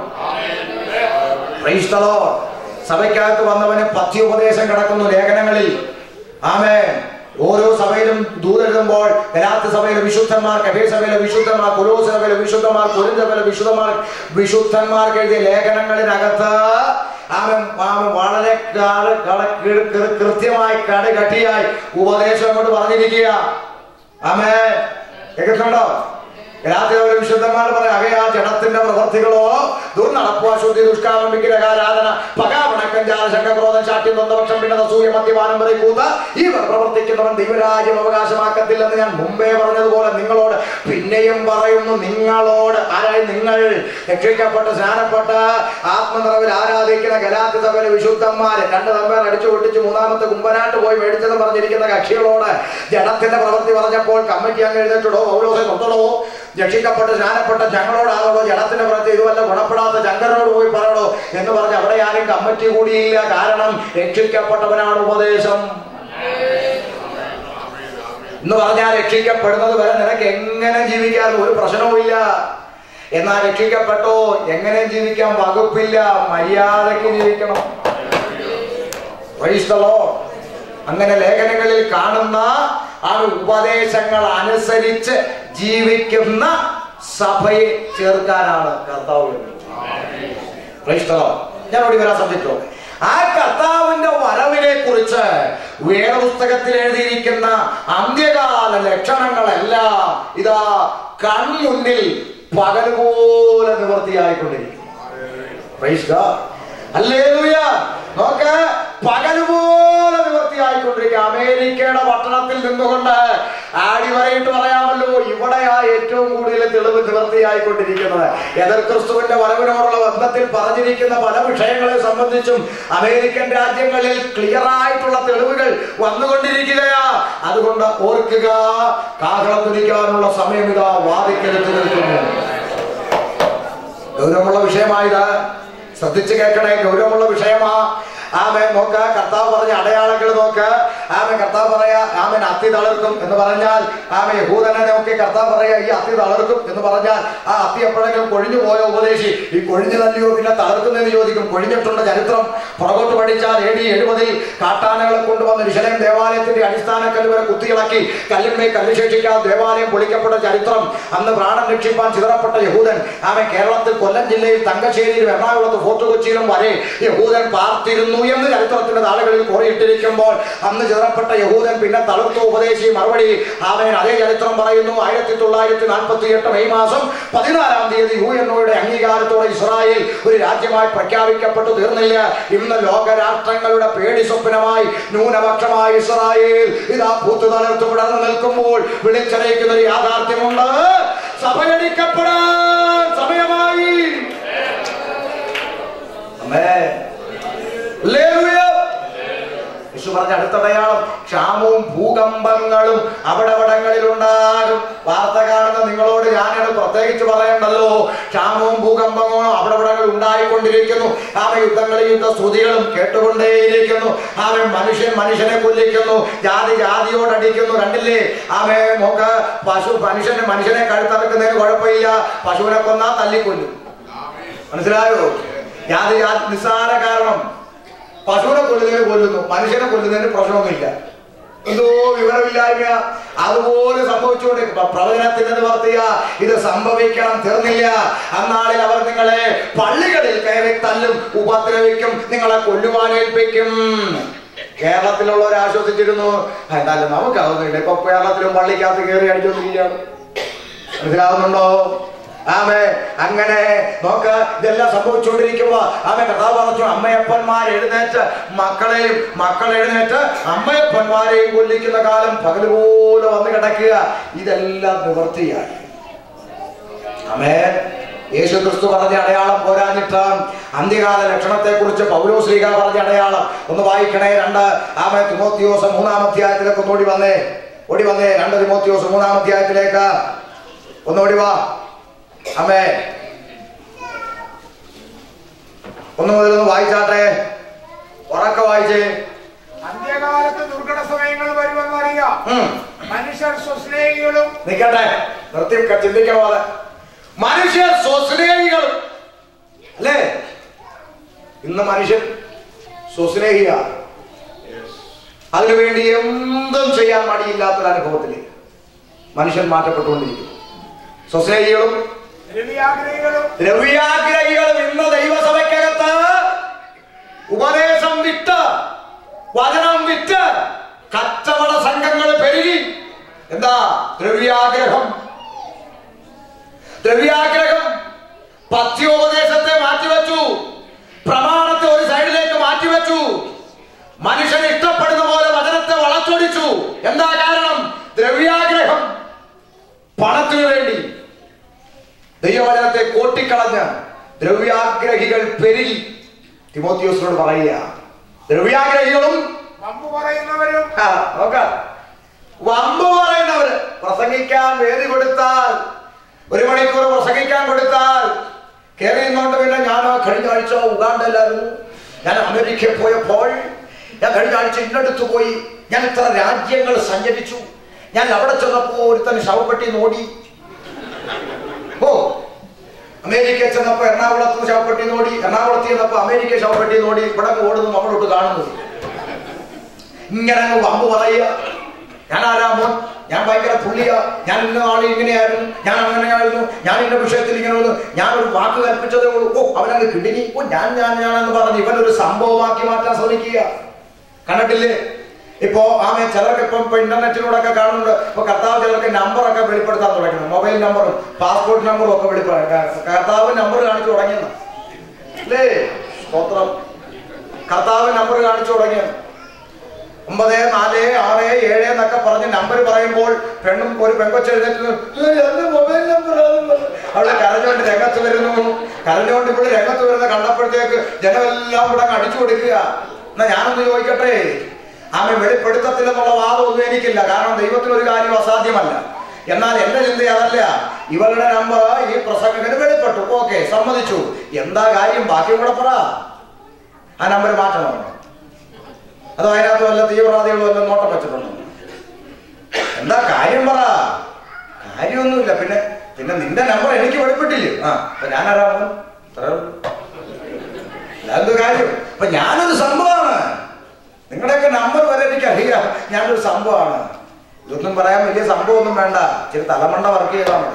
Praise the Lord. സഭയ്ക്കകത്ത് വന്നവന് പഥ്യോപദേശം കിടക്കുന്നു ലേഖനങ്ങളിൽ ആമേ ഓരോ സഭയിലും ദൂതെഴുതുമ്പോൾ ഗലാത്ത് സഭയിലെ വിശുദ്ധന്മാർ കബേ സഭയിലെ വിശുദ്ധന്മാർ കുലോസ് സഭയിലെ വിശുദ്ധന്മാർ കുരിന്ത സഭയിലെ വിശുദ്ധന്മാർ വിശുദ്ധന്മാർക്ക് എഴുതിയ ലേഖനങ്ങളിനകത്ത് അവൻ അവൻ വളരെ കാട് കട- കൃ- കൃ- കൃത്യമായി കടുകട്ടിയായി ഉപദേശം അങ്ങോട്ട് പറഞ്ഞിരിക്കുക ആമേ കേൾക്കുന്നുണ്ടോ ഗലാത്തിലെ വിശുദ്ധന്മാർ പറയാം അകയാ ജഡത്തിന്റെ പ്രവർത്തികളോ ദുർനടപ്പുവ ശുദ്ധി ദുഷ്കാമം വിഗ്രഹാരാധന പകാവണക്കം ജാലശങ്ക ക്രോധം ശാഠ്യം തൊന്തപക്ഷം പിന്നെ അസൂയ മദ്യപാനം വരെ കൂത്ത ഇവർ പ്രവർത്തിക്കുന്നവൻ ദൈവരാജ്യം അവകാശമാക്കത്തില്ലെന്ന് ഞാൻ മുമ്പേ പറഞ്ഞതുപോലെ നിങ്ങളോട് പിന്നെയും പറയുന്നു നിങ്ങളോട് ആരായി നിങ്ങൾ രക്ഷിക്കപ്പെട്ട് സ്നാനപ്പെട്ട് ആത്മനിറവിൽ ആരാധിക്കുന്ന ഗലാത്തി സഭയിലെ വിശുദ്ധന്മാര് രണ്ട് തമ്പേർ അടിച്ചു പൊട്ടിച്ച് മൂന്നാമത്തെ കുമ്പനാട്ട് പോയി മേടിച്ചെന്ന് പറഞ്ഞിരിക്കുന്ന കക്ഷികളോട് ജഡത്തിന്റെ പ്രവൃത്തി പറഞ്ഞപ്പോൾ കമ്മിറ്റി അങ്ങ് എഴുന്നേറ്റിടോ പൗലോസെ തൊട്ടടോ രക്ഷിക്കപ്പെട്ട് സ്നാനപ്പെട്ട ഞങ്ങളോടാണോ ജഡത്തിന്റെ പ്രവൃത്തി ഇതുവല്ല ഗുണപ്പെടാത്ത ശങ്കരനോട് പോയി പറയണോ എന്ന് പറഞ്ഞ് അവിടെ ആരും കമ്മിറ്റി കൂടിയില്ല കാരണം രക്ഷിക്കപ്പെട്ടവനാണ് ഉപദേശം എന്ന് പറഞ്ഞാൽ രക്ഷിക്കപ്പെടുന്നത് വരെ നിനക്ക് എങ്ങനെ ജീവിക്കാൻ ഒരു പ്രശ്നവുമില്ല എന്നാൽ രക്ഷിക്കപ്പെട്ടോ എങ്ങനെ ജീവിക്കാൻ വകുപ്പില്ല മര്യാദയ്ക്ക് ജീവിക്കണം Praise the Lord. അങ്ങനെ ലേഖനങ്ങളിൽ കാണുന്ന ആ ഉപദേശങ്ങൾ അനുസരിച്ച് ജീവിക്കുന്ന സഭയെ ചേർക്കാനാണ് കർത്താവ് വരുന്നത്. Praise the Lord. ഞാൻ ഓടി വരാൻ ശ്രമിച്ചോ ആ കർത്താവിന്റെ വരവിനെ കുറിച്ച് വേദപുസ്തകത്തിൽ എഴുതിയിരിക്കുന്ന അന്ത്യകാല ലക്ഷണങ്ങളെല്ലാം ഇതാ കൺമുന്നിൽ പകൽ പോലെ നിവൃത്തിയായിക്കൊണ്ടിരിക്കും Praise God. Hallelujah. നോക്ക് പകലുപോലെ നിവൃത്തിയായിക്കൊണ്ടിരിക്കുക അമേരിക്കയുടെ പട്ടണത്തിൽ നിന്നുകൊണ്ട് ആടിവരയിട്ട് പറയാമല്ലോ ഇവിടെയാ ഏറ്റവും കൂടുതൽ തെളിവ് നിവൃത്തിയായിക്കൊണ്ടിരിക്കുന്നത് എതിർ ക്രിസ്തുവിന്റെ വരവിനോടുള്ള ബന്ധത്തിൽ പറഞ്ഞിരിക്കുന്ന പല വിഷയങ്ങളെ സംബന്ധിച്ചും അമേരിക്കൻ രാജ്യങ്ങളിൽ ക്ലിയർ ആയിട്ടുള്ള തെളിവുകൾ വന്നുകൊണ്ടിരിക്കുകയാ അതുകൊണ്ട് ഓർക്കുക കാഹളം തുനിക്കാനുള്ള സമയം ഇതാ വാദിക്കരുത് നിൽക്കുന്നു ഗൗരവമുള്ള വിഷയമായത് ശ്രദ്ധിച്ചു കേൾക്കണേ ഗൗരവമുള്ള വിഷയമാ ആമൻ നോക്ക കർത്താവ് പറഞ്ഞ അടയാളങ്ങൾ നോക്ക് ആമൻ കർത്താവ് പറയാ ആമൻ അത്തി തളർക്കും എന്ന് പറഞ്ഞാൽ ആമൻ യഹൂദനെ നോക്കി കർത്താവ് പറയാ ഈ അത്തി തളർക്കും എന്ന് പറഞ്ഞാൽ ആ അത്തി എപ്പോഴെങ്കിലും കൊഴിഞ്ഞു പോയ ഉപദേശി ഈ കൊഴിഞ്ഞു തല്ലിയോ പിന്നെ തളർക്കുന്നതെന്ന് ചോദിക്കും കൊഴിഞ്ഞിട്ടുണ്ട് ചരിത്രം പുറകോട്ട് പഠിച്ചാൽ എ ഡി എഴുപതിൽ കാട്ടാനകളെ കൊണ്ടുവന്ന് വിശലം ദേവാലയത്തിന്റെ അടിസ്ഥാന കല്ല് വരെ കുത്തിയിളക്കി കല്ലിന്മേൽ കല്ല് ശേഷിക്കാൻ ദേവാലയം പൊളിക്കപ്പെട്ട ചരിത്രം അന്ന് പ്രാണൻ രക്ഷിപ്പാൻ ചിതറപ്പെട്ട യഹൂദൻ ആമൻ കേരളത്തിൽ കൊല്ലം ജില്ലയിൽ തങ്കശ്ശേരിയിലും എറണാകുളത്ത് ഫോർട്ട് കൊച്ചിയിലും വരെ യഹൂദൻ പാർത്തിരുന്നു എന്ന് ചരിത്രത്തിന്റെ താളുകളിൽ കുറിയിട്ടിരിക്കുമ്പോൾ അന്ന് ചിതറപ്പെട്ട യഹൂദൻ പിന്നെ തളർത്തു ഉപദേശി മറുപടി അവൻ അതേ ചരിത്രം പറയുന്നു ആയിരത്തി തൊള്ളായിരത്തി നാൽപ്പത്തി എട്ട് മെയ് മാസം പതിനാലാം തീയതി യു എൻ ഒയുടെ അംഗീകാരത്തോടെ ഇസ്രായേൽ ഒരു രാജ്യമായി പ്രഖ്യാപിക്കപ്പെട്ടു തീർന്നില്ല ഇന്ന് ലോകരാഷ്ട്രങ്ങളുടെ പേടി സ്വപ്നമായി ന്യൂനപക്ഷമായ ഇസ്രായേൽ ഇതാ പൂത്തു തളർത്തു വിടർന്നു നിൽക്കുമ്പോൾ വിളിച്ചറിയിക്കുന്ന ഒരു യാഥാർത്ഥ്യമുണ്ട് സഭയടിക്കപ്പെടാൻ സമയമായി ആമേൻ. ഹല്ലേലൂയ. യേശു പറഞ്ഞ പറഞ്ഞ അടുത്തടയാളം ക്ഷാമവും ഭൂകമ്പങ്ങളും അവിടവിടങ്ങളിൽ ഉണ്ടാകും വാർത്ത കാണുന്ന നിങ്ങളോട് ഞാനത് പ്രത്യേകിച്ച് പറയണ്ടല്ലോ ക്ഷാമവും ഭൂകമ്പങ്ങളും അവിടവിടങ്ങളിൽ ഉണ്ടായിക്കൊണ്ടിരിക്കുന്നു ആമ യുദ്ധങ്ങളും യുദ്ധശ്രുതികളും കേട്ടുകൊണ്ടേയിരിക്കുന്നു ആമ മനുഷ്യൻ മനുഷ്യനെ കൊല്ലിക്കുന്നു ജാതി ജാതിയോടടിക്കുന്നു കണ്ടില്ലേ ആമേ നോക്ക് പശു മനുഷ്യന് മനുഷ്യനെ കഴുത്തറക്കുന്നതിന് കുഴപ്പമില്ല പശുവിനെ കൊന്നാ തല്ലിക്കൊല്ലും മനസ്സിലായോ ജാതി ജാതി നിസ്സാര കാരണം പശുവിനെ കൊല്ലുന്നതിന് കൊല്ലുന്നു മനുഷ്യനെ കൊല്ലുന്നതിന് പ്രശ്നമൊന്നുമില്ല എന്തോ വിവരമില്ലായ്മ അതുപോലെ സംഭവിച്ചുകൊണ്ട് പ്രവചനത്തിന്റെ നിവർത്തിയ ഇത് സംഭവിക്കണം തീർന്നില്ല അന്നാളിൽ അവർ നിങ്ങളെ പള്ളികളിൽ കയറി തല്ലും ഉപദ്രവിക്കും നിങ്ങളെ കൊല്ലുവാനേൽപ്പിക്കും കേരളത്തിലുള്ളവർ ആശ്വസിച്ചിരുന്നു എന്തായാലും നമുക്കാവുന്നില്ല ഇപ്പൊ കേരളത്തിലും പള്ളിക്കകത്ത് കയറി അടിച്ചോണ്ടിരിക്കുകയാണ് മനസ്സിലാവുന്നുണ്ടോ ആമേ അങ്ങനെ നോക്ക് ഇതെല്ലാം സംഭവിച്ചുകൊണ്ടിരിക്കുമ്പോ ആമേ കഥാവ് പറഞ്ഞു അമ്മയപ്പന്മാർ എഴുന്നേറ്റ് മക്കളെയും മക്കൾ എഴുന്നേറ്റ് അമ്മയപ്പന്മാരെയും കൊല്ലിക്കുന്ന കാലം പകൽ പോലെ വന്ന് കിടക്കുക ഇതെല്ലാം നിവർത്തിയായി ആമേ യേശു ക്രിസ്തു പറഞ്ഞ അടയാളം പോരാഞ്ഞിട്ട് അന്ത്യകാല ലക്ഷണത്തെ കുറിച്ച് പൗരോ ശ്രീക പറഞ്ഞ അടയാളം ഒന്ന് വായിക്കണേ രണ്ട് ആമേ തിമോത്തിയോസ് മൂന്നാം അധ്യായത്തിലേക്ക് ഒന്ന് ഓടി വന്നേ ഓടി വന്നേ രണ്ട് തിമോത്തിയോസ് മൂന്നാം അധ്യായത്തിലേക്ക് ഒന്നോടി വാ അമ്മേ ഒന്ന് മുതൽ ഒന്ന് വായിച്ചാട്ടെ ഉറക്ക വായിച്ചേ അന്ത്യകാലത്ത് ദുർഘട സമയങ്ങൾ വരുമെന്നറിയാം ഉം. മനുഷ്യർ സ്വസ്നേഹികളും നിക്കട്ടെ നിർത്തി ക- ചിന്തിക്കണം അത് മനുഷ്യർ സ്വസ്നേഹികൾ അല്ലേ ഇന്ന് മനുഷ്യൻ സ്വസ്നേഹിയ അതിനുവേണ്ടി എന്തും ചെയ്യാൻ മടിയില്ലാത്തൊരു അനുഭവത്തിൽ മനുഷ്യൻ മാറ്റപ്പെട്ടുകൊണ്ടിരിക്കുന്നു സ്വസ്നേഹികളും രവിയാഗ്രഹികളും ദ്രവ്യാഗ്രഹികളും ഇന്ന് ദൈവസഭയ്ക്കകത്ത് ഉപദേശം വിറ്റ് വചനം വിറ്റ് കച്ചവട സംഘങ്ങൾ പെരുകി എന്താ ദ്രവ്യാഗ്രഹം ദ്രവ്യാഗ്രഹം പഥ്യോപദേശത്തെ മാറ്റിവെച്ചു പ്രമാണത്തെ ഒരു സൈഡിലേക്ക് മാറ്റിവെച്ചു മനുഷ്യൻ ഇഷ്ടപ്പെടുന്ന പോലെ വചനത്തെ വളച്ചൊടിച്ചു എന്താ കാരണം ദ്രവ്യാഗ്രഹം പണത്തിനു വേണ്ടി ദൈവവചനത്തെ കോട്ടിക്കളഞ്ഞ് ദ്രവ്യാഗ്രഹികൾ പെരുകി തിമോത്തിയോസിനോട് പറയുക ദ്രവ്യാഗ്രഹികളും വമ്പു പറയുന്നവരും ആ, നോക്കാം വമ്പ് പറയുന്നവര് പ്രസംഗിക്കാൻ വേദി കൊടുത്താൽ ഒരു മണിക്കൂർ പ്രസംഗിക്കാൻ കൊടുത്താൽ കയറി നിന്നോണ്ട് പിന്നെ ഞാൻ കഴിഞ്ഞ ആഴ്ച ഉഗാണ്ടയിലായിരുന്നു ഞാൻ അമേരിക്കയിൽ പോയപ്പോൾ ഞാൻ കഴിഞ്ഞ ആഴ്ച ഇന്നടുത്ത് പോയി ഞാൻ ഇത്ര രാജ്യങ്ങൾ സഞ്ചരിച്ചു ഞാൻ അവിടെ ചെന്നപ്പോ ഒരുത്തൻ ശവപ്പെട്ടി നോടി ഓ അമേരിക്ക ചെന്നപ്പോ എറണാകുളത്ത് ശവപ്പെട്ടി നോടി എറണാകുളത്ത് ചെന്നപ്പോ അമേരിക്ക ശവപ്പെട്ടി നോടി ഇവിടെ ഓടുന്നു നമ്മളോട്ട് കാണുന്നത് ഇങ്ങനെ അങ്ങ് വമ്പ് പറയുക ഞാൻ ആരാ മോൻ ഞാൻ ഭയങ്കര പുള്ളിയാ ഞാൻ ഇന്ന ആള് ഇങ്ങനെയായിരുന്നു ഞാൻ അങ്ങനെയായിരുന്നു ഞാൻ ഇന്ന വിഷയത്തിൽ ഇങ്ങനെ വന്നു ഞാൻ ഒരു വാക്ക് കൽപ്പിച്ചതേ ഉള്ളൂ ഓ അവനങ്ങ് കിടുങ്ങി ഓ ഞാൻ ഞാൻ ഞാനെന്ന് പറഞ്ഞ് ഇവൻ ഒരു സംഭവമാക്കി മാറ്റാൻ ശ്രമിക്കുക കണ്ടിട്ടില്ലേ ഇപ്പോ ആമേ ചിലർക്ക് ഇപ്പം ഇപ്പൊ ഇന്റർനെറ്റിലൂടെ ഒക്കെ കാണുന്നുണ്ട് ഇപ്പൊ കർത്താവ് ചിലർക്ക് നമ്പർ ഒക്കെ വെളിപ്പെടുത്താൻ തുടങ്ങുന്നു മൊബൈൽ നമ്പറും പാസ്പോർട്ട് നമ്പറും ഒക്കെ വെളിപ്പെടുത്താൻ കർത്താവ് നമ്പർ കാണിച്ചു തുടങ്ങിയെന്ന് അല്ലേ സ്തോത്രം കർത്താവ് നമ്പർ കാണിച്ചു തുടങ്ങിയെന്ന് ഒമ്പത് നാല് ആറ് ഏഴ് എന്നൊക്കെ പറഞ്ഞ് നമ്പർ പറയുമ്പോൾ പെണ്ണും ഒരു പെങ്കൊച്ച് എഴുന്നേറ്റ് നിന്ന്, "ഏയ്, എന്റെ മൊബൈൽ നമ്പർ അവിടെ കരഞ്ഞുകൊണ്ട് രംഗത്ത് വരുന്നു കരഞ്ഞുകൊണ്ട് ഇവിടെ രംഗത്ത് വരുന്ന കണ്ടപ്പോഴത്തേക്ക് ജനമെല്ലാം ഇവിടെ അങ്ങ് അടിച്ചു കൊടുക്കുക എന്നാ ഞാനൊന്ന് ചോദിക്കട്ടെ ആമെ വെളിപ്പെടുത്തത്തില്ലെന്നുള്ള വാദമൊന്നും എനിക്കില്ല കാരണം ദൈവത്തിന് ഒരു കാര്യം അസാധ്യമല്ല എന്നാൽ എന്റെ ചിന്ത അതല്ല ഇവരുടെ നമ്പർ ഈ പ്രസംഗകന് വെളിപ്പെട്ടു ഓക്കെ സമ്മതിച്ചു എന്താ കാര്യം ബാക്കിയും കൂടെ പറ ആ നമ്പർ മാറ്റണം അതോ അതിനകത്ത് വല്ല തീവ്രവാദികളും വല്ല നോട്ടം വെച്ചിട്ടുണ്ടോ എന്താ കാര്യം പറ കാര്യമൊന്നുമില്ല പിന്നെ പിന്നെ നിന്റെ നമ്പർ എനിക്ക് വെളിപ്പെട്ടില്ലേ ആ അപ്പൊ ഞാനാരാണ് അതെന്ത് കാര്യം അപ്പൊ ഞാനൊരു സംഭവമാണ് നിങ്ങളുടെയൊക്കെ നമ്പർ വരെ എനിക്ക് അറിയാം ഞാനൊരു സംഭവമാണ് ഇതൊന്നും പറയാൻ വലിയ സംഭവമൊന്നും വേണ്ട ഇച്ചിരി തലമണ്ട വർക്ക് ചെയ്താൽ മതി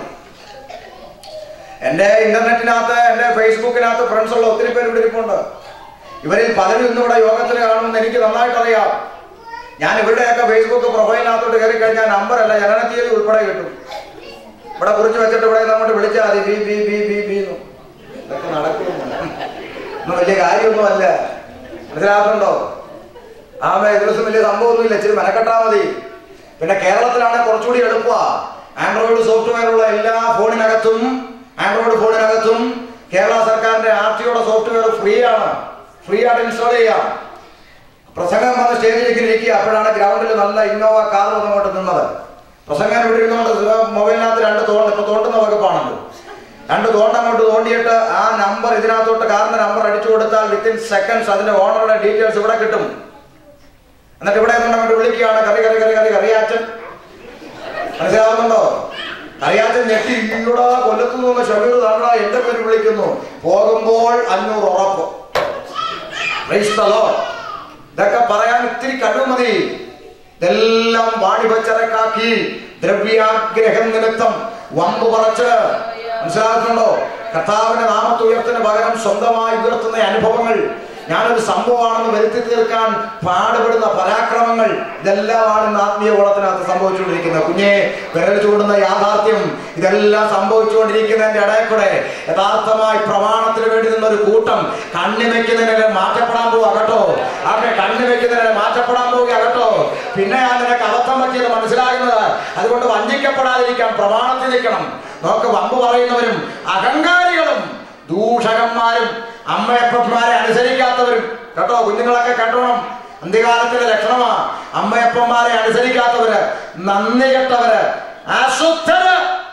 എന്റെ ഇന്റർനെറ്റിനകത്ത് എന്റെ ഫേസ്ബുക്കിനകത്ത് ഫ്രണ്ട്സ് ഉള്ള ഒത്തിരി പേര് ഇവിടെ ഇരിപ്പുണ്ട് ഇവരിൽ പലരും ഇന്നിവിടെ യോഗത്തിൽ കാണുമെന്ന് എനിക്ക് നന്നായിട്ട് അറിയാം ഞാൻ ഇവരുടെയൊക്കെ ഫേസ്ബുക്ക് പ്രൊഫൈലിനകത്തോട്ട് കയറി കഴിഞ്ഞാൽ നമ്പർ അല്ല ജനന തീയതി ഉൾപ്പെടെ കിട്ടും ഇവിടെ കുറിച്ച് വെച്ചിട്ട് ഇവിടെ നമ്മോട്ട് വിളിച്ചാൽ മതി B B B B B എന്നും ഇതൊക്കെ നടക്കുമെന്ന് ഒന്നും വലിയ കാര്യമൊന്നുമല്ല മനസ്സിലാക്കുന്നുണ്ടോ ആമേ ദിവസം വലിയ സംഭവമൊന്നുമില്ല ഇച്ചിരി മെനക്കെട്ടാ മതി പിന്നെ കേരളത്തിലാണ് കുറച്ചുകൂടി എളുപ്പമാ ആൻഡ്രോയിഡ് സോഫ്റ്റ്വെയർ ഉള്ള എല്ലാ ഫോണിനകത്തും ആൻഡ്രോയിഡ് ഫോണിനകത്തും കേരള സർക്കാരിന്റെ ആർ ടിയുടെ സോഫ്റ്റ്വെയർ ഫ്രീ ആണ് ഫ്രീ ആയിട്ട് ഇൻസ്റ്റാൾ ചെയ്യാം പ്രസംഗം വന്ന് സ്റ്റേജിലേക്ക് ഇരിക്കുക അപ്പോഴാണ് ഗ്രൗണ്ടിൽ നല്ല ഇന്നോവ കാർ വന്ന് അങ്ങോട്ട് നിന്നത് പ്രസംഗം ഇവിടെ ഇരുന്നുകൊണ്ട് മൊബൈലിനകത്ത് രണ്ട് തോണ്ട് ഇപ്പൊ തോണ്ടുന്ന വകുപ്പാണല്ലോ രണ്ട് തോണ്ട് അങ്ങോട്ട് തോണ്ടിയിട്ട് ആ നമ്പർ ഇതിനകത്തോട്ട് കാറിന്റെ നമ്പർ അടിച്ചു കൊടുത്താൽ വിത്തിൻ സെക്കൻഡ്സ് അതിന്റെ ഓണറുടെ ഡീറ്റെയിൽസ് ഇവിടെ കിട്ടും എന്നിട്ട് ഇവിടെ നിന്നുകൊണ്ട് അങ്ങോട്ട് വിളിക്കുകയാണ് കറി കറി കറി കറി കറിയാച്ചൻ മനസ്സിലാവുന്നുണ്ടോ കറിയാച്ചൻ ഞെട്ടി ഇവിടെ കൊല്ലത്തു നിന്ന് ഷമീർ താണ്ടാ എന്റെ പേര് വിളിക്കുന്നു പോകുമ്പോൾ അഞ്ഞൂറ് ഉറപ്പ് Praise the Lord. ഇതൊക്കെ പറയാൻ ഇത്തിരി കഴിവ് മതി ഇതെല്ലാം വാണിഭച്ചരക്കാക്കി ദ്രവ്യാഗ്രഹം നിമിത്തം വമ്പ് പറച്ച് മനസ്സിലാക്കുന്നുണ്ടോ കർത്താവിന്റെ നാമത്തെ ഉയർത്തിന് പകരം സ്വന്തമായി ഉയർത്തുന്ന അനുഭവങ്ങൾ ഞാനൊരു സംഭവമാണെന്ന് വരുത്തി തീർക്കാൻ പാടുപെടുന്ന പരാക്രമങ്ങൾ ഇതെല്ലാമാണ് ഇന്ന് ആത്മീയ കുളത്തിനകത്ത് സംഭവിച്ചുകൊണ്ടിരിക്കുന്നത് കുഞ്ഞെ വിരൽ ചൂടുന്ന യാഥാർത്ഥ്യം ഇതെല്ലാം സംഭവിച്ചുകൊണ്ടിരിക്കുന്നതിന്റെ ഇടയിൽ കൂടെ യഥാർത്ഥമായി പ്രമാണത്തിന് വേണ്ടി നിന്ന ഒരു കൂട്ടം കണ്ണി വെക്കുന്നതിനെ മാറ്റപ്പെടാൻ പോവുക കേട്ടോ അവരുടെ കണ്ണി വെക്കുന്നതിനെ മാറ്റപ്പെടാൻ പോവുക കേട്ടോ പിന്നെ ആ നിനക്ക് അബദ്ധം പറ്റിയത് മനസ്സിലാകുന്നത് അതുകൊണ്ട് വഞ്ചിക്കപ്പെടാതിരിക്കാൻ പ്രമാണത്തിൽ നിൽക്കണം നോക്ക് വമ്പ് പറയുന്നവരും അഹങ്കാരികളും ദൂഷകന്മാരും അമ്മയപ്പന്മാരെ അനുസരിക്കാത്തവരും കേട്ടോ കുഞ്ഞുങ്ങളൊക്കെ കേട്ടോണം അന്ത്യകാലത്തിന്റെ ലക്ഷണമാ അമ്മയപ്പന്മാരെ അനുസരിക്കാത്തവര് നന്ദി കെട്ടവര് അശുദ്ധര്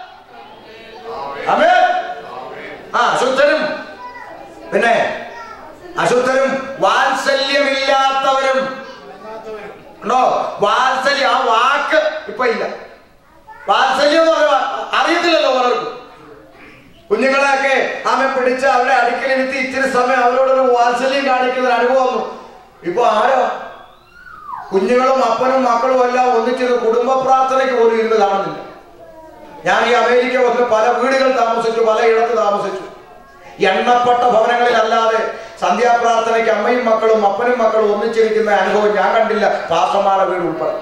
അമേ ആ അശുദ്ധരും പിന്നെ അശുദ്ധരും വാത്സല്യമില്ലാത്തവരും ഉണ്ടോ വാത്സല്യം ആ വാക്ക് ഇപ്പൊ ഇല്ല വാത്സല്യം എന്ന് പറയുക അറിയത്തില്ലല്ലോ പലർക്കും കുഞ്ഞുങ്ങളെയൊക്കെ ആമെ പിടിച്ച് അവരെ അടുക്കലിരുത്തി ഇച്ചിരി സമയം അവരോടൊരു വാത്സല്യം കാണിക്കുന്ന ഒരു അനുഭവം വന്നു ഇപ്പൊ ആരോ കുഞ്ഞുങ്ങളും അപ്പനും മക്കളും എല്ലാം ഒന്നിച്ചത് കുടുംബ പ്രാർത്ഥനയ്ക്ക് പോലും ഇരുന്ന് കാണുന്നില്ല ഞാൻ ഈ അമേരിക്ക വന്ന് പല വീടുകൾ താമസിച്ചു പലയിടത്ത് താമസിച്ചു എണ്ണപ്പെട്ട ഭവനങ്ങളിലല്ലാതെ സന്ധ്യാപ്രാർത്ഥനയ്ക്ക് അമ്മയും മക്കളും അപ്പനും മക്കളും ഒന്നിച്ചിരിക്കുന്ന അനുഭവം ഞാൻ കണ്ടില്ല പാസമാരുടെ വീട് ഉൾപ്പെടെ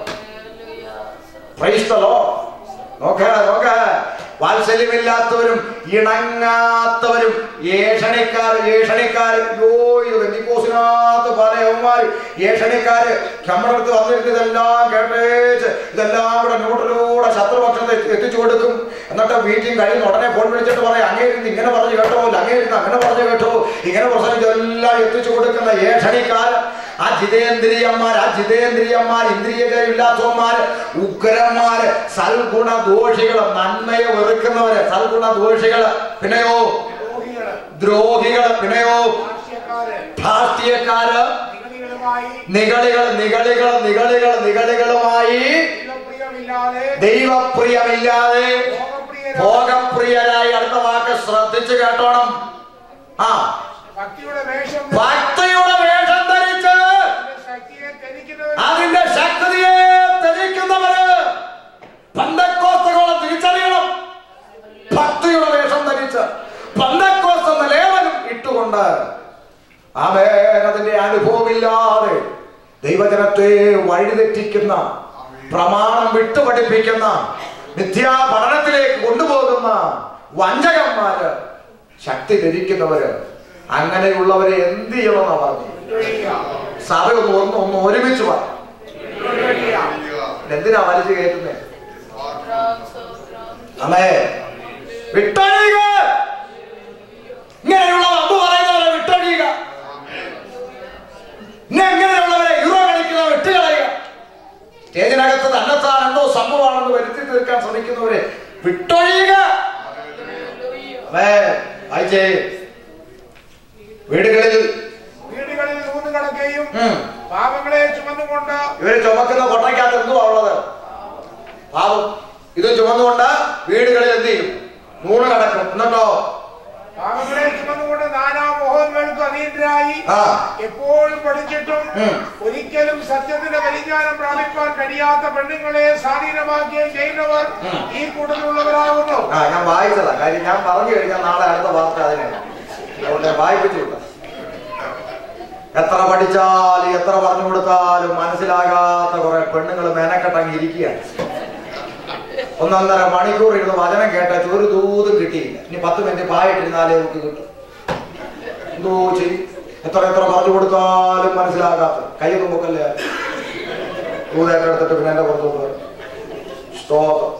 Praise the Lord. നോക്ക നോക്ക വാത്സല്യമില്ലാത്തവരും ഇണങ്ങാത്തവരും ഏഷണിക്കാർ ഏഷണിക്കാർ യോ ഇത് വെന്തിക്കോസിനകത്ത് പല യവന്മാര് ഏഷണിക്കാര് നമ്മുടെ അടുത്ത് വന്നിരുന്ന് ഇതെല്ലാം കേട്ടേച്ച് ഇതെല്ലാം കൂടെ ന്യൂട്രലൂടെ ശത്രുപക്ഷത്തെ എത്തിച്ചു കൊടുക്കും എന്നിട്ട് മീറ്റിംഗ് കഴിയുന്ന ഉടനെ ഫോൺ വിളിച്ചിട്ട് പറയും അങ്ങേ ഇരുന്ന് ഇങ്ങനെ പറഞ്ഞു കേട്ടോ അല്ല അങ്ങേ ഇരുന്ന് അങ്ങനെ പറഞ്ഞു കേട്ടോ ഇങ്ങനെ പ്രസംഗിച്ച് എല്ലാം എത്തിച്ചു കൊടുക്കുന്ന ഏഷണിക്കാർ ആ ജിതേന്ദ്രിയന്മാർ ആ ജിതേന്ദ്രിയന്മാർ ഇന്ദ്രിയകരില്ലാത്തവന്മാര് ഉഗ്രന്മാര് സൽഗുണ ദോഷികള് നന്മയെ വെറുക്കുന്നവര് സൽഗുണ ദോഷികള് പിന്നെയോ രോഗികള് ദ്രോഹികള് പിന്നെയോ ഭാഷ്യക്കാര് ധാർഷ്ട്യക്കാര് നിഗളികളുമായി നികളികൾ നികളികൾ നികളികൾ നികളികളുമായി ദൈവപ്രിയമില്ലാതെ ദൈവപ്രിയമില്ലാതെ ഭോഗപ്രിയരായ ഭോഗപ്രിയരായി അടുത്ത വാക്ക് ശ്രദ്ധിച്ചു കേട്ടോണം ആ ഭക്തിയുടെ വേഷം ഭക്തിയുടെ വേഷം ധരിച്ച് ധരിച്ച് ശക്തിയെ ധരിക്കുന്നവർ അതിന്റെ ശക്തിയെ തെളിക്കുന്നവര് പന്തക്കോസ്തുകളെ തിരിച്ചറിയണം ഭക്തിയുടെ വേഷം ധരിച്ച് പന്തക്കോസ് എന്ന ലേവനം ഇട്ടുകൊണ്ട് ആമേൻ അതിന്റെ അനുഭവമില്ലാതെ ദൈവജനത്തെ വഴിതെറ്റിക്കുന്ന പ്രമാണം വിട്ടുപഠിപ്പിക്കുന്ന മിഥ്യാ പഠനത്തിലേക്ക് കൊണ്ടുപോകുന്ന വഞ്ചകന്മാര് ശക്തി ധരിക്കുന്നവര് അങ്ങനെയുള്ളവരെ എന്ത് ചെയ്യണമെന്നാ പറഞ്ഞു സഭ ഒന്ന് ഒന്ന് ഒന്ന് ഒരുമിച്ച് പറ എന്തിനാ വലിച്ചു കയറ്റുന്നേ അമ്മേ വിട്ടഴിയുക ഇങ്ങനെയുള്ള വമ്പ് പറയുന്നവരെ വിട്ടഴിയുക ഇന്നെ ഇങ്ങനെയുള്ളവരെ യൂറോ കളിക്കുന്നവരെ വിട്ടുകളയുക സ്റ്റേജിനകത്ത് തന്നെത്താൻ എന്തോ സംഭവമാണെന്ന് വരുത്തി തീർക്കാൻ ശ്രമിക്കുന്നവരെ വിട്ടൊഴിയുക അമ്മേ വായിച്ചേ വീടുകളിൽ വീടുകളിൽ നൂന്ന് കിടക്കുകയും ഉം, പാപങ്ങളെ ചുമന്നുകൊണ്ട് ഇവര് ചുമക്കുന്ന കൊട്ടയ്ക്കകത്ത് എന്തുവാ ഉള്ളത് പാവം ഇത് ചുമന്നുകൊണ്ട് വീടുകളിൽ എന്ത് ചെയ്യും നൂണ് കിടക്കും എന്നിട്ടോ പാപങ്ങളെ ചുമന്നുകൊണ്ട് നാനാ മോഹങ്ങൾക്ക് അധീനരായി ആ എപ്പോഴും പഠിച്ചിട്ടും ഉം. ഒരിക്കലും സത്യത്തിന്റെ പരിജ്ഞാനം പ്രാപിക്കാൻ കഴിയാത്ത പെണ്ണുങ്ങളെ സ്വാധീനമാക്കുകയും ചെയ്യുന്നവർ ഉം. ഈ കൂട്ടത്തിലുള്ളവരാകുന്നു ആ ഞാൻ വായിച്ചതാ കാര്യം ഞാൻ പറഞ്ഞു കഴിഞ്ഞാൽ നാളെ അടുത്ത വാർത്ത അതിനെ അതുകൊണ്ട് ഞാൻ വായിപ്പിച്ചു വിട്ടു എത്ര പഠിച്ചാലും എത്ര പറഞ്ഞു കൊടുത്താലും മനസ്സിലാകാത്ത കുറെ പെണ്ണുങ്ങൾ മെനക്കെട്ടങ്ങ് ഇരിക്കുകയാണ് ഒന്നൊന്നര മണിക്കൂർ ഇരുന്ന് വചനം കേട്ടാൽ ഒരു ദൂതും കിട്ടിയില്ല ഇനി പത്ത് മിനിറ്റ് പായിട്ടിരുന്നാലേ നമുക്ക് കിട്ടും എന്തോ ചെയ്യും എത്ര എത്ര പറഞ്ഞു കൊടുത്താലും മനസ്സിലാകാത്ത കയ്യൊന്നും പൊക്കല്ലേ ദൂതേറ്റെടുത്തിട്ട് പിന്നെ എന്റെ പുറത്തു പോകുന്നത് സ്തോത്രം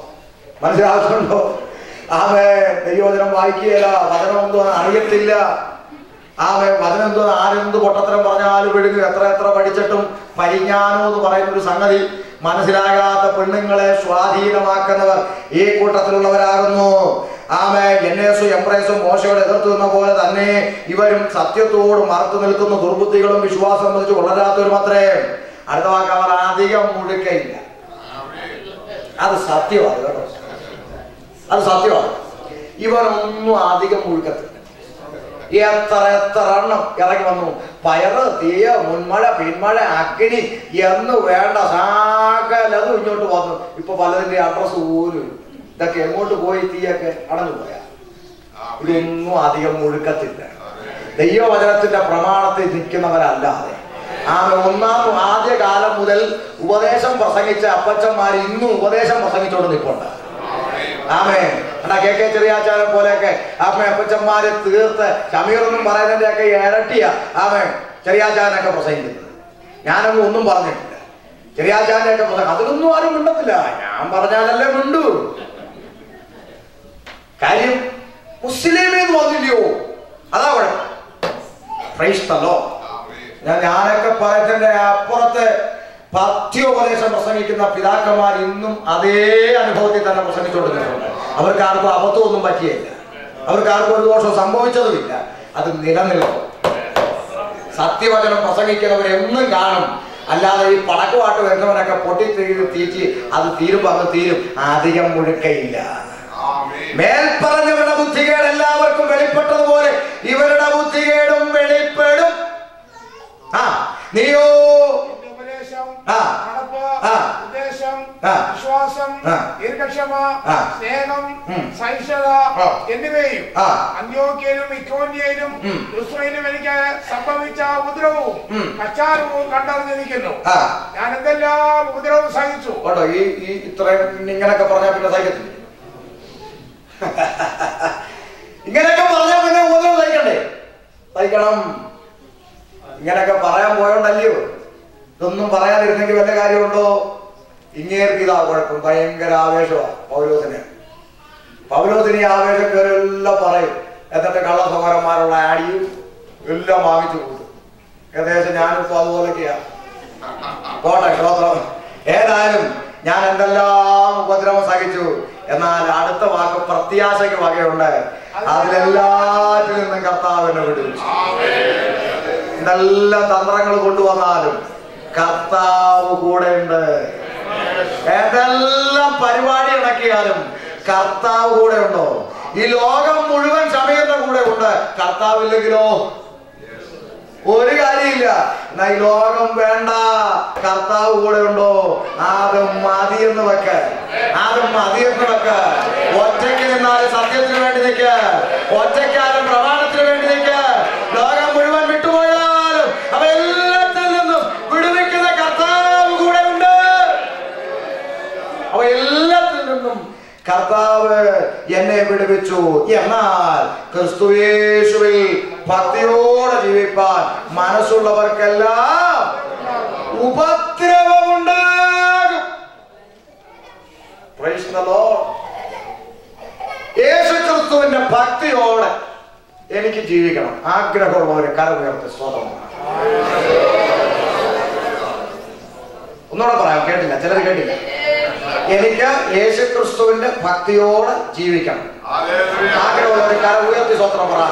മനസ്സിലാക്കുന്നുണ്ടോ ആമേ ദൈവവചനം വായിക്കുകയില്ല വചനമൊന്നും അറിയത്തില്ല ആ അതിനെന്തോ ആരെന്ത് പൊട്ടത്തരം പറഞ്ഞാലും വിഴുങ്ങും എത്ര എത്ര പഠിച്ചിട്ടും പരിജ്ഞാനം എന്ന് പറയുന്ന ഒരു സംഗതി മനസ്സിലാകാത്ത പെണ്ണുങ്ങളെ സ്വാധീനമാക്കുന്നവർ ഈ കൂട്ടത്തിലുള്ളവരാകുന്നു ആമേ എന്നേസും എംപ്രേസും മോശയോട് എതിർത്തു നിന്ന പോലെ തന്നെ ഇവരും സത്യത്തോട് മറത്തു നിൽക്കുന്ന ദുർബുദ്ധികളും വിശ്വാസം സംബന്ധിച്ച് വളരാത്തവരും അത്രേ അടുത്ത വാക്ക് അവർ അധികം മുഴുക്കയില്ല അത് സത്യമാണ് കേട്ടോ അത് സത്യമാണ് ഇവനൊന്നും അധികം മുഴുക്കത്തില്ല എത്ര എത്ര എണ്ണം ഇറങ്ങി വന്നു പയറ് തീയ മുൻമഴ പിന്മഴ അഗ്നി എന്ന് വേണ്ട സകലതും ഇങ്ങോട്ട് വന്നു ഇപ്പൊ പലതിന്റെ അഡ്രസ് പോലും ഇല്ല. ഇതൊക്കെ എങ്ങോട്ട് പോയി തീയൊക്കെ അടഞ്ഞു പോയാ ഇതൊന്നും അധികം മുഴുക്കത്തില്ല ദൈവവചനത്തിന്റെ പ്രമാണത്തിൽ നിൽക്കുന്നവരല്ലാതെ ആ ഒന്നാം ആദ്യ കാലം മുതൽ ഉപദേശം പ്രസംഗിച്ച അപ്പച്ചന്മാർ ഇന്നും ഉപദേശം പ്രസംഗിച്ചോണ്ട് നിൽപ്പുണ്ട് ആമേ എന്നാ കെ കെ ചെറിയാച്ചാനെ പോലെയൊക്കെ ആമേ അപ്പച്ചന്മാരെ തീർത്ത് ഷമീറൊന്നും പറയുന്നതിന്റെ ഒക്കെ ഇരട്ടിയ ആമേ ചെറിയാച്ചാനൊക്കെ പ്രസംഗിക്കുന്നത് ഞാനൊന്നും ഒന്നും പറഞ്ഞിട്ടില്ല ചെറിയാച്ചാന്റെ ഒക്കെ പ്രസംഗം അതിലൊന്നും ആരും മിണ്ടത്തില്ല ഞാൻ പറഞ്ഞാലല്ലേ മിണ്ടു കാര്യം മുസ്ലിമേന്ന് വന്നില്ലയോ അതാ കുഴപ്പം ക്രൈസ്തലോ ഞാൻ ഞാനൊക്കെ പറയുന്നതിന്റെ അപ്പുറത്ത് പഥ്യോപദേശം പ്രസംഗിക്കുന്ന പിതാക്കന്മാർ ഇന്നും അതേ അനുഭവത്തിൽ തന്നെ പ്രസംഗിച്ചുകൊണ്ടിരിക്കുന്നുണ്ട് അവർക്ക് ആർക്കും അബദ്ധമൊന്നും പറ്റിയില്ല അവർക്ക് ആർക്കും ഒരു ദോഷം സംഭവിച്ചതുമില്ല അത് നിലനിൽക്കും സത്യവചനം പ്രസംഗിക്കുന്നവർ എന്നും കാണും അല്ലാതെ ഈ പടക്കുപാട്ട് വരുന്നവനൊക്കെ പൊട്ടി തീര് തീറ്റി അത് തീരുമ്പോ അത് തീരും അധികം മുഴുക്കയില്ല മേൽപ്പറഞ്ഞവരുടെ ബുദ്ധികേട് എല്ലാവർക്കും വെളിപ്പെട്ടതുപോലെ ഇവരുടെ ബുദ്ധികേടും വെളിപ്പെടും ആ നീയോ നിന്റെ ഉപദേശം ആ. നടപ്പ് ആ. ഉദ്ദേശം ആ. വിശ്വാസം ആ. ദീർഘക്ഷമ ആ. സ്നേഹം ഉം. സഹിഷ്ണുത ആ. എന്നിവയും ആ. അന്ത്യോക്യയിലും ഇക്കോന്യയിലും ഉം. ലുസ്രയിലും എനിക്ക് സംഭവിച്ച ഉപദ്രവവും ഉം. കച്ചാരവും കണ്ടറിഞ്ഞിരിക്കുന്നു ആ ഞാൻ എന്തെല്ലാം ഉപദ്രവം സഹിച്ചു കേട്ടോ ഈ ഈ ഇത്രയും ഇങ്ങനൊക്കെ പറഞ്ഞാൽ പിന്നെ സഹിക്കത്തില്ല ഇങ്ങനെയൊക്കെ പറഞ്ഞാൽ പിന്നെ ഉപദ്രവം സഹിക്കണ്ടേ സഹിക്കണം ഇങ്ങനെയൊക്കെ പറയാൻ പോയോണ്ടല്ലയോ ഇതൊന്നും പറയാതിരുന്നെങ്കിൽ വല്ല കാര്യമുണ്ടോ ഇങ്ങേർക്ക് ഇതാ കുഴപ്പം ഭയങ്കര ആവേശമാണ് പൗലോസിന് പൗലോസിന് ഈ ആവേശം കയറിയെല്ലാം പറയും എന്നിട്ട് കള്ളസമരന്മാരുള്ള ആടിയും എല്ലാം വാങ്ങിച്ചു കൊടുക്കും ഏകദേശം ഞാനിപ്പോ അതുപോലൊക്കെയാ പോട്ടെ സ്തോത്രം ഏതായാലും ഞാൻ എന്തെല്ലാം ഉപദ്രവം സഹിച്ചു എന്നാൽ അടുത്ത വാക്ക് പ്രത്യാശയ്ക്ക് വകയുണ്ട് അതിലെല്ലാറ്റിൽ നിന്നും കർത്താവിനെ വിടുവിച്ചു എന്തെല്ലാം തന്ത്രങ്ങൾ കൊണ്ടുവന്നാലും കർത്താവ് കൂടെയുണ്ട് ഏതെല്ലാം പരിപാടി ഇണക്കിയാലും കർത്താവ് കൂടെ ഉണ്ടോ ഈ ലോകം മുഴുവൻ സമയത്തിന്റെ കൂടെ ഉണ്ട് കർത്താവില്ലെങ്കിലോ ഒരു കാര്യമില്ല എന്നാ ഈ ലോകം വേണ്ട കർത്താവ് കൂടെ ഉണ്ടോ അത് മതി എന്ന് വെക്ക അത് മതി എന്ന് വെക്ക ഒറ്റയ്ക്ക് നിന്നാലും സത്യത്തിന് വേണ്ടി നിൽക്ക ഒറ്റയ്ക്കാലും പ്രമാണത്തിന് വേണ്ടി നിൽക്ക ലോകം മുഴുവൻ വിട്ടുപോയാലും അവ എല്ലാത്തിൽ നിന്നും വിടുവിക്കുന്ന കർത്താവ് കൂടെ ഉണ്ട് അവ എല്ലാത്തിൽ നിന്നും കർത്താവ് എന്നെ വിടുവിച്ചു എന്നാൽ ക്രിസ്തുയേശുവിൽ ഭക്തിയോടെ ജീവിപ്പാൻ മനസ്സുള്ളവർക്കെല്ലാം ഉപദ്രവമുണ്ടാകും Praise the Lord. യേശു ക്രിസ്തുവിന്റെ ഭക്തിയോടെ എനിക്ക് ജീവിക്കണം ആഗ്രഹമുള്ളവരെ കരമുയർത്തി സ്വതന്ത്രമാണ് ഒന്നുകൂടെ പറയാം കേട്ടില്ല ചിലർ കേട്ടില്ല എനിക്ക് യേശു ക്രിസ്തുവിന്റെ ഭക്തിയോടെ ജീവിക്കണം ആഗ്രഹമുള്ളവർ കര ഉയർത്തി സ്വത്രം പറ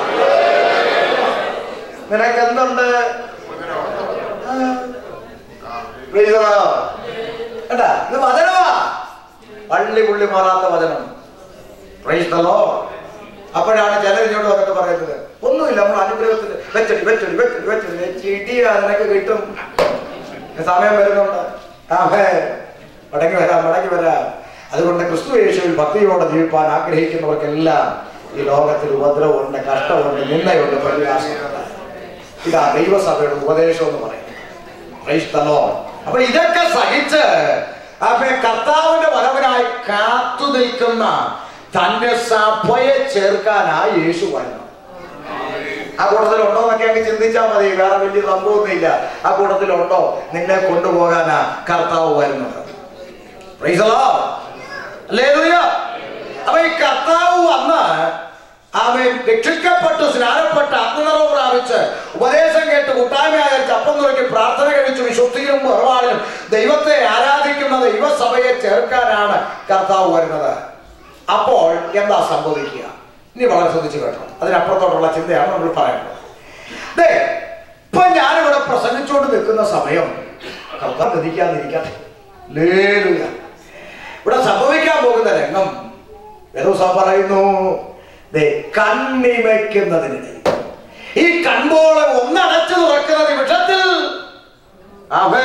നിനക്ക് എന്തുണ്ട് ആ. Praise the Lord. കേട്ടാ ഇത് വചനമാ പള്ളി പുള്ളി മാറാത്ത വചനം Praise the Lord. അപ്പോഴാണ് ചിലർ ഇങ്ങോട്ട് വന്നിട്ട് പറയുന്നത് ഒന്നുമില്ല നമ്മൾ അനുഗ്രഹത്തിൽ വെച്ചടി വെച്ചടി വെച്ചടി വെച്ചടി വെച്ചിടിയാ നിനക്ക് കിട്ടും സമയം വരുന്നുണ്ട് ആമേ മടങ്ങി വരാം മടങ്ങി വരാം അതുകൊണ്ട് ക്രിസ്തു യേശുവിൽ ഭക്തിയോടെ ജീവിപ്പാൻ ആഗ്രഹിക്കുന്നവർക്കെല്ലാം ഈ ലോകത്തിൽ ഉപദ്രവമുണ്ട് കഷ്ടമുണ്ട് നിന്നയുണ്ട് പരിഹാസമുണ്ട് ഇതാ ദൈവസഭയുടെ ഉപദേശം എന്ന് പറയും Praise the Lord. അപ്പൊ ഇതൊക്കെ സഹിച്ച് അപ്പൊ കർത്താവിന്റെ വരവനായി കാത്തു നിൽക്കുന്ന തന്റെ സഭയെ ചേർക്കാനായി യേശു വരണം ആ കൂട്ടത്തിലുണ്ടോ എന്നൊക്കെ അങ്ങ് ചിന്തിച്ചാൽ മതി വേറെ വലിയ സംഭവമൊന്നുമില്ല ആ കൂട്ടത്തിലുണ്ടോ നിന്നെ കൊണ്ടുപോകാനാ കർത്താവ് വരുന്നത് Praise the Lord. Hallelujah. അപ്പൊ ഈ കർത്താവ് വന്ന് ആമേൻ രക്ഷിക്കപ്പെട്ടു സ്നാനപ്പെട്ട് ആത്മനിറവ് പ്രാപിച്ച് ഉപദേശം കേട്ട് കൂട്ടായ്മയായ ചപ്പം തുറക്കി പ്രാർത്ഥന കഴിച്ച് വിശുദ്ധിയിലും കുറവാളിലും ദൈവത്തെ ആരാധിക്കുന്ന ദൈവസഭയെ ചേർക്കാനാണ് കർത്താവ് വരുന്നത് അപ്പോൾ എന്താ സംഭവിക്കുക ഇനി വളരെ ശ്രദ്ധിച്ചു കേട്ടോ അതിനപ്പുറത്തോട്ടുള്ള ചിന്തയാണ് നമ്മൾ പറയുന്നത് ദേ ഇപ്പൊ ഞാനിവിടെ പ്രസംഗിച്ചുകൊണ്ട് നിൽക്കുന്ന സമയം കർത്താവ് ഗതിക്കാതിരിക്കട്ടെ ലേലുയ ഇവിടെ സംഭവിക്കാൻ പോകുന്ന രംഗം വേദോസം പറയുന്നു ദേ കണ്ണിമയ്ക്കുന്നതിനിടയിൽ ഈ കൺപോളെ ഒന്നടച്ചു തുറക്കുന്ന നിമിഷത്തിൽ അവൻ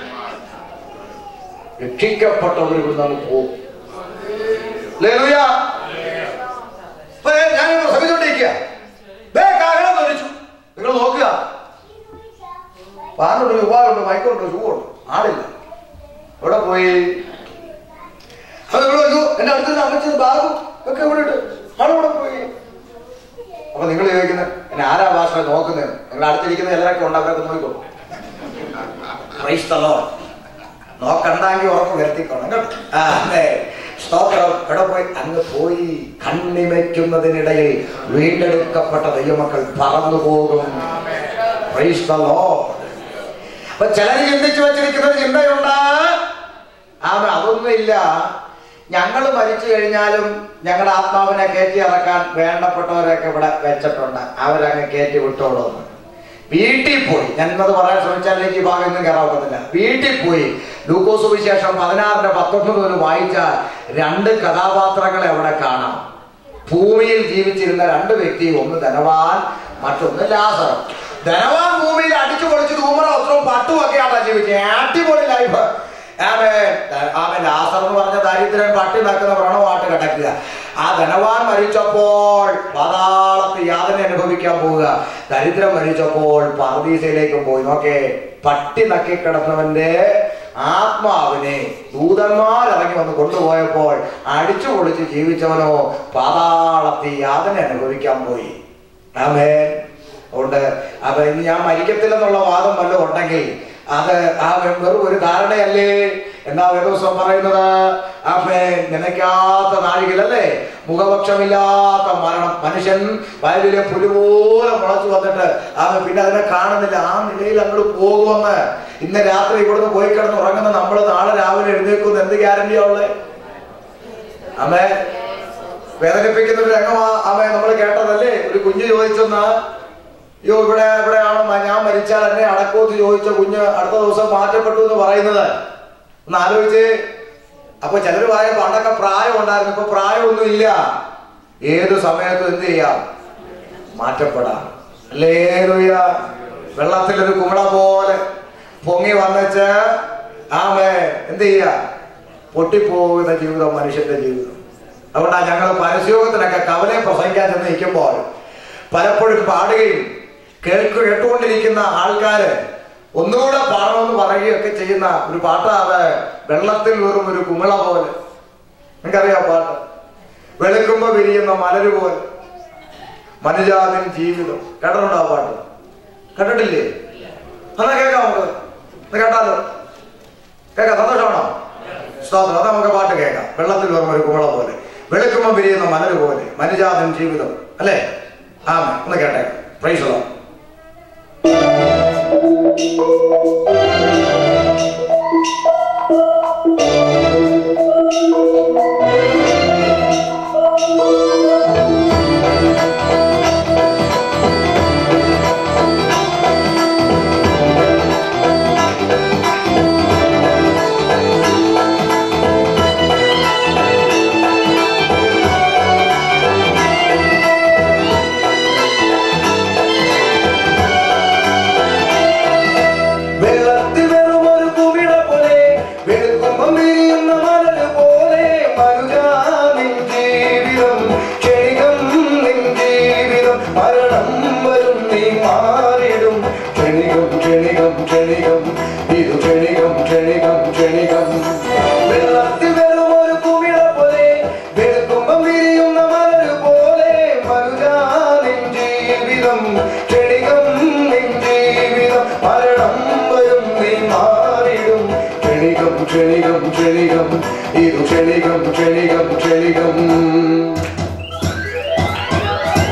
രക്ഷിക്കപ്പെട്ടവർ ഇവിടെ നിന്ന് പോകും ലേലുയ ഇപ്പൊ ദേ ഞാൻ പ്രസംഗിച്ചോണ്ടിരിക്കുക ദേ കാഹളം ധരിച്ചു നിങ്ങൾ നോക്കുക പാറുണ്ട് ഉപാറുണ്ട് മൈക്കുണ്ട് ഷൂ ഉണ്ട് ആളില്ല എവിടെ പോയി അത് ഇവിടെ വന്നു എന്റെ അടുത്ത് അമ്മച്ചത് ബാഗും ഒക്കെ ഇവിടെ ഇട്ട് ആളിവിടെ പോയി അപ്പൊ നിങ്ങൾ ചോദിക്കുന്നത് എന്നെ ആരാ ഭാഷ നോക്കുന്നത് നിങ്ങൾ അടുത്തിരിക്കുന്ന എല്ലാവരൊക്കെ ഉണ്ട് അവരൊക്കെ നോക്കിക്കോളൂ Praise the Lord. നോക്കണ്ടെങ്കിൽ ഉറപ്പ് വരുത്തിക്കോണം കേട്ടോ ആ, അതെ. സ്തോത്രം എവിടെ പോയി അങ്ങ് പോയി കണ്ണിമയ്ക്കുന്നതിനിടയിൽ വീണ്ടെടുക്കപ്പെട്ട ദൈവമക്കൾ പറന്നു പോകും Praise the Lord. അപ്പൊ ചിലർ ചിന്തിച്ചു വെച്ചിരിക്കുന്ന ഒരു ചിന്തയുണ്ട് ആ അതൊന്നുമില്ല ഞങ്ങൾ മരിച്ചു കഴിഞ്ഞാലും ഞങ്ങളുടെ ആത്മാവിനെ കയറ്റി ഇറക്കാൻ വേണ്ടപ്പെട്ടവരൊക്കെ ഇവിടെ വെച്ചിട്ടുണ്ട് അവരങ്ങ് കയറ്റി വിട്ടോളൂന്ന് വീട്ടിൽ പോയി ഞാൻ ഇന്നത് പറയാൻ ശ്രമിച്ചാൽ എനിക്ക് ഈ ഭാഗം ഒന്നും കയറാൻ ഒക്കത്തില്ല വീട്ടിൽ പോയി ലൂക്കോസ് വിശേഷം പതിനാറിന്റെ പത്തൊൻപത് മുതൽ വായിച്ചാൽ രണ്ട് കഥാപാത്രങ്ങളെ അവിടെ കാണാം ഭൂമിയിൽ ജീവിച്ചിരുന്ന രണ്ട് വ്യക്തി ഒന്ന് ധനവാൻ മറ്റൊന്ന് ലാസർ ധനവാൻ ഭൂമിയിൽ അടിച്ചു പൊളിച്ച് ധൂമറ വസ്ത്രവും പട്ടും ഒക്കെയാണ് ജീവിച്ചത് അടിപൊളി ലൈഫ് ആമൻ ലാസർ എന്ന് പറഞ്ഞ ദരിദ്രൻ പട്ടി നടക്കുന്ന വ്രണമായിട്ട് കിടക്കുക ആ ധനവാൻ മരിച്ചപ്പോൾ പാതാളത്ത് യാതന അനുഭവിക്കാൻ പോവുക ദരിദ്രൻ മരിച്ചപ്പോൾ പാർദീസയിലേക്കും പോയി നോക്കേ പട്ടി നക്കി കിടന്നവന്റെ ആത്മാവിനെ ദൂതന്മാർ ഇറങ്ങി വന്ന് കൊണ്ടുപോയപ്പോൾ അടിച്ചു പൊളിച്ച് ജീവിച്ചവനോ പാതാളത്ത് യാതന അനുഭവിക്കാൻ പോയി ആമേൻ അതുകൊണ്ട് അപ്പൊ ഇനി ഞാൻ മരിക്കത്തില്ലെന്നുള്ള വാദം വല്ലതും ഉണ്ടെങ്കിൽ അത് ആ വെറും ഒരു ധാരണയല്ലേ എന്താ വേദോസം പറയുന്നത് ആമേ നനയ്ക്കാത്ത നാഴികലല്ലേ മുഖപക്ഷമില്ലാത്ത മരണം മനുഷ്യൻ വയലിലെ പുലി പോലെ മുളച്ചു വന്നിട്ട് ആമേ പിന്നെ അതിനെ കാണുന്നില്ല ആ നിലയിൽ അങ്ങോട്ട് പോകുമെന്ന് ഇന്ന് രാത്രി ഇവിടുന്ന് പോയി കിടന്ന് ഉറങ്ങുന്ന നമ്മൾ നാളെ രാവിലെ എഴുന്നേക്കുന്ന എന്ത് ഗ്യാരണ്ടിയാ ഉള്ളേ അമ്മേ വേദനിപ്പിക്കുന്ന ഒരു രംഗമാ അമ്മേ നമ്മൾ കേട്ടതല്ലേ ഒരു കുഞ്ഞ് ചോദിച്ചെന്ന് അയ്യോ ഇവിടെ എവിടെയാണോ മ- ഞാൻ മരിച്ചാൽ എന്നെ അടക്കോത്ത് ചോദിച്ച കുഞ്ഞ് അടുത്ത ദിവസം മാറ്റപ്പെട്ടു എന്ന് പറയുന്നത് ഒന്ന് ആലോചിച്ച് അപ്പൊ ചിലർ പറയും പണ്ടൊക്കെ പ്രായം ഉണ്ടായിരുന്നു ഇപ്പൊ പ്രായമൊന്നും ഇല്ല ഏത് സമയത്തും എന്ത് ചെയ്യാം മാറ്റപ്പെടാം അല്ലേലുയ വെള്ളത്തിലൊരു കുമിള പോലെ പൊങ്ങി വന്നിച്ച് ആമേ എന്ത് ചെയ്യാ പൊട്ടിപ്പോകുന്ന ജീവിതം മനുഷ്യന്റെ ജീവിതം അതുകൊണ്ടാണ് ഞങ്ങൾ പരസ്യോഗത്തിനൊക്കെ കവലെ പ്രസംഗിക്കാൻ ചെന്ന് നിൽക്കുമ്പോൾ പലപ്പോഴും പാടുകയും കേൾക്കു കേട്ടുകൊണ്ടിരിക്കുന്ന ആൾക്കാര് ഒന്നുകൂടെ പാടണമെന്ന് പറയുകയൊക്കെ ചെയ്യുന്ന ഒരു പാട്ടാണ് വെള്ളത്തിൽ വെറും ഒരു കുമിള പോലെ നിങ്ങൾക്കറിയാം ആ പാട്ട് വെളുക്കുമ്പോ വിരിയുന്ന മലര് പോലെ മനുജാതിൻ ജീവിതം കേട്ടിട്ടുണ്ടോ ആ പാട്ട് കേട്ടിട്ടില്ലേ എന്നാ കേൾക്കാം നമുക്ക് ഒന്ന് കേട്ടാലോ കേൾക്കാം സന്തോഷമാണോ സ്തോത്രം അത് നമുക്ക് പാട്ട് കേൾക്കാം വെള്ളത്തിൽ വെറും ഒരു കുമള പോലെ വെളുക്കുമ്പം വിരിയുന്ന മലര് പോലെ മനുജാതൻ ജീവിതം അല്ലേ ആമേ ഒന്ന് കേട്ടേക്കാം പ്രൈസോ വെള്ളത്തിൽ വെറും ഒരു കുമിള പോലെ വെളുക്കുമ്പം വിരിയുന്ന മലര് പോലെ മനുജാ നിൻ ജീവിതം ക്ഷണികം നിൻ ജീവിതം മരണം വരും നീ മാറിടും ക്ഷണികം ക്ഷണികം ക്ഷണികം ഇത് ക്ഷണികം ക്ഷണികം ക്ഷണികം വെള്ളത്തിൽ വെറും ഒരു കുമിള പോലെ വെളുക്കുമ്പം വിരിയുന്ന മലര് പോലെ മനുജാ നിൻ ജീവിതം ക്ഷണികം നിൻ ജീവിതം മരണം വരും നീ മാറിടും ക്ഷണികം ക്ഷണികം ക്ഷണികം ഇത് ക്ഷണികം ക്ഷണികം ക്ഷണികം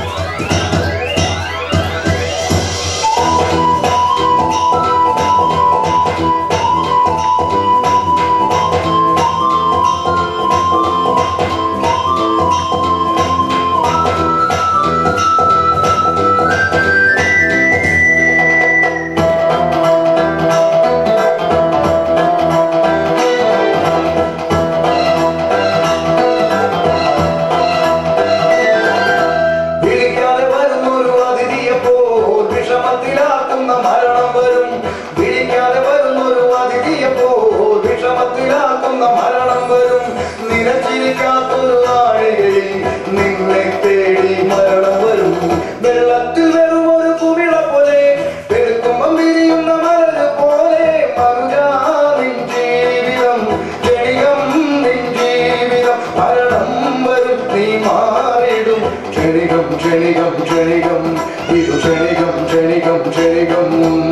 വിഷമത്തിലാക്കുന്ന മരണം വരും വിളിക്കാതെ വരുന്നൊരു അതിഥിയെ പോ വിഷമത്തിലാക്കുന്ന മരണം വരും നിലച്ചിരിക്കാത്തൊരു നാഴികയിൽ നിന്നെ തേടി മരണം വരും വെള്ളത്തിൽ വെറും ഒരു കുമിള പോലെ വെളുക്കുമ്പം വിരിയുന്ന മലര് പോലെ മനുജാ നിൻ ജീവിതം ക്ഷണികം നിൻ ജീവിതം മരണം വരും നീ മാറിടും ക്ഷണികം ക്ഷണികം ക്ഷണികം ഇത് ക്ഷണികം ക്ഷണികം ക്ഷണികം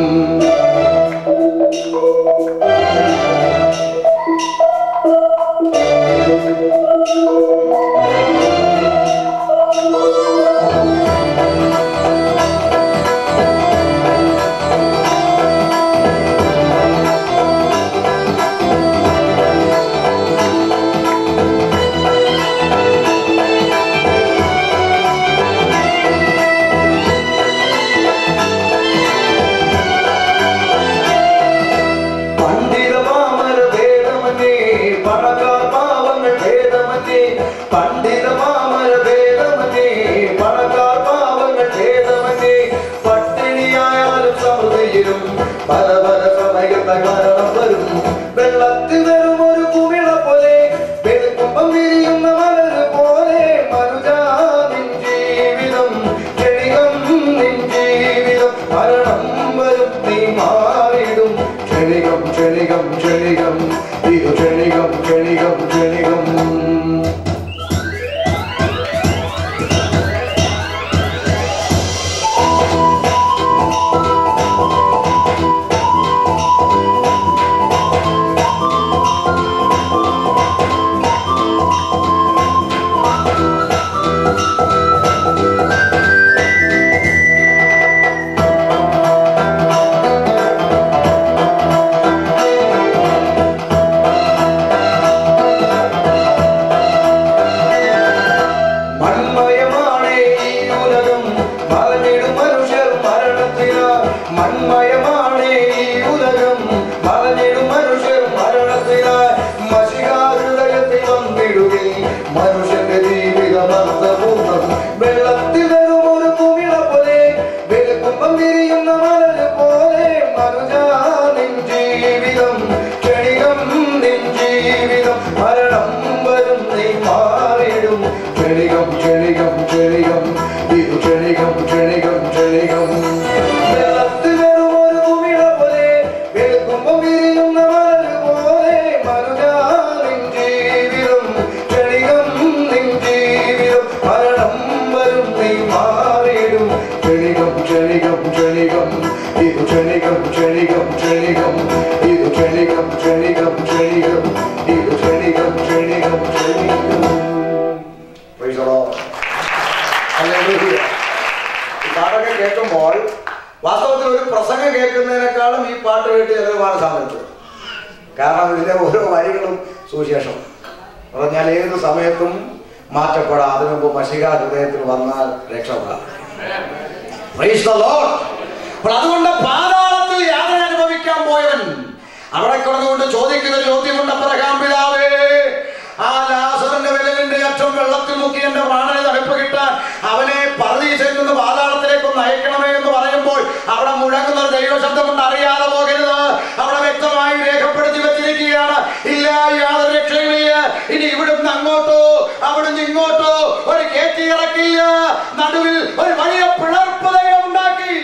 പണ്ഡിത പാമര ഭേദമന്യേ പണക്കാർ പാവങ്ങൾ ഭേദമന്യേ പണ്ഡിത പാമര ഭേദമന്യേ പണക്കാർ പാവങ്ങൾ ഭേദമന്യേ പട്ടിണിയായാലും സമൃദ്ധിയിലും പല പല സമയത്തെ മരണം വരും വെള്ളത്തിൽ വരും ഒരു കുമിള പോലെ വെളുക്കുമ്പം വിരിയുന്ന മലര് പോലെ മനുജാ നിൻ ജീവിതം ക്ഷണികം നിൻ ജീവിതം മരണം വരും നീ മാറിടും ക്ഷണികം ക്ഷണികം ക്ഷണികം ഇത് ക്ഷണികം ക്ഷണികം ക്ഷണികം മൺമയമാണേ ഈ ഉലകം മറഞ്ഞിടും മനുഷ്യർ മരണത്തില മൺമയമാണേ ഈ ഉലകം മറഞ്ഞിടും മനുഷ്യർ മരണത്തില മഷികാഹൃദയത്തിൽ വന്നിടുകി മനുഷ്യന്റെ ജീവിതം അർത്ഥപൂർണ്ണം വെള്ളത്തിൽ വരും ഒരു കുമിള പോലെ വെളുക്കുമ്പം വിരിയുന്ന മലര് പോലെ മനുജാ നിൻ ജീവിതം ക്ഷണികം നിൻ ജീവിതം മരണം വരും നീ മാറിടും ക്ഷണികം ക്ഷണികം ക്ഷണികം ഇത് ക്ഷണികം ക്ഷണികം ക്ഷണികം വെള്ളത്തിൽ വെറും ഒരു കുമിള പോലെ വെളുക്കുമ്പം വിരിയുന്ന മലര് പോലെ മനുജാ നിൻ ജീവിതം ക്ഷണികം നിൻ ജീവിതം മരണം വരും നീ മാറിടും ക്ഷണികം ക്ഷണികം ക്ഷണികം ഇത് ക്ഷണികം ക്ഷണികം ക്ഷണികം ഇത് ക്ഷണികം ക്ഷണികം ക്ഷണികം ഇത് ക്ഷണികം ക്ഷണികം ക്ഷണികം Praise the Lord. Hallelujah. ഈ പാട്ടൊക്കെ കേൾക്കുമ്പോൾ വാസ്തവത്തിൽ ഒരു പ്രസംഗം കേൾക്കുന്നതിനേക്കാളും ഈ പാട്ട് കേട്ട് ചിലവാണ് സാധിച്ചത് കാരണം ഇതിലെ ഓരോ വരികളും സുവിശേഷം പറഞ്ഞാൽ ഏത് സമയത്തും മാറ്റപ്പെടാം അതിനു മുമ്പ് മഷിക ഹൃദയത്തിൽ വന്നാൽ രക്ഷപ്പെടാം Praise the Lord. അപ്പോൾ അതുകൊണ്ട് പാതാളത്തിൽ യാത്ര അനുഭവിക്കാൻ പോയവൻ അവിടെ കിടന്നുകൊണ്ട് ചോദിക്കുന്ന ഒരു ചോദ്യമുണ്ട് അബ്രഹാം പിതാവേ ആ ലാസറിന്റെ വിരലിന്റെ അറ്റം വെള്ളത്തിൽ മുക്കി എന്റെ പ്രാണനെ തടുപ്പ് കിട്ടാൻ അവനെ പറദീസയിൽ നിന്ന് പാതാളത്തിലേക്ക് ഒന്ന് അയക്കണമേ എന്ന് പറയുമ്പോൾ അവിടെ മുഴങ്ങുന്ന ഒരു ദൈവശബ്ദമുണ്ട് അറിയാതെ പോകരുത് അവിടെ വ്യക്തമായി രേഖപ്പെടുത്തി വെച്ചിരിക്കുകയാണ് ഇല്ല യാതൊരു രക്ഷയുമില്ല ഇനി ഇവിടുന്ന് അങ്ങോട്ടോ അവിടുന്ന് ഇങ്ങോട്ടോ ഒരു കയറ്റി ഇറക്കില്ല നടുവിൽ ഒരു വലിയ പിളർപ്പ് ദൈവം ഉണ്ടാക്കി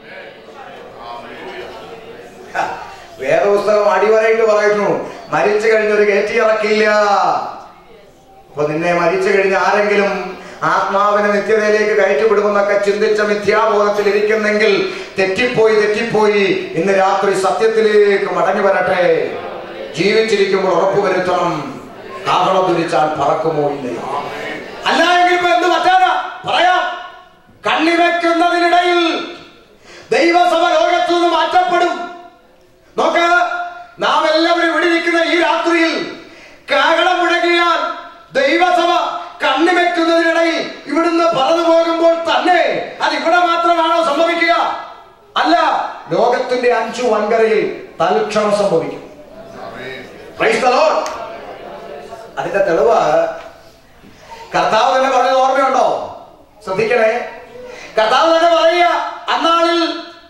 ഹ, വേദപുസ്തകം അടിവരയിട്ട് പറയുന്നു മരിച്ചു കഴിഞ്ഞൊരു കയറ്റി ഇറക്കില്ല അപ്പൊ നിന്നെ മരിച്ചു കഴിഞ്ഞ ആരെങ്കിലും ആത്മാവിനെ നിത്യതയിലേക്ക് കയറ്റിവിടുമെന്നൊക്കെ ചിന്തിച്ച മിഥ്യാബോധത്തിൽ ഇരിക്കുന്നെങ്കിൽ തെറ്റിപ്പോയി തെറ്റിപ്പോയി ഇന്ന് രാത്രി സത്യത്തിലേക്ക് മടങ്ങി വരട്ടെ ജീവിച്ചിരിക്കുമ്പോൾ ഉറപ്പുവരുത്തണം കാഹളം തുരിച്ചാൽ പറക്കുമോ ഇല്ലയോ അല്ല എങ്കിൽ ഇപ്പൊ എന്ത് പറ്റാനാ പറയാം കണ്ണിവെക്കുന്നതിനിടയിൽ ദൈവസഭ ലോകത്തു നിന്ന് മാറ്റപ്പെടും നോക്ക് നാം എല്ലാവരും ഇവിടെ ഇരിക്കുന്ന ഈ രാത്രിയിൽ കാഹളം മുഴങ്ങിയാൽ ദൈവസഭ കണ്ണിവെക്കുന്നതിനിടയിൽ ഇവിടുന്ന് പറന്നു പോകുമ്പോൾ തന്നെ അത് ഇവിടെ മാത്രമാണോ സംഭവിക്കുക അല്ല ലോകത്തിന്റെ അഞ്ചു വൻകരയിൽ തൽക്ഷണം സംഭവിക്കും Praise the Lord. അതിന്റെ തെളിവ് കർത്താവ് തന്നെ പറഞ്ഞത് ഓർമ്മയുണ്ടോ ശ്രദ്ധിക്കണേ കർത്താവ് തന്നെ പറയുക അന്നാളിൽ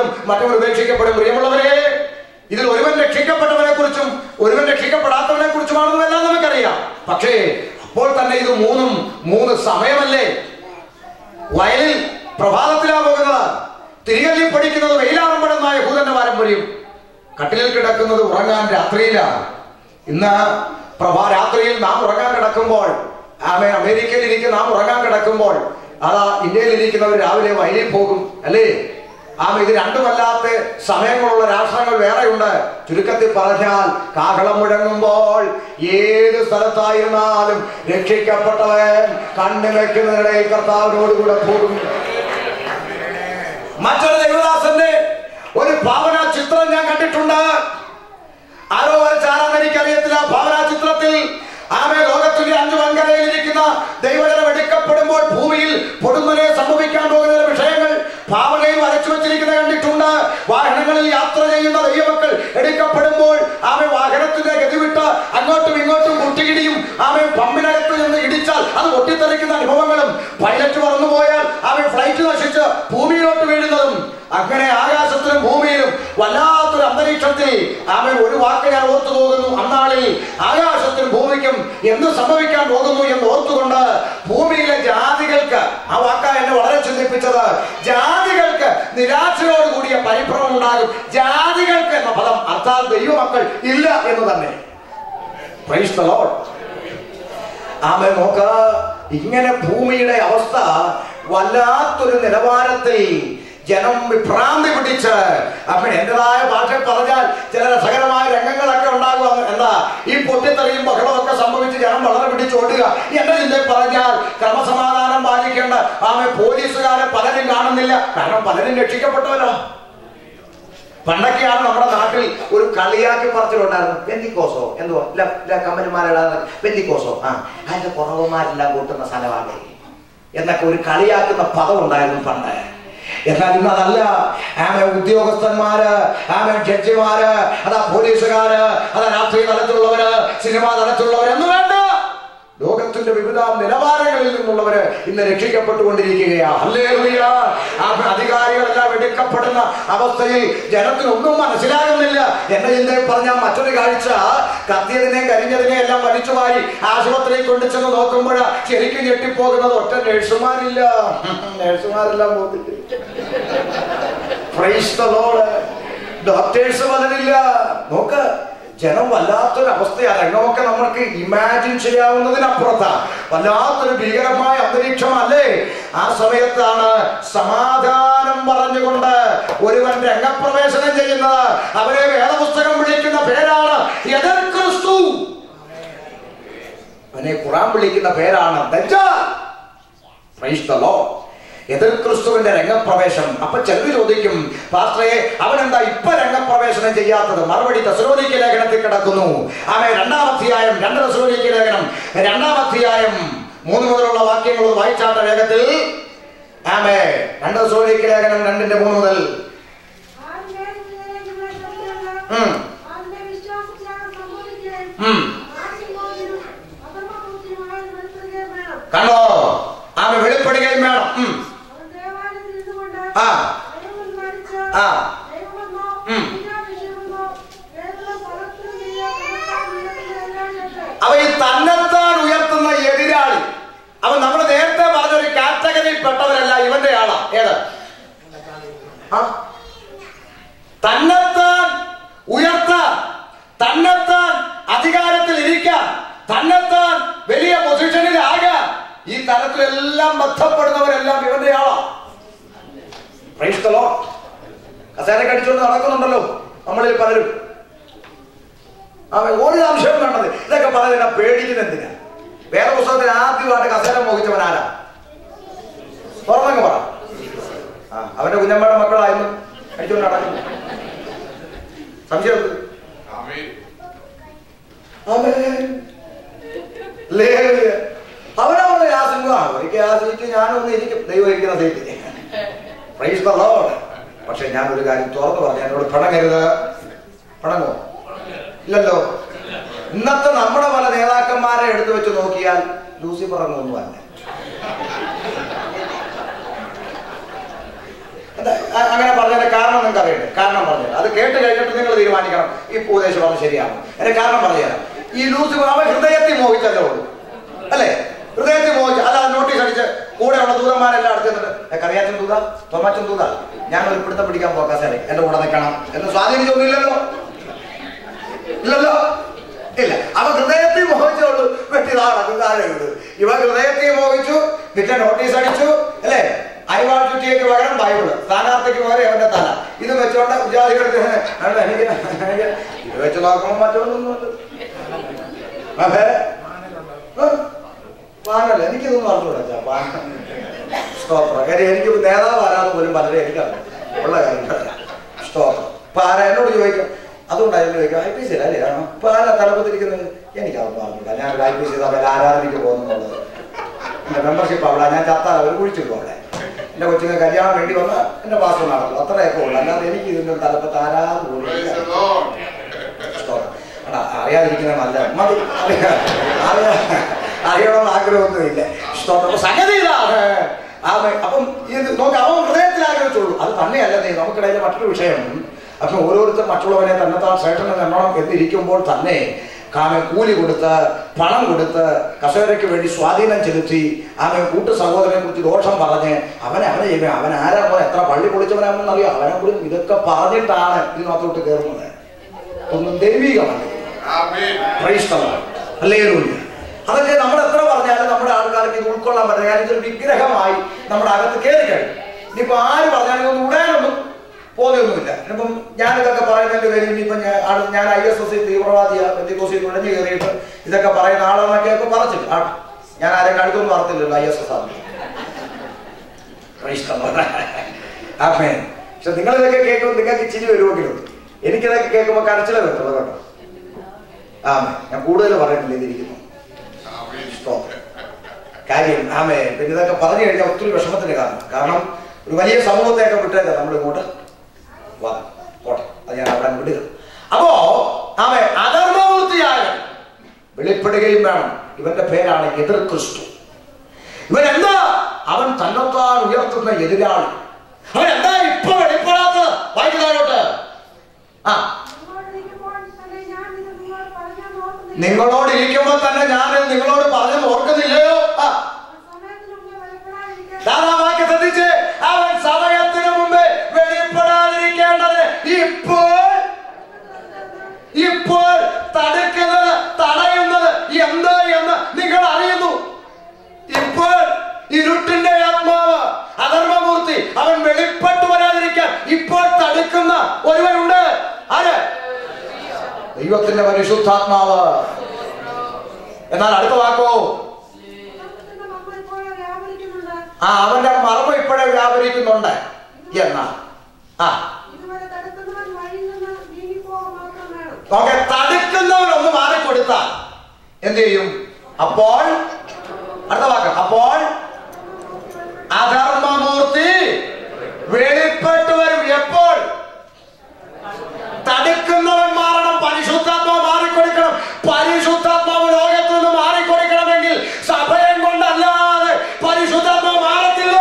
മറ്റവൻ ഉപേക്ഷിക്കപ്പെടും പ്രിയമുള്ളവരെ ഇതിൽ ഒരുവൻ രക്ഷിക്കപ്പെട്ടവനെ കുറിച്ചും ഒരുവൻ രക്ഷിക്കപ്പെടാത്തവനെ കുറിച്ചുമാണെന്നും എല്ലാം നമുക്കറിയാം പക്ഷേ അപ്പോൾ തന്നെ ഇത് മൂന്നും മൂന്ന് സമയമല്ലേ വയലിൽ പ്രഭാതത്തിലാ പോകുന്നത് തിരികെ പഠിക്കുന്നത് വെയിലാറുമ്പോഴെന്നായ ഭൂതന്റെ പാരമ്പര്യം കട്ടിലിൽ കിടക്കുന്നത് ഉറങ്ങാൻ രാത്രിയിലാണ് ഇന്ന് പ്രഭാ രാത്രിയിൽ നാം ഉറങ്ങാൻ കിടക്കുമ്പോൾ ആമേ അമേരിക്കയിൽ ഇരിക്കുന്ന നാം ഉറങ്ങാൻ കിടക്കുമ്പോൾ അതാ ഇന്ത്യയിൽ ഇരിക്കുന്നവർ രാവിലെ വയലിൽ പോകും അല്ലേ ആമ ഇത് രണ്ടുമല്ലാത്ത സമയങ്ങളുള്ള രാഷ്ട്രങ്ങൾ വേറെയുണ്ട് ചുരുക്കത്തിൽ പറഞ്ഞാൽ കാഹളം മുഴങ്ങുമ്പോൾ ഏത് സ്ഥലത്തായിരുന്നാലും രക്ഷിക്കപ്പെട്ടവൻ കണ്ണു വെക്കുന്നതിനിടയിൽ കർത്താവിനോടുകൂടെ പോകും മറ്റൊരു ദൈവദാസന്റെ ഒരു ഭാവന ചിത്രം ഞാൻ കണ്ടിട്ടുണ്ട് ആരോ വരച്ചാരാന്ന് എനിക്കറിയത്തില്ല ഭാവന ചിത്രത്തിൽ ആമേ ലോകത്തിന്റെ അഞ്ചു വൻകരയിൽ ഇരിക്കുന്ന ദൈവജനം എടുക്കപ്പെടുമ്പോൾ ഭൂമിയിൽ പൊടുന്നനെ സംഭവിക്കാൻ പോകുന്ന വിഷയങ്ങൾ ഭാവനയിൽ വരച്ചു വെച്ചിരിക്കുന്നത് കണ്ടിട്ടുണ്ട് വാഹനങ്ങളിൽ യാത്ര ചെയ്യുന്ന ദൈവമക്കൾ എടുക്കപ്പെടുമ്പോൾ ആമെ വാഹനത്തിന്റെ ഗതിവിട്ട് അങ്ങോട്ടും ഇങ്ങോട്ടും മുട്ടിയിടിയും ആമെ പമ്പിനകത്ത് നിന്ന് ഇടിച്ചാൽ അത് പൊട്ടിത്തെറിക്കുന്ന അനുഭവങ്ങളും പൈലറ്റ് പറന്നുപോയാൽ ആമെ ഫ്ലൈറ്റ് നശിച്ച് ഭൂമിയിലോട്ട് വീഴുന്നതും അങ്ങനെ ആകാശത്തിലും ഭൂമിയിലും വല്ലാത്തൊരു അന്തരീക്ഷത്തിൽ ആമൻ ഒരു വാക്ക് ഞാൻ ഓർത്തു പോകുന്നു അന്നാളിൽ ആകാശത്തിനും ഭൂമിക്കും എന്ത് സംഭവിക്കാൻ പോകുന്നു എന്ന് ഓർത്തുകൊണ്ട് ഭൂമിയിലെ ജാതികൾക്ക് ആ വാക്ക എന്നെ വളരെ ചിന്തിപ്പിച്ചത് ജാതികൾക്ക് നിരാശയോട് കൂടിയ പരിഭ്രമം ഉണ്ടാകും ജാതികൾക്ക് എന്ന പദം അർത്ഥാൽ ദൈവമക്കൾ ഇല്ല എന്ന് തന്നെ Praise the Lord. ആമേ നോക്ക ഇങ്ങനെ ഭൂമിയുടെ അവസ്ഥ വല്ലാത്തൊരു നിലവാരത്തിൽ ജനം വിഭ്രാന്തി പിടിച്ച് അപ്പൊ എന്റേതായ ഭാഷ പറഞ്ഞാൽ ചില രസകരമായ രംഗങ്ങളൊക്കെ ഉണ്ടാകും എന്താ ഈ പൊട്ടിത്തെറിയും ബഹളമൊക്കെ സംഭവിച്ച് ജനം വളരെ പിടിച്ചോടുക എന്റെ ചിന്തയിൽ പറഞ്ഞാൽ ക്രമസമാധാനം പാലിക്കേണ്ട ആമെ പോലീസുകാരെ പലരും കാണുന്നില്ല കാരണം പലരും രക്ഷിക്കപ്പെട്ടവരോ പണ്ടൊക്കെയാണ് നമ്മുടെ നാട്ടിൽ ഒരു കളിയാക്കി പറച്ചിലുണ്ടായിരുന്നു പെന്തിക്കോസോ എന്തുവാ കമ്പനിമാരുടെ പെന്തിക്കോസോ ആ അതിന്റെ കുറവന്മാരെല്ലാം കൂട്ടുന്ന സ്ഥലമാണ് എന്നൊക്കെ ഒരു കളിയാക്കുന്ന പദം ഉണ്ടായിരുന്നു പണ്ട് എന്നാൽ ഇന്ന് അതല്ല ആമെ ഉദ്യോഗസ്ഥന്മാര് ആമെ ജഡ്ജിമാര് അതാ പോലീസുകാര് അതാ രാഷ്ട്രീയ തലത്തിലുള്ളവര് സിനിമാ തലത്തിലുള്ളവര് എന്ന് വേണ്ട ലോകത്തിന്റെ വിവിധ നിലവാരങ്ങളിൽ നിന്നുള്ളവര് ഇന്ന് രക്ഷിക്കപ്പെട്ടുകൊണ്ടിരിക്കുകയാ ഹല്ലേലൂയ ആ അധികാരികളെല്ലാം എടുക്കപ്പെടുന്ന അവസ്ഥയിൽ ജനത്തിനൊന്നും മനസ്സിലാകുന്നില്ല എന്റെ ചിന്തയിൽ പറഞ്ഞ മറ്റൊരു കാഴ്ച കത്തിയതിനെ കരിഞ്ഞതിനെ എല്ലാം വലിച്ചു വാരി ആശുപത്രിയിൽ കൊണ്ടുചെന്ന് നോക്കുമ്പോൾ ശരിക്കും ഞെട്ടിപ്പോകുന്നത് ഒറ്റ നഴ്സുമാരില്ല നഴ്സുമാരെല്ലാം പോകത്തില്ല Praise the Lord. ഡോക്ടേഴ്സ് പലരില്ല നോക്ക് ജനം വല്ലാത്തൊരു അവസ്ഥയാണ് രംഗമൊക്കെ നമ്മൾക്ക് ഇമാജിൻ ചെയ്യാവുന്നതിനപ്പുറത്താണ് വല്ലാത്തൊരു ഭീകരമായ അന്തരീക്ഷമല്ലേ ആ സമയത്താണ് സമാധാനം പറഞ്ഞുകൊണ്ട് ഒരുവൻ രംഗപ്രവേശനം ചെയ്യുന്നത് അവരെ വേദപുസ്തകം വിളിക്കുന്ന പേരാണ് എതിർ ക്രിസ്തു അവനെ ഖുറാൻ വിളിക്കുന്ന പേരാണ് ദജ്ജാൽ Praise the Lord. എതിർ ക്രിസ്തുവിന്റെ രംഗപ്രവേശം അപ്പൊ ചിലർ ചോദിക്കും പാസ്റ്ററെ അവൻ എന്താ ഇപ്പൊ രംഗപ്രവേശനം ചെയ്യാത്തത് മറുപടി തെസലോനിക്ക ലേഖനത്തിൽ കിടക്കുന്നു ആമേ രണ്ടാം അധ്യായം രണ്ട് തെസലോനിക്ക ലേഖനം രണ്ടാം അധ്യായം മൂന്ന് മുതലുള്ള വാക്യങ്ങൾ ഒന്ന് വായിച്ചാട്ട വേഗത്തിൽ ആമേ രണ്ട് തെസലോനിക്ക ലേഖനം രണ്ടിന്റെ മൂന്ന് മുതൽ ആരുടെ നിങ്ങളെ തൊട്ടുള്ള ഉം. ആരുടെ വിശ്വാസത്യാഗം സംഭവിക്കുകയും ഉം. ആശീർവാദത്തിനും അധർമ്മപൂർത്തിയുമായ വെളുപ്പെടുകയും വേണം. കണ്ടോ ആമേ വെളിപ്പെടുകയും വേണം ഉം. അവൻ ദേവാലയത്തിൽ ഇരുന്നുകൊണ്ട് ആ. ദൈവം മരിച്ച ആ. ദൈവമെന്നോ ഉം. വിശ്വമെന്നോ ഏതൊരു പദത്തിനും നീയോ തന്നെത്താൻ ഉയർത്തുന്ന എല്ലാം കേട്ട് അവ ഈ തന്നെത്താൻ ഉയർത്തുന്ന എതിരാളി അവൻ നമ്മൾ നേരത്തെ പറഞ്ഞ ഒരു കാറ്റഗറിയിൽ പെട്ടവരല്ല ഇവന്റെ ആളാ ഏത് ആ? തന്നെത്താൻ ഉയർത്താൻ തന്നെത്താൻ അധികാരത്തിൽ ഇരിക്കാൻ തന്നെത്താൻ വലിയ പൊസിഷനിലാകാൻ ഈ തരത്തിലെല്ലാം ബന്ധപ്പെടുന്നവരെല്ലാം ഇവന്റെ ആളാ Praise the Lord. കസേര കടിച്ചുകൊണ്ട് നടക്കുന്നുണ്ടല്ലോ നമ്മളിൽ പലരും അവൻ ഒരു സംശയം വേണ്ടത് ഇതൊക്കെ പറഞ്ഞാ പേടിക്കുന്ന എന്തിനാ വേറെ പുസ്തകത്തിൽ ആദ്യമായിട്ട് കസേര മോഹിച്ചവൻ ആരാ തുറന്നങ്ങ് പറ ആ അവന്റെ കുഞ്ഞമ്മയുടെ മക്കളായിരുന്നു അടിച്ചുകൊണ്ട് നടക്കുന്നു സംശയം എന്ത്? ആമേൻ ആമേൻ. ഹല്ലേലൂയ. അവനവരുടെ ആ സിംഹമാണ് ഒരിക്കൽ ആ സീറ്റ് ഞാനൊന്ന് ഇരിക്കും ദൈവം ഇരിക്കുന്ന സീറ്റ് പ്രൈസ് ദ ലോർഡ് പക്ഷെ ഞാൻ ഒരു കാര്യം തുറന്നു പറഞ്ഞു എന്നോട് പിണങ്ങരുത് പിണങ്ങോ ഇല്ലല്ലോ ഇന്നത്തെ നമ്മുടെ പല നേതാക്കന്മാരെ എടുത്തു വെച്ച് നോക്കിയാൽ ലൂസി പറഞ്ഞൊന്നുമല്ല എന്താ അ- അങ്ങനെ പറഞ്ഞതിന്റെ കാരണം നിങ്ങൾക്ക് പറയട്ടെ കാരണം പറഞ്ഞുതരാം അത് കേട്ട് കഴിഞ്ഞിട്ട് നിങ്ങൾ തീരുമാനിക്കണം ഈ ഉപദേശം പറഞ്ഞത് ശരിയാണ് എന്റെ കാരണം പറഞ്ഞുതരാം ഈ ലൂസിഫർ അവൻ ഹൃദയത്തിൽ മോഹിച്ചല്ലേ ഉള്ളൂ അല്ലേ ഹൃദയത്തിൽ മോഹിച്ചു അല്ല നോട്ടീസ് അടിച്ച് കൂടെയുള്ള ദൂതന്മാരെല്ലാം അടുത്തിട്ട് കറിയാച്ചൻ ദൂത തോമാച്ചൻ ദൂത ഞാൻ ഒരു പിടുത്തം പിടിക്കാൻ പോകാം സാറേ എന്റെ കൂടെ നിൽക്കണം എന്ന് സ്വാധീനിച്ചൊന്നുമില്ലല്ലോ ഇല്ലല്ലോ ഇല്ല അവ ഹൃദയത്തിൽ മോഹിച്ചുള്ളൂ വെട്ടിതാണ് താഴെയുണ്ട് ഇവ ഹൃദയത്തിൽ മോഹിച്ചു പിന്നെ നോട്ടീസ് അടിച്ചു അല്ലേ അയവാൾ ചുറ്റിയേക്ക് പകരം ബൈബിള് സ്ഥാനാർത്ഥിക്ക് പകരം അവന്റെ തല ഇത് വെച്ചോണ്ട് വിചാരികൾക്ക് എനിക്ക് എനിക്ക് ഇത് വെച്ച് നോക്കുമ്പോൾ മറ്റൊന്നൊന്നുമില്ല അതെ പാനല്ല എനിക്കിതൊന്നും അറിഞ്ഞൂടാ പാന സ്തോത്രം കാര്യം എനിക്ക് നേതാവ് ആരാന്ന് പോലും പലരെ എനിക്കറിയാം ഉള്ള കാര്യം സ്തോത്രം ഇപ്പൊ ആരാ എന്നോട് ചോദിക്കും അതുകൊണ്ടായിരുന്നു ചോദിക്കും ഐ പി സി അല്ലേ ആണോ ഇപ്പൊ ആരാ തലപ്പത്തിരിക്കുന്നത് എനിക്കതൊന്നും അറിഞ്ഞൂടാ ഞാൻ ഒരു ഐ പി സി തമ്മിൽ ആരാധനയ്ക്ക് പോകുന്നുള്ളത് എന്റെ മെമ്പർഷിപ്പ് അവിടെ ഞാൻ ചത്താൽ അവർ കുഴിച്ചിട്ടു അവിടെ എന്റെ കൊച്ചുങ്ങൾ കല്യാണം വേണ്ടി വന്ന എന്റെ പാസ് നടക്കും അത്രയൊക്കെ ഉള്ളു അല്ലാതെ എനിക്ക് ഇതിന്റെ തലപ്പത്ത് ആരാധന പോലും Praise ഇല്ല. the Lord. സ്തോത്രം. എടാ, അറിയാതിരിക്കുന്ന നല്ല മതി അറിയാ അറിയാ അറിയണമെന്ന് ആഗ്രഹമൊന്നുമില്ല സ്തോത്രം. അപ്പൊ സംഗതി ഇതാണ് ആമേ. അപ്പം ഇത് നോക്ക് അവൻ ഹൃദയത്തിൽ ആഗ്രഹിച്ചുള്ളൂ അത് തന്നെയല്ല നീ നമുക്കിടയിൽ മറ്റൊരു വിഷയം അപ്പം ഓരോരുത്തർ മറ്റുള്ളവനെ തന്നെത്താൻ ശ്രേഷ്ഠനെ എണ്ണണം എന്നിരിക്കുമ്പോൾ തന്നെ കാമ കൂലി കൊടുത്ത് പണം കൊടുത്ത് കസേരയ്ക്ക് വേണ്ടി സ്വാധീനം ചെലുത്തി അവൻ കൂട്ടു സഹോദരനെ കുറിച്ച് ദോഷം പറഞ്ഞ് അവനെ അവനെ ചെയ്യുമ്പോൾ അവൻ ആരാ പോലെ എത്ര പള്ളി പൊളിച്ചവനാണെന്ന് അറിയാം അവനെ കൂടി ഇതൊക്കെ പറഞ്ഞിട്ടാണ് ഇതിനകത്തോട്ട് കയറുന്നത് ഒന്നും ദൈവികമല്ല Amen. Praise the Lord. Hallelujah. അതൊക്കെ നമ്മൾ എത്ര പറഞ്ഞാലും നമ്മുടെ ആൾക്കാർക്ക് ഇത് ഉൾക്കൊള്ളാൻ പറ്റില്ല കാരണം ഇതൊരു വിഗ്രഹമായി നമ്മുടെ അകത്ത് കയറി കഴിഞ്ഞു ഇനിയിപ്പോ ആര് പറഞ്ഞാലും ഇതൊന്നും ഉടാനൊന്നും പോകുന്നൊന്നുമില്ല ഇപ്പം ഞാൻ ഇതൊക്കെ പറയുന്നതിന്റെ പേരിൽ ഇനിയിപ്പോ ഞാൻ ആള് ഞാൻ ഐ എസ് എസ് തീവ്രവാദിയ ബന്ധുക്കോസി നുഴഞ്ഞു കയറിയിട്ട് ഇതൊക്കെ പറയുന്ന ആളെന്നൊക്കെ ഒക്കെ പറച്ചില്ല ആ ഞാൻ ആരെയും അടുത്തൊന്നും പറഞ്ഞില്ലല്ലോ ഐ എസ് എസ് ആണ് Praise the Lord. Amen. പക്ഷെ നിങ്ങളിതൊക്കെ കേൾക്കുമ്പോൾ നിങ്ങൾക്ക് ഇച്ചിരി വരുമെങ്കിലും എനിക്കിതൊക്കെ കേൾക്കുമ്പോൾ കരച്ചില വരുത്തുള്ളൂ കേട്ടോ ആമേ ഞാൻ കൂടുതൽ പറയുന്നില്ല ഇതിരിക്കുന്നു Amen. സ്തോത്രം. കാര്യം ആമേ പിന്നെ ഇതൊക്കെ പറഞ്ഞു കഴിഞ്ഞാൽ ഒത്തിരി വിഷമത്തിന് കാരണം കാരണം ഒരു വലിയ സമൂഹത്തെയൊക്കെ വിട്ടേക്കാം നമ്മൾ ഇങ്ങോട്ട് വന്നു പോട്ടെ അത് ഞാൻ അവിടെ വിടുക അപ്പോ ആമേ അധർമ്മവൃത്തിയായവൻ വെളിപ്പെടുകയും വേണം ഇവന്റെ പേരാണ് എതിർ ക്രിസ്തു ഇവൻ എന്താ അവൻ തന്നെത്താൻ ഉയർത്തുന്ന എതിരാളി അവൻ എന്താ ഇപ്പൊ വെളിപ്പെടാത്തത് വായിക്കുന്നതിലോട്ട് ആ നിങ്ങളോട് ഇരിക്കുമ്പോൾ തന്നെ ഞാൻ നിങ്ങളോട് ഇരിക്കുമ്പോൾ തന്നെ ഞാൻ നിങ്ങളുടെ മുമ്പാകെ പറഞ്ഞു ഓർക്കുന്നില്ല. നിങ്ങളോട് പറഞ്ഞു ഓർക്കുന്നില്ലയോ ആ സമയത്തിന് മുമ്പേ വെളിപ്പെടാതിരിക്കാൻ ധാരാവാക്യം ശ്രദ്ധിച്ച് അവൻ സമയത്തിന് മുമ്പേ വെളിപ്പെടാതിരിക്കേണ്ടത് ഇപ്പോൾ ഇപ്പോൾ തടുക്കുന്നത് തടയുന്നത് എന്ത് എന്ന് നിങ്ങൾ അറിയുന്നു ഇപ്പോൾ ഇരുട്ടിന്റെ ആത്മാവ് അധർമ്മമൂർത്തി അവൻ വെളിപ്പെട്ടു വരാതിരിക്കാൻ ഇപ്പോൾ തടുക്കുന്ന ഒരുവനുണ്ട് ആര് ദൈവത്തിന്റെ പരിശുദ്ധാത്മാവ് എന്നാൽ അടുത്ത വാക്കോ ലോകത്തിന്റെ മക്കൾ ഇപ്പോൾ വ്യാപരിക്കുന്നുണ്ട്. ആ അവന്റെ മർമ്മം ഇപ്പോഴേ വ്യാപരിക്കുന്നുണ്ട് എന്നാ ആ ഇതുവരെ തടുക്കുന്നവൻ വഴിയിൽ നിന്ന് നീങ്ങിപ്പോക മാത്രം വേണം. നോക്കെ തടുക്കുന്നവൻ ഒന്ന് മാറിക്കൊടുത്താൽ എന്ത് ചെയ്യും അപ്പോൾ അടുത്ത വാക്ക് അപ്പോൾ അധർമ്മമൂർത്തി വെളിപ്പെട്ടു വരും എപ്പോൾ തടുക്കുന്നവൻ മാറണം പരിശുദ്ധാത്മാവ് മാറിക്കൊടുക്കണം പരിശുദ്ധാത്മാവ് ലോകത്ത് നിന്ന് മാറിക്കൊടുക്കണമെങ്കിൽ സഭയം കൊണ്ടല്ലാതെ പരിശുദ്ധാത്മാവ് മാറത്തില്ല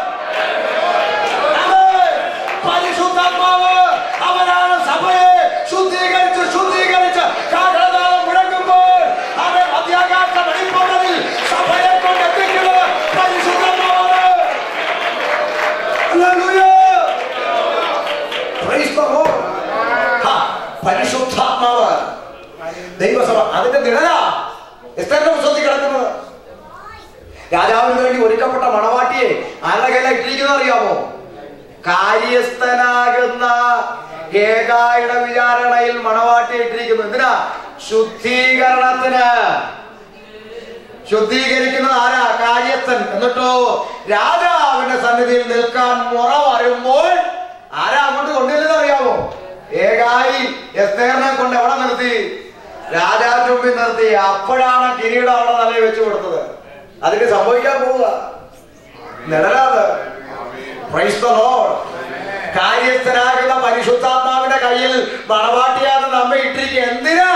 ആമേൻ. പരിശുദ്ധാത്മാവ് അവനാണ് സഭയെ ശുദ്ധീകരിച്ച് ശുദ്ധീകരിച്ച് കാഹളനാദം മുഴങ്ങുമ്പോൾ അവൻ മധ്യാകാശ വെളിപ്പെടുന്നതിൽ സഭയെ കൊണ്ട് എത്തിക്കുന്നത് പരിശുദ്ധാത്മാവാണ് Hallelujah. Praise the Lord. ആ, പരിശുദ്ധാത്മാവ് ദൈവസഭ അതിന്റെ നിഴലാ എസ്തറിന്റെ പുസ്തകത്തിൽ കിടക്കുന്നത് രാജാവിന് വേണ്ടി ഒരുക്കപ്പെട്ട മണവാട്ടിയെ ആരുടെ കയ്യിലാ ഇട്ടിരിക്കുന്നത് അറിയാമോ കാര്യസ്ഥനാകുന്ന ഏകായുടെ വിചാരണയിൽ മണവാട്ടി ഇട്ടിരിക്കുന്നു എന്തിനാ ശുദ്ധീകരണത്തിന് ശുദ്ധീകരിക്കുന്നത് ആരാ കാര്യസ്ഥൻ എന്നിട്ടോ രാജാവിന്റെ സന്നിധിയിൽ നിൽക്കാൻ മുറ വരുമ്പോൾ ആരാ അങ്ങോട്ട് കൊണ്ടുവരുന്നത് അറിയാമോ ഏകായി എസ്തേറിനെ കൊണ്ട് എവിടെ നിർത്തി രാജാവിന്റെ മുമ്പിൽ നിർത്തി അപ്പോഴാണ് കിരീടം അവിടെ തലയിൽ വെച്ചു കൊടുത്തത് അതിന് സംഭവിക്കാൻ പോവുക നിഴലാത് Praise the Lord. കാര്യസ്ഥനാകുന്ന പരിശുദ്ധാത്മാവിന്റെ കയ്യിൽ മണവാട്ടിയാണ് നമ്മെ ഇട്ടിരിക്കുക എന്തിനാ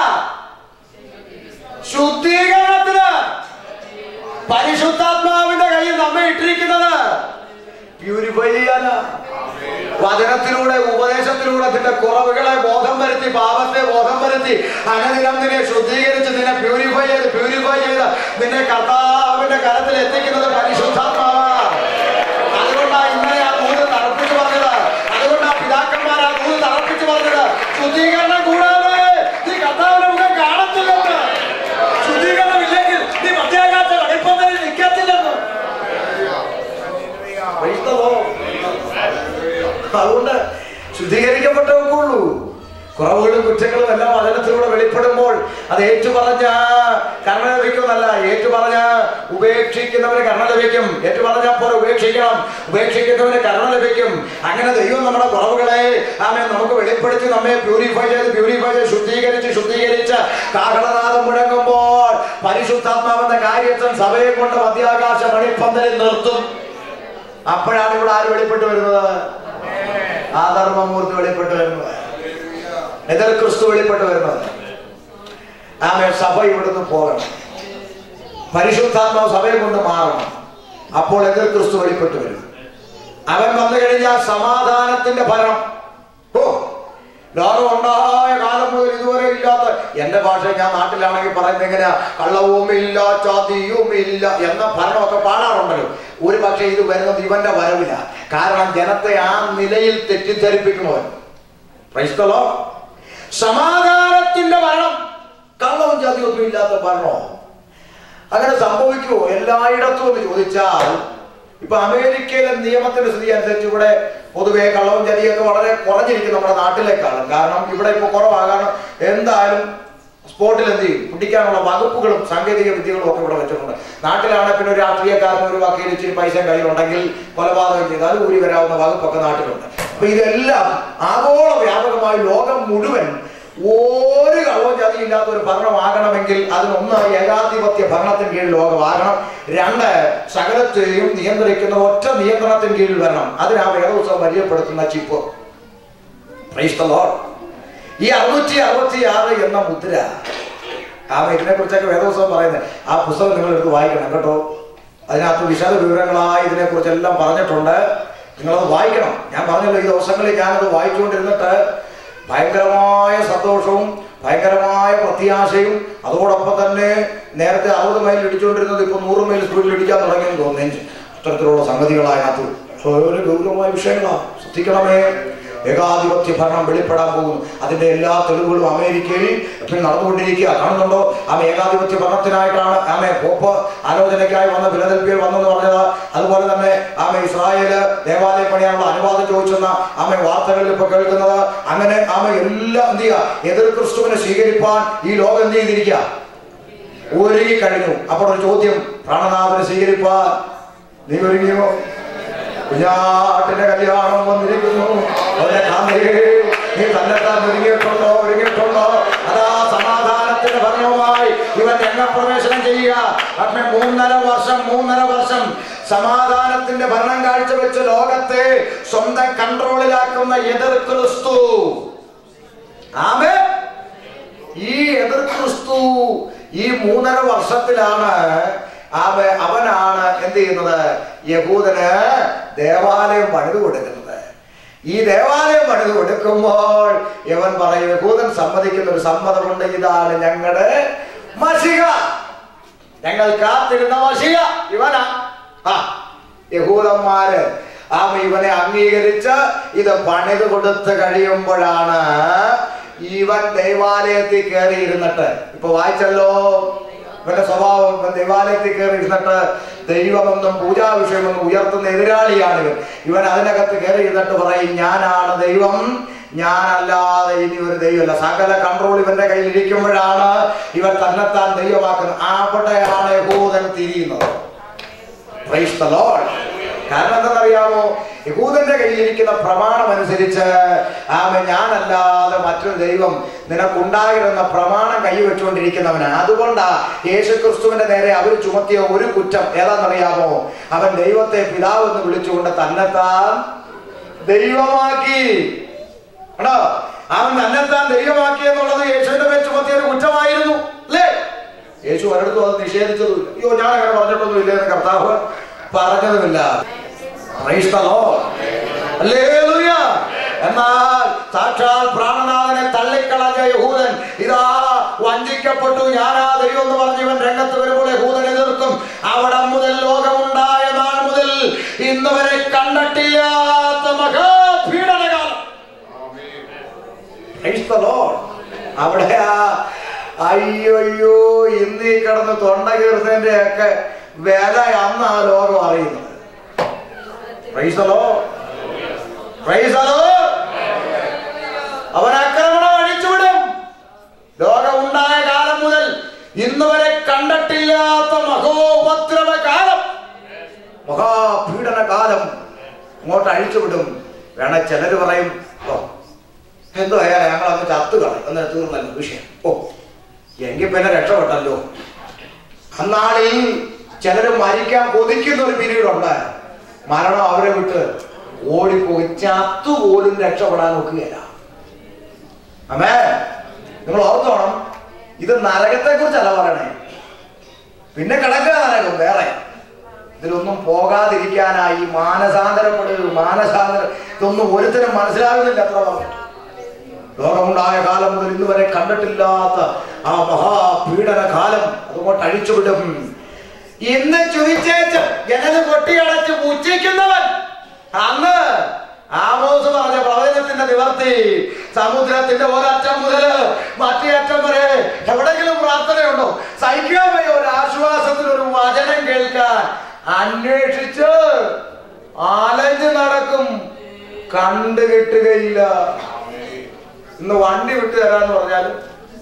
ശുദ്ധീകരണത്തിന് പരിശുദ്ധാത്മാവിന്റെ കയ്യിൽ നമ്മെ ഇട്ടിരിക്കുന്നത് പ്യൂരിഫൈ ചെയ്യാനാ വചനത്തിലൂടെ ഉപദേശത്തിലൂടെ വഴികളിലൂടെ നിന്റെ കുറവുകളെ ബോധം വരുത്തി പാപത്തെ ബോധം വരുത്തി അനുദിനം നിന്നെ ശുദ്ധീകരിച്ച് നിന്നെ പ്യൂരിഫൈ ചെയ്ത് പ്യൂരിഫൈ ചെയ്ത് നിന്നെ കർത്താവിന്റെ കരത്തിൽ എത്തിക്കുന്നത് പരിശുദ്ധാത്മാവാണ് അതുകൊണ്ടാ ഇന്നലെ ആ ദൂത് തറപ്പിച്ചു പറഞ്ഞത് അതുകൊണ്ടാ പിതാക്കന്മാർ ആ ദൂത് തറപ്പിച്ചു പറഞ്ഞത് ശുദ്ധീകരണം കൂടാതെ നീ കർത്താവിന്റെ മുഖം കാണത്തില്ലെന്ന് ശുദ്ധീകരണം ഇല്ലെങ്കിൽ നീ മധ്യാകാശ വെളിപ്പന്തലിൽ നിൽക്കത്തില്ലെന്ന് Praise the Lord. അതുകൊണ്ട് ശുദ്ധീകരിക്കപ്പെട്ടവർക്കേ ഉള്ളൂ കുറവുകളും കുറ്റങ്ങളും എല്ലാം വചനത്തിലൂടെ വെളിപ്പെടുമ്പോൾ അത് ഏറ്റുപറഞ്ഞ കർണ ലഭിക്കുമെന്നല്ല ഏറ്റുപറഞ്ഞ ഉപേക്ഷിക്കുന്നവന് കർണ ലഭിക്കും ഏറ്റുപറഞ്ഞ പോലെ ഉപേക്ഷിക്കണം ഉപേക്ഷിക്കുന്നവന് കർണ ലഭിക്കും അങ്ങനെ ദൈവം നമ്മുടെ കുറവുകളെ ആമേ നമുക്ക് വെളിപ്പെടുത്തി നമ്മെ പ്യൂരിഫൈ ചെയ്ത് പ്യൂരിഫൈ ചെയ്ത് ശുദ്ധീകരിച്ച് ശുദ്ധീകരിച്ച് കാഹളനാഥം മുഴങ്ങുമ്പോൾ പരിശുദ്ധാത്മാവെന്ന കാര്യത്തിൽ സഭയെ കൊണ്ട് മധ്യാകാശ മണിപ്പന്തലിൽ നിർത്തും അപ്പോഴാണ് ഇവിടെ ആര് വെളിപ്പെട്ട് വരുന്നത് ആധർമ്മമൂർത്തി വെളിപ്പെട്ട് വരുന്നത് എതിർ ക്രിസ്തു വെളിപ്പെട്ട് വരുന്നത് ആമേ സഭ ഇവിടുന്ന് പോകണം പരിശുദ്ധാത്മാവ് സഭയെ കൊണ്ട് മാറണം അപ്പോൾ എതിർ ക്രിസ്തു വെളിപ്പെട്ട് വരും അവൻ വന്നു കഴിഞ്ഞാൽ സമാധാനത്തിന്റെ ഫലം ഓ ലോകം ഉണ്ടായ കാലം മുതൽ ഇതുവരെ ഇല്ലാത്ത എന്റെ ഭാഷ ഞാൻ നാട്ടിലാണെങ്കിൽ പറയുന്നത് എങ്ങനെയാ കള്ളവുമില്ല ചതിയുമില്ല എന്ന ഭരണമൊക്കെ പാടാറുണ്ടല്ലോ ഒരു പക്ഷേ ഇത് വരുന്നത് ഇവന്റെ വരവില്ല കാരണം ജനത്തെ ആ നിലയിൽ തെറ്റിദ്ധരിപ്പിക്കുമോ ക്രൈസ്തലോ സമാധാനത്തിന്റെ ഭരണം കള്ളവും ചതിയൊന്നും ഇല്ലാത്ത ഭരണോ അങ്ങനെ സംഭവിക്കുമോ എല്ലായിടത്തും എന്ന് ചോദിച്ചാൽ ഇപ്പൊ അമേരിക്കയിലെ നിയമത്തിന്റെ സ്ഥിതി അനുസരിച്ച് ഇവിടെ പൊതുവെ കള്ളവും ചതിയൊക്കെ വളരെ കുറഞ്ഞിരിക്കും നമ്മുടെ നാട്ടിലേക്കാളും കാരണം ഇവിടെ ഇപ്പൊ കുറവാകാൻ എന്തായാലും സ്പോട്ടിൽ എന്ത് ചെയ്യും പിടിക്കാനുള്ള വകുപ്പുകളും സാങ്കേതിക വിദ്യകളും ഒക്കെ ഇവിടെ വെച്ചിട്ടുണ്ട് നാട്ടിലാണെങ്കിൽ പിന്നെ ഒരു രാഷ്ട്രീയക്കാരൻ ഒരു വക്കീൽ ഇച്ചിരി പൈസ കയ്യിലുണ്ടെങ്കിൽ കൊലപാതകം ചെയ്താൽ ഊരി വരാവുന്ന വകുപ്പൊക്കെ നാട്ടിലുണ്ട് അപ്പൊ ഇതെല്ലാം ആഗോള വ്യാപകമായി ലോകം മുഴുവൻ ഒരു കള്ളവും ചതിയില്ലാത്ത ഒരു ഭരണമാകണമെങ്കിൽ അതിനൊന്ന് ഏകാധിപത്യ ഭരണത്തിന് കീഴിൽ ലോകമാകണം രണ്ട് സകലത്തെയും നിയന്ത്രിക്കുന്ന ഒറ്റ നിയന്ത്രണത്തിന് കീഴിൽ വരണം അതിനാ വേദോത്സവം പരിചയപ്പെടുത്തുന്ന ചിപ്പ് Praise the Lord. ഈ അറുന്നൂറ്റി അറുപത്തി ആറ് എന്ന മുദ്ര ആ ഇതിനെ കുറിച്ചൊക്കെ വേദോത്സവം പറയുന്നത് ആ പുസ്തകം നിങ്ങൾ എടുത്ത് വായിക്കണം കേട്ടോ അതിനകത്ത് വിശദ വിവരങ്ങളായി ഇതിനെക്കുറിച്ചെല്ലാം പറഞ്ഞിട്ടുണ്ട് നിങ്ങളത് വായിക്കണം ഞാൻ പറഞ്ഞല്ലോ ഈ ദിവസങ്ങളിൽ ഞാനത് വായിച്ചുകൊണ്ടിരുന്നിട്ട് ഭയങ്കരമായ സന്തോഷവും ഭയങ്കരമായ പ്രത്യാശയും അതോടൊപ്പം തന്നെ നേരത്തെ അറുപത് മൈൽ ഇടിച്ചുകൊണ്ടിരുന്നത് ഇപ്പൊ നൂറ് മൈൽ സ്പീഡിൽ ഇടിക്കാൻ തുടങ്ങിയെന്ന് തോന്നുന്നു അത്തരത്തിലുള്ള സംഗതികളായതിനകത്ത് വളരെ ഗൗരവമായ വിഷയങ്ങളാണ് ശ്രദ്ധിക്കണമേ ഏകാധിപത്യ ഭരണം വെളിപ്പെടാൻ പോകുന്നു അതിന്റെ എല്ലാ തെളിവുകളും അമേരിക്കയിൽ ഇപ്പോൾ നടന്നുകൊണ്ടിരിക്കുക കാണുന്നുണ്ടോ ആമ ഏകാധിപത്യ ഭരണത്തിനായിട്ടാണ് ആമ പോപ്പ് ആലോചനയ്ക്കായി വന്ന ഫിലദൽഫിയയിൽ വന്നെന്ന് പറഞ്ഞത് അതുപോലെ തന്നെ ആമ ഇസ്രായേല് ദേവാലയം പണിയാനുള്ള അനുവാദം ചോദിച്ചെന്ന ആമ വാർത്തകളിൽ ഇപ്പൊ കേൾക്കുന്നത് അങ്ങനെ ആമ എല്ലാം എന്ത് ചെയ്യുക എതിർ ക്രിസ്തുവിനെ സ്വീകരിപ്പാൻ ഈ ലോകം എന്ത് ചെയ്തിരിക്കുക ഒരുങ്ങി കഴിഞ്ഞു അപ്പോൾ ഒരു ചോദ്യം പ്രാണനാഥനെ സ്വീകരിപ്പാൻ നീ ഒരുങ്ങിയോ കുഞ്ഞാട്ടിന്റെ കല്യാണം വന്നിരിക്കുന്നു അവനെ കാന്തേ നീ തന്നെത്താൻ ഒരുങ്ങിയിട്ടുണ്ടോ ഒരുങ്ങിയിട്ടുണ്ടോ അതാ സമാധാനത്തിന്റെ ഭരണവുമായി ഇവൻ രംഗപ്രവേശനം ചെയ്യുക പക്ഷേ മൂന്നര വർഷം മൂന്നര വർഷം സമാധാനത്തിന്റെ ഭരണം കാഴ്ചവെച്ച ലോകത്തെ സ്വന്തം കൺട്രോളിലാക്കുന്ന എതിർ ക്രിസ്തു ആമേ ഈ എതിർ ക്രിസ്തു ഈ മൂന്നര വർഷത്തിലാണ് അവ അവനാണ് എന്ത് ചെയ്യുന്നത് യഹൂദന് ദേവാലയം പണിത് കൊടുക്കുന്നത് ഈ ദേവാലയം പണിത് കൊടുക്കുമ്പോൾ ഇവൻ പറയും യഹൂദൻ സമ്മതിക്കുന്ന ഒരു സമ്മതമുണ്ട് ഇതാണ് ഞങ്ങളുടെ മഷിക ഞങ്ങൾ കാത്തിരുന്ന മഷിക ഇവനാ ആ യഹൂദന്മാര് ആ ഇവനെ അംഗീകരിച്ച് ഇത് പണിത് കൊടുത്ത് കഴിയുമ്പോഴാണ് ഇവൻ ദൈവാലയത്തിൽ കയറി ഇരുന്നിട്ട് ഇപ്പൊ വായിച്ചല്ലോ ഇവന്റെ സ്വഭാവം ഇവൻ ദൈവാലയത്തിൽ കയറി ഇരുന്നിട്ട് ദൈവമെന്നും പൂജാ വിഷയമെന്നും ഉയർത്തുന്ന എതിരാളിയാണ് ഇവൻ ഇവൻ അതിനകത്ത് കയറി ഇരുന്നിട്ട് പറയും ഞാനാണ് ദൈവം ഞാനല്ലാതെ ഇനി ഒരു ദൈവമല്ല സകല കൺട്രോൾ ഇവന്റെ കയ്യിൽ ഇരിക്കുമ്പോഴാണ് ഇവൻ തന്നെത്താൻ ദൈവമാക്കുന്നത് അവിടെയാണ് യഹൂദൻ തിരിയുന്നത് Praise the Lord. കാരണം എന്തെന്നറിയാമോ യഹൂദന്റെ കയ്യിലിരിക്കുന്ന പ്രമാണം അനുസരിച്ച് ആമ ഞാനല്ലാതെ മറ്റൊരു ദൈവം നിനക്കുണ്ടായിരുന്ന പ്രമാണം കൈവച്ചുകൊണ്ടിരിക്കുന്നവനാണ് അതുകൊണ്ടാ യേശു ക്രിസ്തുവിന്റെ നേരെ അവർ ചുമത്തിയ ഒരു കുറ്റം ഏതാണെന്നറിയാമോ അവൻ ദൈവത്തെ പിതാവ് എന്ന് വിളിച്ചുകൊണ്ട് തന്നെത്താൻ ദൈവമാക്കി ആണോ അവൻ തന്നെത്താൻ ദൈവമാക്കി എന്നുള്ളത് യേശുവിന്റെ മേൽ ചുമത്തിയ ഒരു കുറ്റമായിരുന്നു അല്ലേ യേശു ഒരിടത്തും അത് നിഷേധിച്ചതുമില്ല അയ്യോ ഞാൻ അങ്ങനെ പറഞ്ഞിട്ടൊന്നുമില്ല എന്ന് കർത്താവ് പറഞ്ഞതുമില്ല Praise the Lord. Hallelujah. എന്നാൽ സാക്ഷാൽ പ്രാണനാഥനെ തള്ളിക്കളഞ്ഞ യഹൂദൻ ഇതാ വഞ്ചിക്കപ്പെട്ടു ഞാനാ ദൈവം എന്ന് പറഞ്ഞ് ഇവൻ രംഗത്ത് വരുമ്പോൾ യഹൂദൻ എതിർക്കും അവിടെ മുതൽ ലോകമുണ്ടായ നാൾ മുതൽ ഇന്ന് വരെ കണ്ടിട്ടില്ലാത്ത മഹാപീഡനകാലം Praise the Lord. അവിടെ ആ അയ്യോയ്യോ ഇന്ന് ഈ കിടന്ന് തൊണ്ട കീർത്തന്റെ ഒക്കെ വില അന്ന് ആ ലോകം അറിയുന്നത് Praise the Lord. Praise the Lord. അവൻ ആക്രമണം അഴിച്ചുവിടും ലോകം ഉണ്ടായ കാലം മുതൽ ഇന്ന് വരെ കണ്ടിട്ടില്ലാത്ത മഹോപദ്രവ കാലം മഹാപീഡന കാലം അങ്ങോട്ട് അഴിച്ചുവിടും വേണ ചിലര് പറയും ഓ എന്തോ അയാൾ ഞങ്ങൾ അങ്ങ് ചത്തുകളെ എന്ന് തീർന്നല്ലോ വിഷയം ഓ എങ്കിൽ പിന്നെ രക്ഷപ്പെട്ടല്ലോ അന്നാളിൽ ചിലര് മരിക്കാൻ കൊതിക്കുന്ന ഒരു പീരീഡ് ഉണ്ടായിരുന്നു മരണം അവരെ വിട്ട് ഓടിപ്പോയി ചത്തുപോലും രക്ഷപ്പെടാൻ നോക്കുകയില്ല അമേ നിങ്ങൾ ഓർത്തോണം ഇത് നരകത്തെ കുറിച്ചല്ല പറയണേ പിന്നെ കിടക്കുക നരകം വേറെ ഇതിലൊന്നും പോകാതിരിക്കാനായി മാനസാന്തരപ്പെടുക മാനസാന്തരം ഇതൊന്നും ഒരുത്തരും മനസ്സിലാകുന്നില്ല അത്ര പറഞ്ഞു ലോകമുണ്ടായ കാലം മുതൽ ഇന്ന് വരെ കണ്ടിട്ടില്ലാത്ത ആ മഹാപീഡന കാലം അതുകൊണ്ട് അഴിച്ചുവിടും ഇന്ന് ചുവിച്ചേച്ച് ജനല് കൊട്ടിയടച്ച് പൂച്ചിക്കുന്നവൻ അന്ന് ആമോസ് പറഞ്ഞ പ്രവചനത്തിന്റെ നിവർത്തി സമുദ്രത്തിന്റെ ഒരറ്റം മുതൽ മറ്റേ അറ്റം വരെ എവിടെങ്കിലും പ്രാർത്ഥനയുണ്ടോ സഹിക്കാൻ വയ്യ ഒരു ആശ്വാസത്തിന് ഒരു വചനം കേൾക്കാൻ അന്വേഷിച്ച് അലഞ്ഞു നടക്കും കണ്ടു കിട്ടുകയില്ല ഇന്ന് വണ്ടി വിട്ടു തരാന്ന് പറഞ്ഞാലും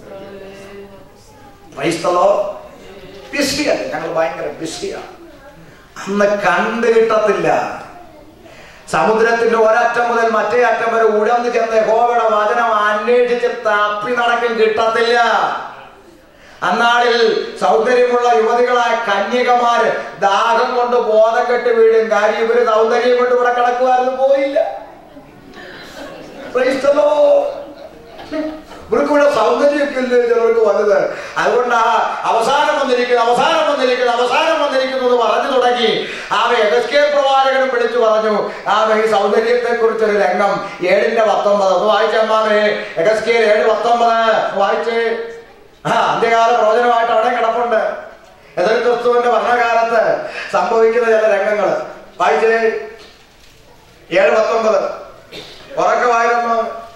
ക്രൈസ്തവോ ബിസിയാണ് ഞങ്ങൾ ഭയങ്കര ബിസിയാണ് അന്ന് കണ്ടു കിട്ടത്തില്ല സമുദ്രത്തിന്റെ ഒരറ്റം മുതൽ മറ്റേ അറ്റം വരെ ഉഴന്നു ചെന്ന് യഹോവയുടെ വചനം അന്വേഷിച്ച് തപ്പി നടക്കും കിട്ടത്തില്ല അന്നാളിൽ സൗന്ദര്യമുള്ള യുവതികളായ കന്യകമാര് ദാഹം കൊണ്ട് ബോധം കെട്ട് വീഴും കാര്യം ഇവര് സൗന്ദര്യം കൊണ്ട് ഇവിടെ കിടക്കുമായിരുന്നു പോയില്ല Praise the Lord. ഇവർക്ക് ഇവിടെ സൗന്ദര്യമൊക്കെ ഇല്ലേ ചിലർക്ക് വലുത് അതുകൊണ്ടാ അവസാനം വന്നിരിക്കുന്നു അവസാനം വന്നിരിക്കുന്നു അവസാനം വന്നിരിക്കുന്നു എന്ന് പറഞ്ഞു തുടങ്ങി ആമ എഗസ്കേ പ്രവാചകനും വിളിച്ചു പറഞ്ഞു ആമ ഈ സൗന്ദര്യത്തെ കുറിച്ചൊരു രംഗം ഏഴിന്റെ പത്തൊമ്പത് അത് വായിച്ചമ്മാമേ എഗസ്കേ ഏഴ് പത്തൊമ്പത് വായിച്ചേ ആ അന്ത്യകാല പ്രവചനമായിട്ട് അവിടെ കിടപ്പുണ്ട് എതിർ ക്രിസ്തുവിന്റെ ഭരണകാലത്ത് സംഭവിക്കുന്ന ചില രംഗങ്ങൾ വായിച്ചേ ഏഴ് പത്തൊമ്പത് ഉറക്കമായിരുന്നു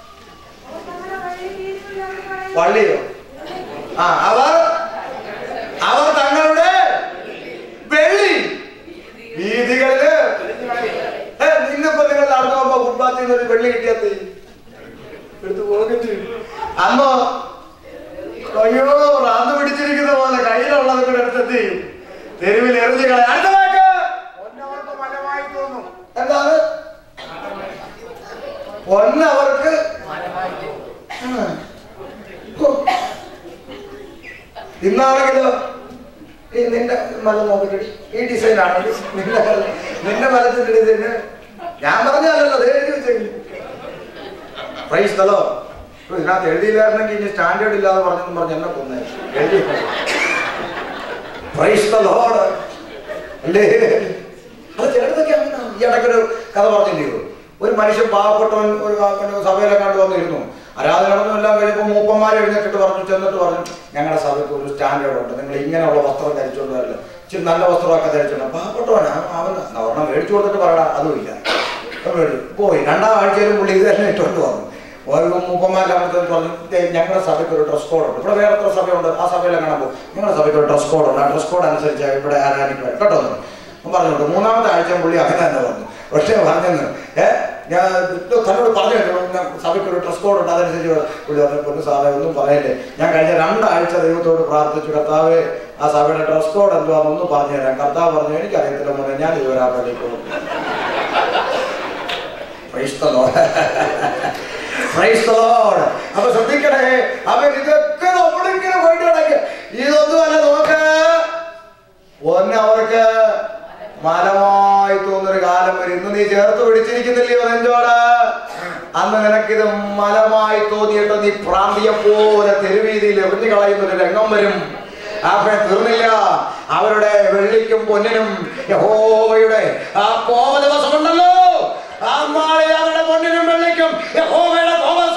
വള്ളിയോ ആ അവർ അവർ തങ്ങളുടെ വെള്ളി വീതികളില് ഏ, ഇന്നിപ്പോ നിങ്ങൾ നടന്നു പോകുമ്പോ ഫുട്പാത്തിൽ നിന്ന് ഒരു വെള്ളി കിട്ടിയത് എടുത്ത് പോകട്ടെ അന്നോ അയ്യോ റാന്ന് പിടിച്ചിരിക്കുന്ന പോലെ കയ്യിലുള്ളത് കൂടെ എടുത്തെത്തി തെരുവിൽ എറിഞ്ഞു കളയാ അടുത്ത വാക്ക് പൊന്നവർക്ക് മലമായി തോന്നും എന്താണ് പൊന്നവർക്ക് ആ. ഹോ. ഇന്നാണെങ്കിലോ ഈ നിന്റെ മല നോക്കിട്ട് ഈ ഡിസൈൻ ആണ് നിന്റെ മല- നിന്റെ മലത്തിന്റെ ഡിസൈന് ഞാൻ പറഞ്ഞല്ലോ അത് എഴുതി വെച്ചേക്കും പ്രൈസ് തലോ ഇതിനകത്ത് എഴുതിയില്ലായിരുന്നെങ്കിൽ ഇനി സ്റ്റാൻഡേർഡ് ഇല്ലാതെ പറഞ്ഞെന്ന് പറഞ്ഞ് എന്നെ കൊന്നേ എഴുതി പ്രൈസ് തലോട് അല്ലേ അത് ചിലടത്തൊക്കെ അങ്ങനെ ഈ ഇടയ്ക്കൊരു കഥ പറഞ്ഞില്ലയോ ഒരു മനുഷ്യൻ പാവപ്പെട്ടവൻ ഒരു ഒരു സഭയിലെ കണ്ടു വന്നിരുന്നു ആരാധന നടന്നു എല്ലാം കഴിഞ്ഞപ്പോൾ മൂപ്പന്മാർ എഴുന്നേറ്റിട്ട് പറഞ്ഞു ചെന്നിട്ട് പറഞ്ഞു ഞങ്ങളുടെ സഭയ്ക്ക് ഒരു സ്റ്റാൻഡേർഡ് ഉണ്ട് നിങ്ങൾ ഇങ്ങനെയുള്ള വസ്ത്രം ധരിച്ചുകൊണ്ട് വരില്ല ഇച്ചിരി നല്ല വസ്ത്രമൊക്കെ ധരിച്ചോണ്ട് പാവപ്പെട്ടവനാ അവൻ ഒരെണ്ണം മേടിച്ചു കൊടുത്തിട്ട് പറയടാ അതുമില്ല അവൻ മേടിച്ചു. പോയി രണ്ടാം ആഴ്ചയിലും പുള്ളി ഇത് തന്നെ ഇട്ടുകൊണ്ട് വന്നു ഓരോ മൂപ്പന്മാരുടെ അടുത്ത് പറഞ്ഞു "ദേ, ഞങ്ങളുടെ സഭയ്ക്ക് ഒരു ഡ്രസ് കോഡ് ഉണ്ട് ഇവിടെ വേറെ എത്ര സഭയുണ്ട് ആ സഭയിൽ എങ്ങനെ പോകും ഞങ്ങളുടെ സഭയ്ക്ക് ഒരു ഡ്രസ് കോഡ് ഉണ്ട് ആ ഡ്രസ് കോഡ് അനുസരിച്ച് ഇവിടെ ആരാധിക്കുക കേട്ടോ എന്ന് പറഞ്ഞു പറഞ്ഞോട്ട് മൂന്നാമത്തെ ആഴ്ച പുള്ളി അങ്ങനെ തന്നെ പറഞ്ഞു പക്ഷേ പറഞ്ഞെന്ന് ഏ ഞാൻ ഇത് തന്നോട് പറഞ്ഞു കേട്ടോ, ഞാൻ സഭയ്ക്ക് ഒരു ഡ്രസ് കോഡ് ഉണ്ട് അതനുസരിച്ച് പുള്ളി പറഞ്ഞു പൊന്നു സാറേ ഒന്നും പറയല്ലേ ഞാൻ കഴിഞ്ഞ രണ്ടാഴ്ച ദൈവത്തോട് പ്രാർത്ഥിച്ചു കർത്താവേ ആ സഭയുടെ ഡ്രസ് കോഡ് എന്തുവാന്നൊന്ന് പറഞ്ഞു തരാം കർത്താവ് പറഞ്ഞു എനിക്കറിയത്തില്ല മോനെ ഞാൻ ഇതുവരെ ആ പള്ളിയിൽ പോകും Praise the Lord. Praise the Lord. അപ്പൊ ശ്രദ്ധിക്കണേ അവൻ ഇതൊക്കെ നമ്മളിങ്ങനെ വേണ്ടി കിടക്കുക ഇതൊന്നും അല്ല നോക്ക് ഒന്ന് അവർക്ക് മലമായി തോന്നുന്നൊരു കാലം വരും ഇന്ന് നീ ചേർത്ത് പിടിച്ചിരിക്കുന്നില്ലയോ നെഞ്ചോട് അന്ന് നിനക്കിത് മലമായി തോന്നിയിട്ട് നീ പ്രാന്തിയെ പോലെ തെരുവീതിയിൽ എറിഞ്ഞു കളയുന്ന ഒരു രംഗം വരും അവൻ തീർന്നില്ല അവരുടെ വെള്ളിക്കും പൊന്നിനും യഹോവയുടെ ആ കോപ ദിവസമുണ്ടല്ലോ ആ നാളിൽ അവരുടെ പൊന്നിനും വെള്ളിക്കും യഹോവയുടെ കോപ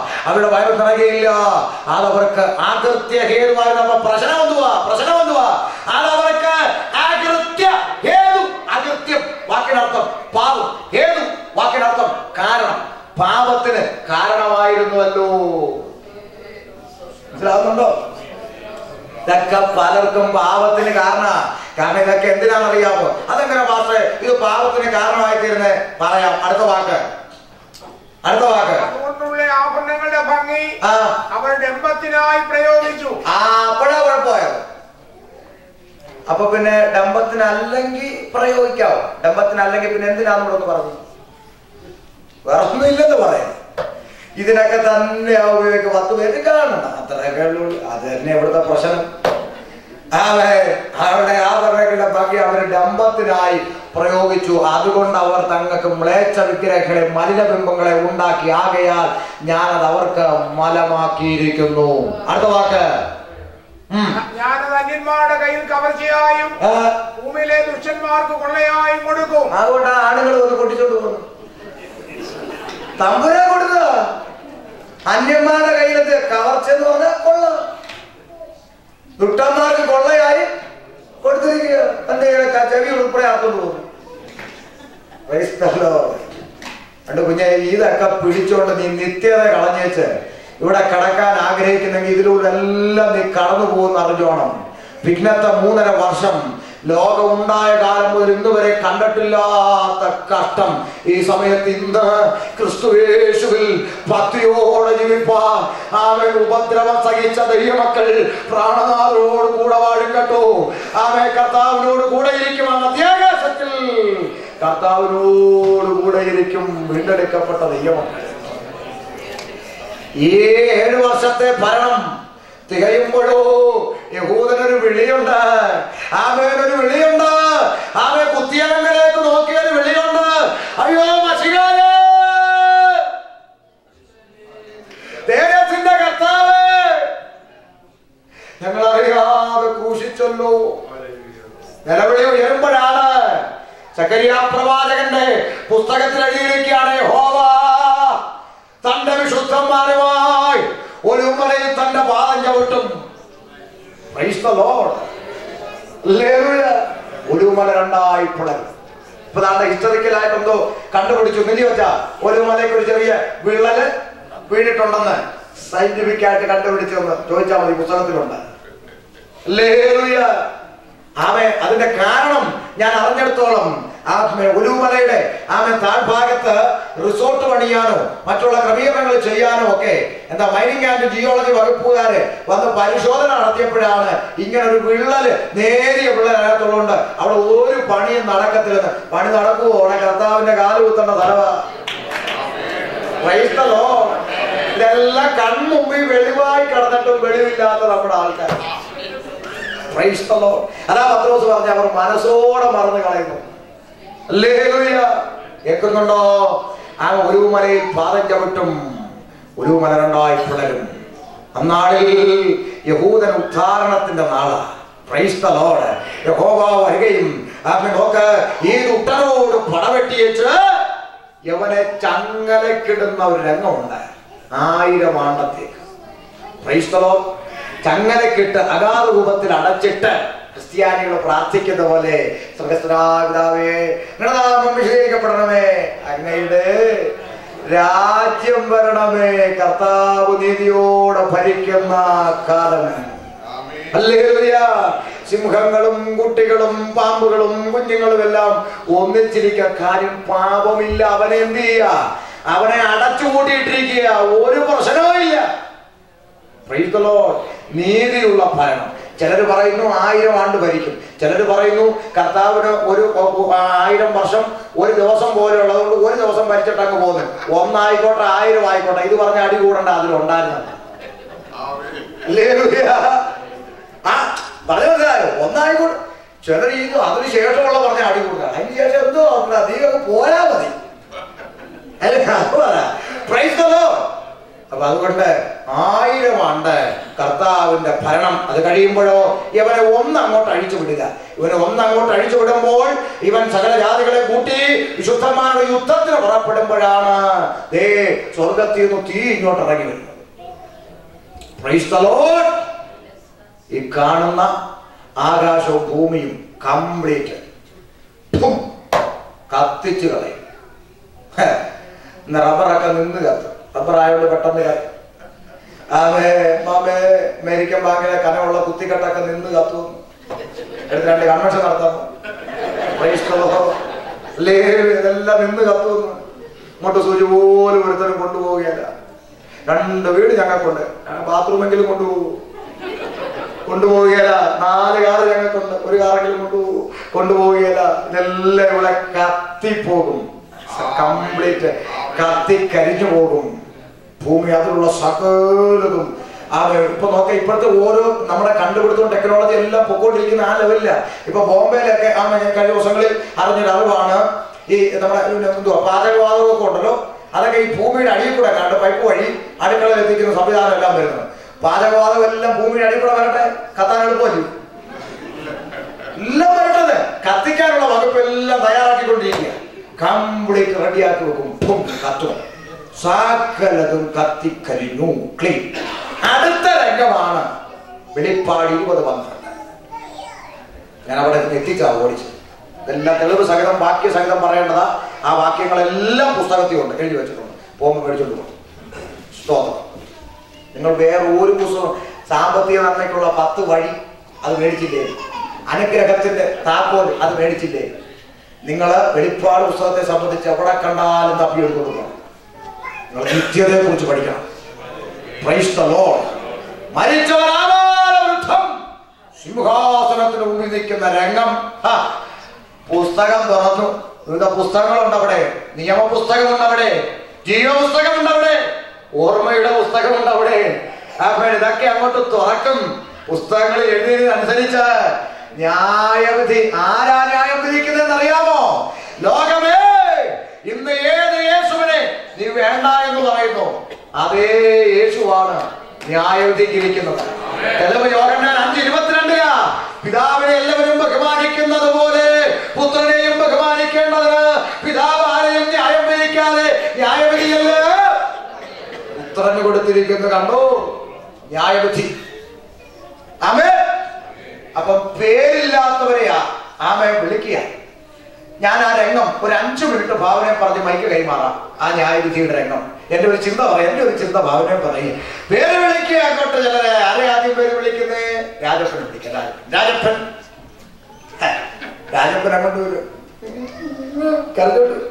അവരുടെ വയറ് നിറയുകയില്ല അതവർക്ക് ആകൃത്യ ഹേതുവായിരുന്നു അപ്പൊ പ്രശ്നം എന്തുവാ പ്രശ്നം എന്തുവാ അതവർക്ക് ആകൃത്യ ഹേതു അകൃത്യം വാക്കിനർത്ഥം പാപം ഹേതു വാക്കിനർത്ഥം കാരണം പാപത്തിന് കാരണമായിരുന്നുവല്ലോ മനസ്സിലാവുന്നുണ്ടോ ഇതൊക്കെ പലർക്കും പാപത്തിന് കാരണ കാരണം ഇതൊക്കെ എന്തിനാണെന്നറിയാമോ അതെങ്ങനെ പാസ്റ്റേ ഇത് പാപത്തിന് കാരണമായി തീരുന്നേ പറയാം അടുത്ത വാക്ക് അടുത്ത വാക്ക് അതുകൊണ്ടുള്ള ആഭരണങ്ങളുടെ ഭംഗി ആ അവർ ഡംബത്തിനായി പ്രയോഗിച്ചു ആ അപ്പോഴാ കുഴപ്പമായത് അപ്പൊ പിന്നെ ഡംബത്തിന് അല്ലെങ്കിൽ പ്രയോഗിക്കാവോ ഡംബത്തിന് അല്ലെങ്കിൽ പിന്നെ എന്തിനാന്ന് ഇവിടെ ഒന്ന് പറഞ്ഞു വേറെ ഒന്നുമില്ലെന്ന് പറയാം ഇതിനൊക്കെ തന്നെ ആ ഉപയോഗിക്കുക പത്ത് പേര് കാണണം അത്രയൊക്കെ ഉള്ളൂ അത് തന്നെ ഇവിടുത്തെ പ്രശ്നം അവരെ അവരുടെ ആഭരണങ്ങളുടെ ബാക്കി അവർ ഡംബത്തിനായി പ്രയോഗിച്ചു അതുകൊണ്ട് അവർ തങ്ങൾക്ക് മ്ലേച്ഛ വിഗ്രഹങ്ങളെ മലിനബിംബങ്ങളെ ഉണ്ടാക്കി ആകയാൽ ഞാനത് അവർക്ക് മലമാക്കിയിരിക്കുന്നു അടുത്ത വാക്ക് ഉം. ഞാനത് അന്യന്മാരുടെ കയ്യിൽ കവർച്ചയായും ആ, ഭൂമിയിലെ ദുഷ്ടന്മാർക്ക് കൊള്ളയായും കൊടുക്കും അതുകൊണ്ട് ആ ആണുങ്ങൾ ഒന്ന് പൊട്ടിച്ചോണ്ട് പോകുന്നു തമ്പുരാൻ കൊടുക്കുക അന്യന്മാരുടെ കയ്യിലത്ത് കവർച്ചെന്ന് പറഞ്ഞാൽ കൊള്ള ദുഷ്ടന്മാർക്ക് കൊള്ളയായി കൊടുത്തിരിക്കുക തന്റെ ചെവി ഉൾപ്പെടെ അർത്ഥം പോകുന്നു Praise the Lord. പണ്ട് കുഞ്ഞെ ഇതൊക്കെ പിടിച്ചോണ്ട് നീ നിത്യത കളഞ്ഞേച്ച് ഇവിടെ കടക്കാൻ ആഗ്രഹിക്കുന്നെങ്കിൽ ഇതിലൂടെ എല്ലാം നീ കടന്നു പോകുന്ന അറിഞ്ഞോണം പിന്നത്തെ മൂന്നര വർഷം ലോകം ഉണ്ടായ കാലം മുതൽ ഇന്ന് വരെ കണ്ടിട്ടില്ലാത്ത കഷ്ടം ഈ സമയത്ത് ഇന്ന് ക്രിസ്തുവേശുവിൽ ഭക്തിയോടെ ജീവിപ്പാൻ ആമൻ ഉപദ്രവം സഹിച്ച ദൈവമക്കൾ പ്രാണനാഥനോട് കൂടെ വാഴും കേട്ടോ ആമേ കർത്താവിനോട് കൂടെ ഇരിക്കും ആ മധ്യാകാശത്തിൽ കർത്താവിനോട് കൂടെ ഇരിക്കും വീണ്ടെടുക്കപ്പെട്ട ദൈവമക്കൾ ഈ ഏഴു വർഷത്തെ ഭരണം തികയുമ്പോഴോ യഹൂദനൊരു വിളിയുണ്ട് ആമേനൊരു വിളിയുണ്ട് ആമേ കുത്തിയങ്ങളിലേക്ക് നോക്കിയൊരു വിളിയുണ്ട് അയ്യോ മഷികായേ തേജസ്സിന്റെ കർത്താവ് ഞങ്ങൾ അറിയാതെ ക്രൂശിച്ചല്ലോ നിലവിളി ഉയരുമ്പോഴാണ് ചക്കരിയ പ്രവാചകന്റെ പുസ്തകത്തിൽ എഴുതിയിരിക്കുകയാണ് ഹോവ തന്റെ വിശുദ്ധന്മാരുമായി ഒരു മലയിൽ തന്റെ പാദം ചവിട്ടും Praise the Lord. Hallelujah. ഒരു മല രണ്ടായി പിളരും ഇപ്പൊ താണ്ട ഹിസ്റ്ററിക്കലായിട്ട് എന്തോ കണ്ടുപിടിച്ചു മില്ലി വെച്ച ഒരു മലയ്ക്ക് ഒരു ചെറിയ വിള്ളല് വീണിട്ടുണ്ടെന്ന് സയന്റിഫിക് ആയിട്ട് കണ്ടുപിടിച്ചെന്ന് ചോദിച്ചാൽ മതി പുസ്തകത്തിലുണ്ട് ഹല്ലേലൂയ. ആമേ അതിന്റെ കാരണം ഞാൻ അറിഞ്ഞെടുത്തോളം ആ ഒലുമലയുടെ ആമേ താഴ്ഭാഗത്ത് റിസോർട്ട് പണിയാനോ മറ്റുള്ള ക്രമീകരണങ്ങൾ ചെയ്യാനോ ഒക്കെ എന്താ മൈനിങ് ആൻഡ് ജിയോളജി വകുപ്പുകാര് വന്ന് പരിശോധന നടത്തിയപ്പോഴാണ് ഇങ്ങനെ ഒരു വിള്ളല് നേരിയ വിള്ളൽ അതിനകത്തുള്ളതുകൊണ്ട് അവിടെ ഒരു പണിയും നടക്കത്തില്ലെന്ന് പണി നടക്കുവോ അവിടെ കർത്താവിന്റെ കാല് കുത്തേണ്ട സ്ഥലമാ Praise the Lord. ഇതെല്ലാം കൺമുമ്പിൽ വെളിവായി കിടന്നിട്ടും വെളിവില്ലാത്ത നമ്മുടെ ആൾക്കാർ Praise the Lord. അതാ പത്രോസ് പറഞ്ഞ അവർ മനസ്സോടെ മറന്നു കളയുന്നു ഹല്ലേലൂയ. കേൾക്കുന്നുണ്ടോ ആ ഒരു മലയിൽ പാദം ചവിട്ടും ഒരു മല രണ്ടായി പിളരും അന്നാളിൽ യഹൂദൻ ഉദ്ധാരണത്തിന്റെ നാളാ പ്രൈസ് ദ ലോർഡ് യഹോവ വരികയും അവൻ നോക്ക് ഈ ദുഷ്ടനോട് പടവെട്ടിയേച്ച് യവനെ ചങ്ങലക്കിടുന്ന ഒരു രംഗമുണ്ട് ആയിരം ആണ്ടത്തേക്ക് Praise the Lord. ചങ്ങലക്കിട്ട് അഗാധ രൂപത്തിൽ അടച്ചിട്ട് ക്രിസ്ത്യാനികൾ പ്രാർത്ഥിക്കുന്ന പോലെ സ്വർഗസ്വനാപിതാവേ നാമം വിശദീകരിക്കപ്പെടണമേ അങ്ങയുടെ രാജ്യം വരണമേ കർത്താവ് നീതിയോടെ ഭരിക്കുന്ന കാലം ഹല്ലേലൂയ. സിംഹങ്ങളും കുട്ടികളും പാമ്പുകളും കുഞ്ഞുങ്ങളും എല്ലാം ഒന്നിച്ചിരിക്ക കാര്യം പാപമില്ല അവനെ എന്ത് ചെയ്യുക അവനെ അടച്ചുകൂട്ടിയിട്ടിരിക്കുക ഒരു പ്രശ്നവും ഇല്ല Praise the Lord. നീതിയുള്ള ഭരണം ചിലർ പറയുന്നു ആയിരം ആണ്ട് ഭരിക്കും ചിലർ പറയുന്നു കർത്താവിന് ഒരു ഒ- ഒ- ആയിരം വർഷം ഒരു ദിവസം പോലെ ഉള്ളതുകൊണ്ട് ഒരു ദിവസം ഭരിച്ചിട്ട് അങ്ങ് പോകുന്നു ഒന്നായിക്കോട്ടെ ആയിരം ആയിക്കോട്ടെ ഇത് പറഞ്ഞ അടി കൂടണ്ട അതിലുണ്ടായിരുന്നത് ഹല്ലേലൂയ. ആ പറഞ്ഞു മനസ്സിലായോ ഒന്നായിക്കോട്ടെ ചിലർ ഈ അതിന് ശേഷമുള്ള പറഞ്ഞ അടി കൂടുക അതിന് ശേഷം എന്തോ നീ അങ്ങ് പോയാ മതി അല്ലേ? അത് പറ. Praise the Lord. അപ്പൊ അതുകൊണ്ട് ആയിരം ആണ്ട് കർത്താവിന്റെ ഭരണം അത് കഴിയുമ്പോഴോ ഇവനെ ഒന്ന് അങ്ങോട്ട് അഴിച്ചു വിടുക ഇവനെ ഒന്ന് അങ്ങോട്ട് അഴിച്ചു വിടുമ്പോൾ ഇവൻ സകല ജാതികളെ കൂട്ടി വിശുദ്ധന്മാരുടെ യുദ്ധത്തിന് പുറപ്പെടുമ്പോഴാണ് ദേ സ്വർഗത്തിൽ നിന്ന് തീ ഇങ്ങോട്ട് ഇറങ്ങി വരുന്നത് Praise the Lord. ഈ കാണുന്ന ആകാശവും ഭൂമിയും കംപ്ലീറ്റ് കത്തിച്ചു കളയും ഹെ, ഇന്ന് റബ്ബറൊക്കെ നിന്ന് കത്തും റബ്ബർ ആയതുകൊണ്ട് പെട്ടെന്ന് കത്തും ആമേ മാമേ അമേരിക്കൻ ബാങ്കിലെ കനമുള്ള കുത്തിക്കെട്ടൊക്കെ നിന്ന് കത്തും എടുത്ത് രണ്ട് കൺവെൻഷൻ നടത്താമോ Praise the Lord. അല്ലേ ഇതെല്ലാം നിന്ന് കത്തുന്നു ഇങ്ങോട്ട് സൂചി പോലും ഒരുത്തരും കൊണ്ടുപോവുകയല്ല രണ്ട് വീട് ഞങ്ങൾക്കുണ്ട് ബാത്റൂമെങ്കിലും കൊണ്ടുപോകും കൊണ്ടുപോവുകയില്ല നാല് കാറ് ഞങ്ങൾക്കുണ്ട് ഒരു കാറെങ്കിലും കൊണ്ടുപോകും കൊണ്ടുപോവുകയില്ല ഇതെല്ലാം ഇവിടെ കത്തിപ്പോകും കംപ്ലീറ്റ് കത്തി കരിഞ്ഞു പോകും ഭൂമി അതിലുള്ള സകലതും ആ ഇപ്പൊ നോക്ക ഇപ്പോഴത്തെ ഓരോ നമ്മുടെ കണ്ടുപിടുത്തവും ടെക്നോളജി എല്ലാം പൊക്കോണ്ടിരിക്കുന്ന ആ ലെവലില്ല ഇപ്പൊ ബോംബെയിലൊക്കെ ആ ഞാൻ കഴിഞ്ഞ ദിവസങ്ങളിൽ അറിഞ്ഞൊരു അറിവാണ് ഈ നമ്മുടെ പിന്നെ എന്തുവാ പാചകവാതകമൊക്കെ ഉണ്ടല്ലോ അതൊക്കെ ഈ ഭൂമിയുടെ അടിയിൽ കൂടെ കണ്ട് പൈപ്പ് വഴി അടുക്കളയിൽ എത്തിക്കുന്ന സംവിധാനം എല്ലാം വരുന്നത് പാചകവാതകം എല്ലാം ഭൂമിയുടെ അടിയിൽ കൂടെ വരട്ടെ കത്താൻ എളുപ്പമല്ലേ എല്ലാം വരട്ടത് കത്തിക്കാനുള്ള വകുപ്പ് എല്ലാം തയ്യാറാക്കിക്കൊണ്ടിരിക്കുക കംപ്ലീറ്റ് റെഡിയാക്കി വെക്കും ഭും, കത്തും സകലതും കത്തിക്കരിഞ്ഞു ക്ലീൻ അടുത്ത രംഗമാണ് വെളിപ്പാട് ഇരുപത് പന്ത്രണ്ട് ഞാൻ അവിടെ എത്തിച്ചാ ഓടിച്ചത് ഇതെല്ലാം തെളിവ് സഹിതം വാക്യ സഹിതം പറയേണ്ടതാ ആ വാക്യങ്ങളെല്ലാം പുസ്തകത്തിൽ ഉണ്ട് എഴുതി വെച്ചിട്ടുണ്ട് പോകുമ്പോൾ മേടിച്ചോണ്ട് പോകും സ്തോത്രം നിങ്ങൾ വേറെ ഒരു പുസ്തകം സാമ്പത്തിക നന്മയ്ക്കുള്ള പത്ത് വഴി അത് മേടിച്ചില്ലേ അനുഗ്രഹത്തിന്റെ താക്കോൽ അത് മേടിച്ചില്ലേ നിങ്ങൾ വെളിപ്പാട് പുസ്തകത്തെ സംബന്ധിച്ച് എവിടെ കണ്ടാലും തപ്പിയെടുത്ത് കൊടുക്കണം നിങ്ങൾ നിത്യതയെ കുറിച്ച് പഠിക്കണം Praise the Lord. മരിച്ചവരാവാലവൃദ്ധം സിംഹാസനത്തിന് മുമ്പിൽ നിൽക്കുന്ന രംഗം ഹാ, പുസ്തകം തുറന്നു വിവിധ പുസ്തകങ്ങളുണ്ട് അവിടെ നിയമപുസ്തകമുണ്ട് അവിടെ ജീവപുസ്തകമുണ്ട് അവിടെ ഓർമ്മയുടെ പുസ്തകമുണ്ട് അവിടെ അപ്പോൾ ഇതൊക്കെ അങ്ങോട്ട് തുറക്കും പുസ്തകങ്ങളിൽ എഴുതിയതനുസരിച്ച് ന്യായവിധി ആരാ ന്യായം വിധിക്കുന്നതെന്ന് അറിയാമോ ലോകമേ ഇന്ന് ഏത് യേശുവിനെ നീ വേണ്ട എന്ന് പറയുന്നു അതേ യേശുവാണ് ന്യായവിധിക്കിരിക്കുന്നത് തെളിവ് യോഹന്നാൻ അഞ്ച് ഇരുപത്തിരണ്ടിലാ പിതാവിനെ എല്ലാവരും ബഹുമാനിക്കുന്നത് പോലെ പുത്രനെയും ബഹുമാനിക്കേണ്ടതിന് പിതാവ് ആരെയും ന്യായം വിധിക്കാതെ ന്യായവിധിയല്ലേ പുത്രന് കൊടുത്തിരിക്കുന്നു കണ്ടോ ന്യായവിധി ആമേ അപ്പൊ പേരില്ലാത്തവരെയാ ആമേ വിളിക്കുക ഞാൻ ആ രംഗം ഒരു അഞ്ചു മിനിറ്റ് ഭാവനയെ പറഞ്ഞ് മൈക്ക് കൈമാറാം ആ ന്യായവിധിയുടെ രംഗം എന്റെ ഒരു ചിന്ത പറയാം എന്റെ ഒരു ചിന്ത ഭാവനയെ പറയും പേര് വിളിക്കുക അങ്ങോട്ട് ചിലരെ ആരെ ആദ്യം പേര് വിളിക്കുന്നേ രാജപ്പൻ വിളിക്കുക രാജപ്പൻ രാജപ്പൻ ഹെ, രാജപ്പൻ അങ്ങോട്ട് വരും കരഞ്ഞോട്ട് വരും.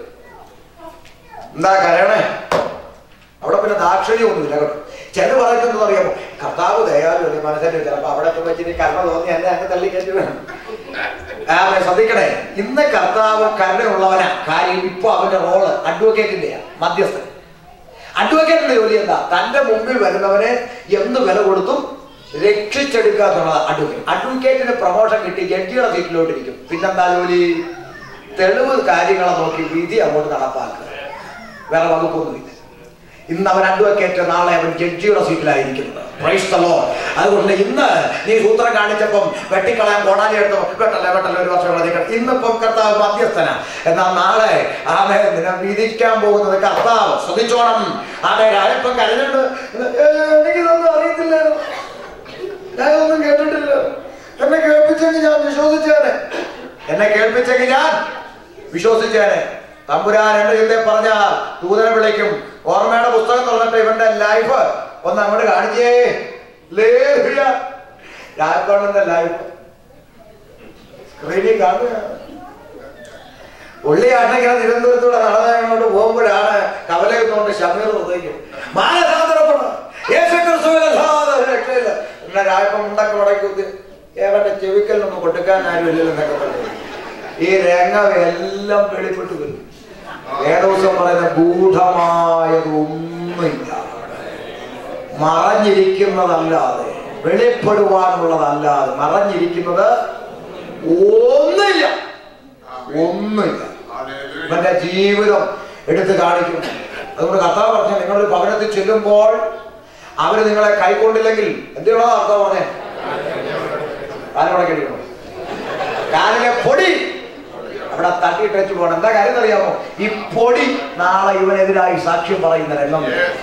എന്താ കരയണേ അവിടെ പിന്നെ ദാക്ഷിണ്യമൊന്നുമില്ല കേട്ടോ ചില പറയുന്നത് അറിയാമോ കർത്താവ് ദയാലുണ്ട് മനസ്സിന്റെ ചിലപ്പോ അവിടെ വെച്ചിട്ട് കർമ്മ തോന്നി എന്നെ അങ്ങ് തള്ളിക്കറ്റി വേണം ആ, അവനെ ശ്രദ്ധിക്കണേ ഇന്ന് കർത്താവ് കരുണയുള്ളവനാ കാര്യം ഇപ്പൊ അവന്റെ റോള് അഡ്വക്കേറ്റിന്റെയാ മധ്യസ്ഥൻ അഡ്വക്കേറ്റിന്റെ ജോലി എന്താ തന്റെ മുമ്പിൽ വരുന്നവനെ എന്ത് വില കൊടുത്തും രക്ഷിച്ചെടുക്കുക എന്നുള്ളത് അഡ്വക്കേറ്റ് അഡ്വക്കേറ്റിന് പ്രൊമോഷൻ കിട്ടി ജഡ്ജിയുടെ സീറ്റിലോട്ടിരിക്കും പിന്നെന്താ ജോലി തെളിവ് കാര്യങ്ങളെ നോക്കി വിധി അങ്ങോട്ട് നടപ്പാക്കുക വേറെ വകുപ്പൊന്നുമില്ല ഇന്ന് അവൻ അഡ്വക്കേറ്റ് നാളെ അവൻ ജഡ്ജിയുടെ സീറ്റിലായിരിക്കുന്നത് Praise the Lord. അതുകൊണ്ട് ഇന്ന് നീ സൂത്രം കാണിച്ചപ്പം വെട്ടിക്കളയാൻ കോടാലി എടുത്തോ വെട്ടല്ലേ വെട്ടല്ലേ ഒരു വർഷം മതി ഇന്നിപ്പം കർത്താവ് മധ്യസ്ഥന എന്നാൽ നാളെ ആമേ നിന്നെ വിധിക്കാൻ പോകുന്നത് കർത്താവ് ശ്രദ്ധിച്ചോണം ആമേ രാജപ്പം കരഞ്ഞിട്ട് "ഏ, എനിക്കിതൊന്നും അറിയത്തില്ലായിരുന്നു ഞാനൊന്നും കേട്ടിട്ടില്ല എന്നെ കേൾപ്പിച്ചെങ്കിൽ ഞാൻ വിശ്വസിച്ചേനെ എന്നെ കേൾപ്പിച്ചെങ്കിൽ ഞാൻ വിശ്വസിച്ചേനെ തമ്പുരാൻ എന്റെ ചിന്തയെ പറഞ്ഞാൽ ദൂതനെ വിളിക്കും ഓർമ്മയുടെ പുസ്തകം തുറന്നിട്ട് ഇവന്റെ ലൈഫ് ഒന്ന് അങ്ങോട്ട് കാണിച്ചേ ലേലുയ രാജക്കോണന്റെ ലൈഫ് സ്ക്രീനിൽ കാണുക ഉള്ളിയാട്ടിങ്ങനെ തിരുവനന്തപുരത്തൂടെ നടന്ന് അങ്ങോട്ട് പോകുമ്പോഴാണ് കവലയുന്നോണ്ട് ഷമീർ ഹൃദയിക്കും മാനസാന്തരപ്പെടണം യേശു ക്രിസ്തുവിനല്ലാതെ ഒരു രക്ഷയില്ല പിന്നെ രായപ്പം ഉണ്ടാക്കി ഉടക്കി കുത്തി ഏവന്റെ ചെവിക്കലിനൊന്നും കൊടുക്കാൻ ആരും ഇല്ലല്ലോ എന്നൊക്കെ പറഞ്ഞു ഈ രംഗം എല്ലാം വെളിപ്പെട്ടു വരും വേദോസം പറയുന്ന ഗൂഢമായതൊന്നുമില്ല മറഞ്ഞിരിക്കുന്നതല്ലാതെ വെളിപ്പെടുവാനുള്ളതല്ലാതെ മറഞ്ഞിരിക്കുന്നത് ഒന്നില്ല ഒന്നുമില്ല Hallelujah. ഇവന്റെ ജീവിതം എടുത്തു കാണിക്കും അതുകൊണ്ട് കർത്താവ് പറഞ്ഞ നിങ്ങളൊരു ഭവനത്തിൽ ചെല്ലുമ്പോൾ അവര് നിങ്ങളെ കൈക്കൊണ്ടില്ലെങ്കിൽ എന്ത് ചെയ്യണോ കർത്താവ് പറഞ്ഞേ കാലോടെ കഴിയണം കാലിലെ പൊടി അവിടെ തട്ടിയിട്ട് വെച്ച് പോകണം എന്താ കാര്യം അറിയാമോ ഈ പൊടി നാളെ ഇവനെതിരായി സാക്ഷ്യം പറയുന്ന രംഗം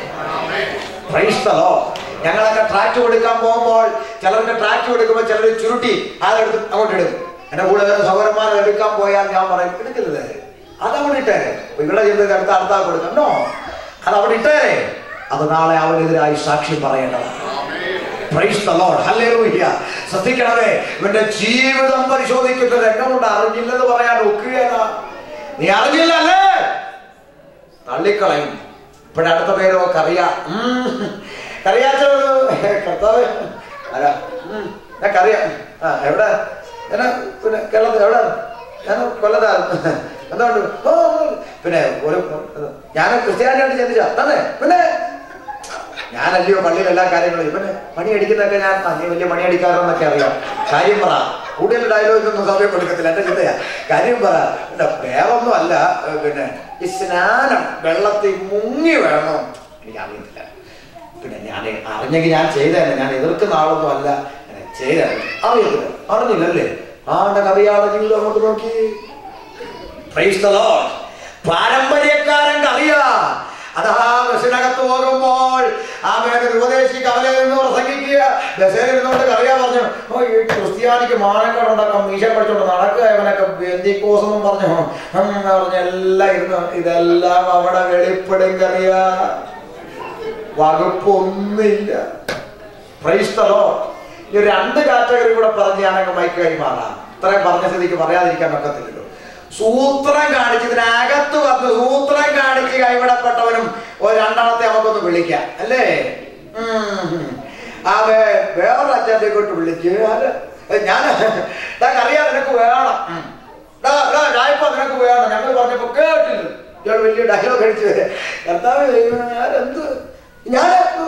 Praise the Lord. ഞങ്ങളൊക്കെ ട്രാക്ട് കൊടുക്കാൻ പോകുമ്പോൾ ചിലർക്ക് ട്രാക്ട് കൊടുക്കുമ്പോൾ ചിലർ ചുരുട്ടി അതെടുത്ത് അങ്ങോട്ട് ഇടും എന്റെ കൂടെ വരുന്ന സഹോദരന്മാർ എടുക്കാൻ പോയാൽ ഞാൻ പറയും എടുക്കരുത് അത് അവിടെ ഇട്ടേരെ അപ്പൊ ഇവിടെ ചെന്ന് അടുത്ത അടുത്താ കൊടുക്കാം നോ അത് അവിടെ ഇട്ടേരെ അത് നാളെ അവനെതിരായി സാക്ഷ്യം പറയേണ്ടതാണ് Praise the Lord. Hallelujah. ശ്രദ്ധിക്കണമേ ഇവന്റെ ജീവിതം പരിശോധിക്കുന്ന രംഗമുണ്ട് അറിഞ്ഞില്ലെന്ന് പറയാൻ ഒക്കുകയല്ല നീ അറിഞ്ഞില്ല അല്ലേ തള്ളിക്കളയും ഇപ്പോഴടുത്ത പേരോ കറിയ കറിയാച്ച കർത്താവ് അല്ല ഉം, ഞാൻ കറിയ ആ എവിടെ ഞാൻ പിന്നെ കേരളത്തിൽ എവിടെ ഞാൻ കൊല്ലത്തായിരുന്നു എന്തുകൊണ്ട് ഓ പിന്നെ ഒരു ഞാൻ ക്രിസ്ത്യാനിയായിട്ട് ചിന്തിച്ച തന്നെ പിന്നെ ഞാനല്ലയോ പള്ളിയിൽ എല്ലാ കാര്യങ്ങളും ഇവന് മണി അടിക്കുന്നതൊക്കെ ഞാൻ ആ, നീ വലിയ മണി അടിക്കാറെന്നൊക്കെ അറിയാം കാര്യം പറ കൂടുതൽ ഡയലോഗ് ഒന്നും സമയം കൊടുക്കത്തില്ല എന്റെ ചിന്തയാ കാര്യം പറ പിന്നെ വേറൊന്നും അല്ല ഏ, പിന്നെ ഈ സ്നാനം വെള്ളത്തിൽ മുങ്ങി വേണോ എനിക്ക് അറിയത്തില്ല പിന്നെ ഞാൻ അറിഞ്ഞെങ്കിൽ ഞാൻ ചെയ്തതന്നെ ഞാൻ എതിർക്കുന്ന ആളൊന്നും അല്ല ഞാൻ ചെയ്തതന്നെ അറിയത്തില്ല അറിഞ്ഞില്ലല്ലേ ആണ്ട കറിയാളെ ജീവിതം അങ്ങോട്ട് നോക്കി Praise the Lord. പാരമ്പര്യക്കാരൻ അറിയാ അതാ ബസ്സിനകത്ത് പോകുമ്പോൾ ആ മേലെ ഉപദേശിക്ക് അവരെ നിന്ന് പ്രസംഗിക്കുക ബസ്സിൽ ഇരുന്നുകൊണ്ട് കറിയാ പറഞ്ഞു ഓ ഈ ക്രിസ്ത്യാനിക്ക് മാനക്കേട് ഉണ്ടാക്കാം മീശ പഠിച്ചോണ്ട് നടക്കുക ഇവനൊക്കെ ബന്ധിക്കോസ് എന്നും പറഞ്ഞു ഹും എന്ന് പറഞ്ഞ് എല്ലാം ഇരുന്ന് ഇതെല്ലാം അവിടെ വെളിപ്പെടും കറിയാ വകുപ്പൊന്നുമില്ല പ്രൈസ്തലോ ഈ രണ്ട് കാറ്റഗറി കൂടെ പറഞ്ഞ് ഞാനങ്ങ് മൈക്ക് കൈമാറാം ഇത്രയും പറഞ്ഞ സ്ഥിതിക്ക് പറയാതിരിക്കാൻ ഒക്കത്തില്ലല്ലോ സൂത്രം കാണിച്ച് ഇതിനകത്ത് വന്ന് സൂത്രം കാണിച്ച് കൈവിടപ്പെട്ടവനും ഒരു രണ്ടെണ്ണത്തെ നമുക്കൊന്ന് വിളിക്കാം അല്ലേ ഉം. ആ വേ- വേറൊരു അച്ഛൻ്റെ കൊണ്ട് വിളിച്ച് അത് ഞാൻ അറിയാം നിനക്ക് വേണം ഉം. ഡാ, ഡാ, രായപ്പ നിനക്ക് വേണം ഞങ്ങൾ പറഞ്ഞപ്പോ കേട്ടില്ല ഇയാൾ വലിയ ഡയലോഗ് അടിച്ച് കർത്താവ് എന്ത് ഞാൻ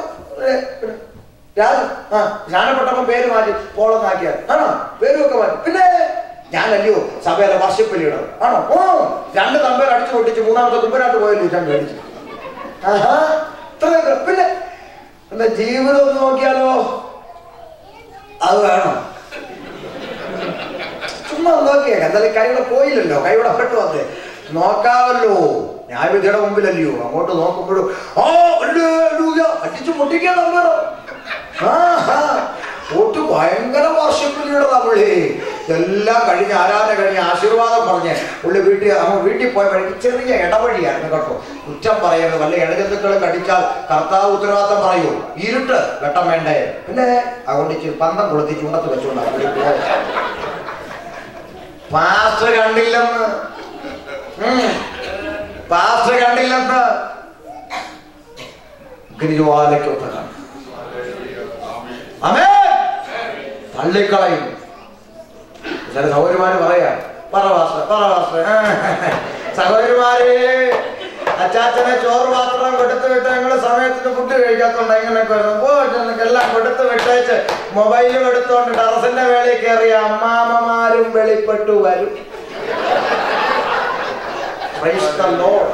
രാജു ആ ജ്ഞാനപ്പെട്ടപ്പോ പേര് മാറ്റി പോളെന്നാക്കിയാൽ ആണോ പേരും ഒക്കെ മാറ്റി പിന്നെ ഞാനല്ലയോ സഭയിലെ വർഷിപ്പലിയുടെ ആണോ ഓ രണ്ട് തമ്പേർ അടിച്ചു പൊട്ടിച്ച് മൂന്നാമത്തെ തുമ്പനായിട്ട് പോയല്ലോ ഞാൻ മേടിച്ചു ആഹാ ഇത്രയൊക്കെ പിന്നെ എന്താ ജീവിതം ഒന്ന് നോക്കിയാലോ അത് വേണം ചുമ്മാ നോക്കിയേ എന്തായാലും കൈയുടെ പോയില്ലല്ലോ കൈയുടെ പെട്ട് വന്നേ നോക്കാമല്ലോ ന്യായവിധിയുടെ മുമ്പിലല്ലയോ അങ്ങോട്ട് നോക്കുമ്പോഴും ഓ ഹല്ലേലൂയ, അടിച്ചു പൊട്ടിക്കാൻ നമ്മൾ ഒട്ട് ഭയങ്കര വർഷപ്പിള്ളിയുടെ നമ്മളേ എല്ലാം കഴിഞ്ഞ് ആരാധന കഴിഞ്ഞ് ആശീർവാദം പറഞ്ഞ് പുള്ളി വീട്ടിൽ അങ്ങ് വീട്ടിൽ പോയ വഴിക്ക് ചെറിയ ഇടവഴിയായിരുന്നു കേട്ടോ കുറ്റം പറയരുത് വല്ല ഇടജന്തുക്കളും കടിച്ചാൽ കർത്താവ് ഉത്തരവാദിത്തം പറയൂ ഇരുട്ട് വെട്ടം വേണ്ടേ പിന്നെ അതുകൊണ്ട് ഇച്ചിരി പന്തം കൊളുത്തി ചുണ്ടത്ത് വെച്ചുകൊണ്ടാണ് പുള്ളി പോയത് പാസ്റ്റർ കണ്ടില്ലെന്ന് ഉം. പാസ്റ്റർ കണ്ടില്ലെന്ന് ഗിരിജോലയ്ക്കൊത്ത കാണും അമേ തള്ളിക്കളയും ചില സഹോദരിമാര് പറയാ പറ പാസ്റ്റർ പറ പാസ്റ്റർ സഹോദരിമാരെ അച്ചാച്ചനെ ചോറ് പാത്രം കൊടുത്തു വിട്ട് ഞങ്ങൾ സമയത്തിന് ഫുഡ് കഴിക്കാത്തോണ്ട് ഇങ്ങനെയൊക്കെ വരുന്നു പോ ഞങ്ങൾക്ക് എല്ലാം കൊടുത്തു വിട്ടേച്ച് മൊബൈലും എടുത്തോണ്ട് ടെറസിന്റെ വേളയിൽ കയറിയ അമ്മാമ്മമാരും വെളിപ്പെട്ടു വരും Praise the Lord.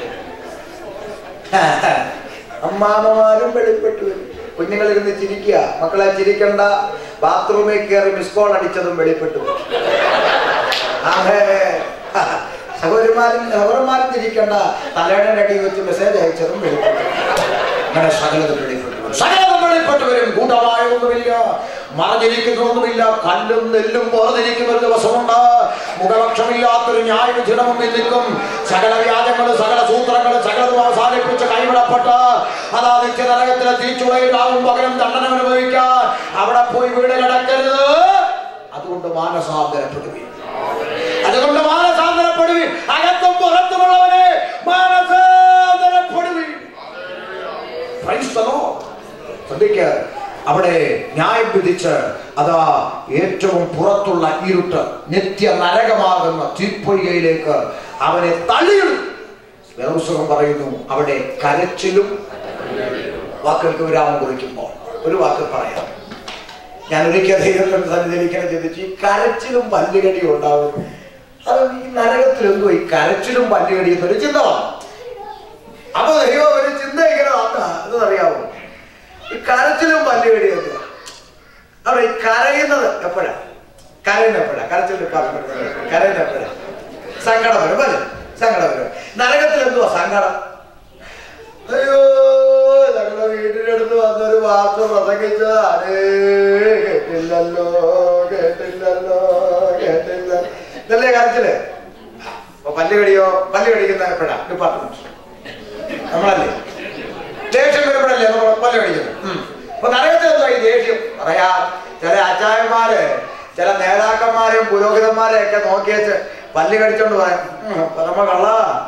അമ്മാമ്മമാരും വെളിപ്പെട്ടു വരും കുഞ്ഞുങ്ങൾ ഇരുന്ന് ചിരിക്കുക മക്കളെ ചിരിക്കണ്ട ബാത്റൂമിൽ കയറി മിസ് കോൾ അടിച്ചതും വെളിപ്പെട്ടു വരും. ആമേൻ. സഹോദരന്മാരും സഹോദരന്മാരും ചിരിക്കണ്ട തലയുടെ അടി വെച്ച് മെസ്സേജ് അയച്ചതും വെളിപ്പെട്ടു അങ്ങനെ സകലതും വെളിപ്പെട്ടു വരും. സകലതും വെളിപ്പെട്ടു വരും കൂട്ടമായ ഒന്നുമില്ല മറഞ്ഞിരിക്കുന്നൊന്നുമില്ല കല്ലും നെല്ലും പോർന്നിരിക്കുന്ന ഒരു ദിവസമുണ്ട് മുഖപക്ഷമില്ലാത്തൊരു ന്യായവിധിയുടെ മുമ്പിൽ നിൽക്കും സകല വ്യാജങ്ങളും സകല സൂത്രങ്ങളും സകലതും അവസാനിപ്പിച്ച് കൈവിടപ്പെട്ട് അതാ നിത്യ നരകത്തിലെ തീച്ചുളയിലാവും പകരം ദണ്ഡനം അനുഭവിക്കാൻ അവിടെ പോയി വീട് കിടക്കരുത് അതുകൊണ്ട് മാനസാന്തരപ്പെടുകയും അതുകൊണ്ട് മാനസാന്തരപ്പെടുവിൻ അകത്തും പുറത്തുമുള്ളവനെ മാനസാന്തരപ്പെടുവിൻ Praise the Lord. ശ്രദ്ധിക്കുക അവിടെ ന്യായം വിധിച്ച് അതാ ഏറ്റവും പുറത്തുള്ള ഇരുട്ട് നിത്യ നരകമാകുന്ന തീപ്പൊയ്കയിലേക്ക് അവനെ തള്ളിയിടും വേദപുസ്തകം പറയുന്നു അവിടെ കരച്ചിലും വാക്കുകൾക്ക് വിരാമം കുറിക്കുമ്പോൾ ഒരു വാക്ക് പറയാം ഞാൻ ഒരിക്കൽ ദൈവത്തിന്റെ സന്നിധിയിലിരിക്കണം ചിന്തിച്ചു ഈ കരച്ചിലും പല്ലുകടിയും ഉണ്ടാവും അത് ഈ നരകത്തിൽ എന്തോ ഈ കരച്ചിലും പല്ലുകടിയും എന്നൊരു ചിന്ത വന്നു അപ്പൊ ദൈവം ഒരു ചിന്ത ഇങ്ങനെ വന്ന എന്നറിയാവോ ഈ കരച്ചിലും പല്ലുകടിയൊക്കെ അവിടെ ഈ കരയുന്നത് എപ്പോഴാ കരയുന്ന എപ്പോഴാ കരച്ചിൽ ഡിപ്പാർട്ട്മെന്റ് കരയുന്ന എപ്പോഴാ സങ്കടം വരും അല്ലേ സങ്കടം വരും നരകത്തിൽ എന്തുവാ സങ്കടം അയ്യോ ഞങ്ങളുടെ വീടിനടുത്ത് വന്നൊരു വാർത്ത പ്രസംഗിച്ചതാണ് കേട്ടില്ലല്ലോ കേട്ടില്ലല്ലോ കേട്ടില്ല ഇതല്ലേ കരച്ചില് അപ്പൊ പല്ല് കടിയോ പല്ല് കടിക്കുന്ന എപ്പോഴാ ഡിപ്പാർട്ട്മെന്റ് നമ്മളല്ലേ ദേഷ്യം വരുമ്പോഴല്ലേ നമ്മൾ പല്ല് കടിക്കുന്നത് ഉം. അപ്പൊ നരകത്തിൽ എന്തോ ഈ ദേഷ്യം പറയാ ചില അച്ചായന്മാര് ചില നേതാക്കന്മാരെയും പുരോഹിതന്മാരെയും ഒക്കെ നോക്കിയേച്ച് പല്ല് കടിച്ചോണ്ട് പറയാം "ഉം, പരമ കള്ള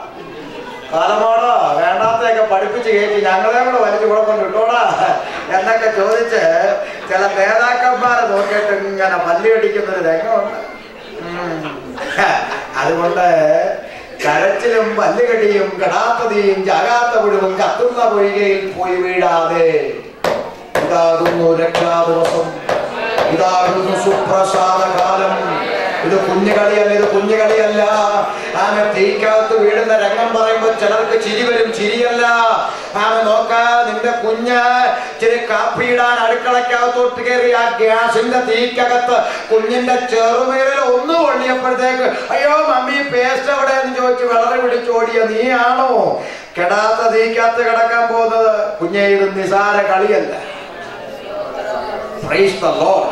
കാലമാടാ വേണ്ടാത്തൊക്കെ പഠിപ്പിച്ച് കയറ്റി ഞങ്ങളെ കൂടെ വലിച്ചു കുഴപ്പം ഇട്ടോടാ എന്നൊക്കെ ചോദിച്ച് ചില നേതാക്കന്മാരെ നോക്കിയിട്ട് ഇങ്ങനെ പല്ല് കടിക്കുന്ന ഒരു രംഗമുണ്ട് ഉം. അതുകൊണ്ട് കരച്ചിലും പല്ലുകടിയും കടാത്തതിയും ജാകാത്ത പുഴുവും കത്തുന്ന പൊയ്കയിൽ പോയി വീഴാതെ ഇതാകുന്നു രക്ഷാദിവസം ഇതാകുന്നു സുപ്രസാദ കാലം ഇത് കുഞ്ഞുകളിയല്ല ഇത് കുഞ്ഞുകളിയല്ല ആമ തീക്കകത്ത് വീഴുന്ന രംഗം പറയുമ്പോൾ ചിലർക്ക് ചിരി വരും ചിരിയല്ല ആമ നോക്ക നിന്റെ കുഞ്ഞ് ഇച്ചിരി കാപ്പിയിടാൻ അടുക്കളക്കകത്തോട്ട് കയറി ആ ഗ്യാസിന്റെ തീക്കകത്ത് കുഞ്ഞിന്റെ ചെറുമേലിൽ ഒന്ന് കൊള്ളിയപ്പോഴത്തേക്ക് അയ്യോ മമ്മി പേസ്റ്റ് എവിടെ എന്ന് ചോദിച്ച് വിളറി പിടിച്ചോടിയ നീയാണോ കെടാത്ത തീക്കകത്ത് കിടക്കാൻ പോകുന്നത് കുഞ്ഞെ ഇത് നിസാര കളിയല്ല Praise the Lord.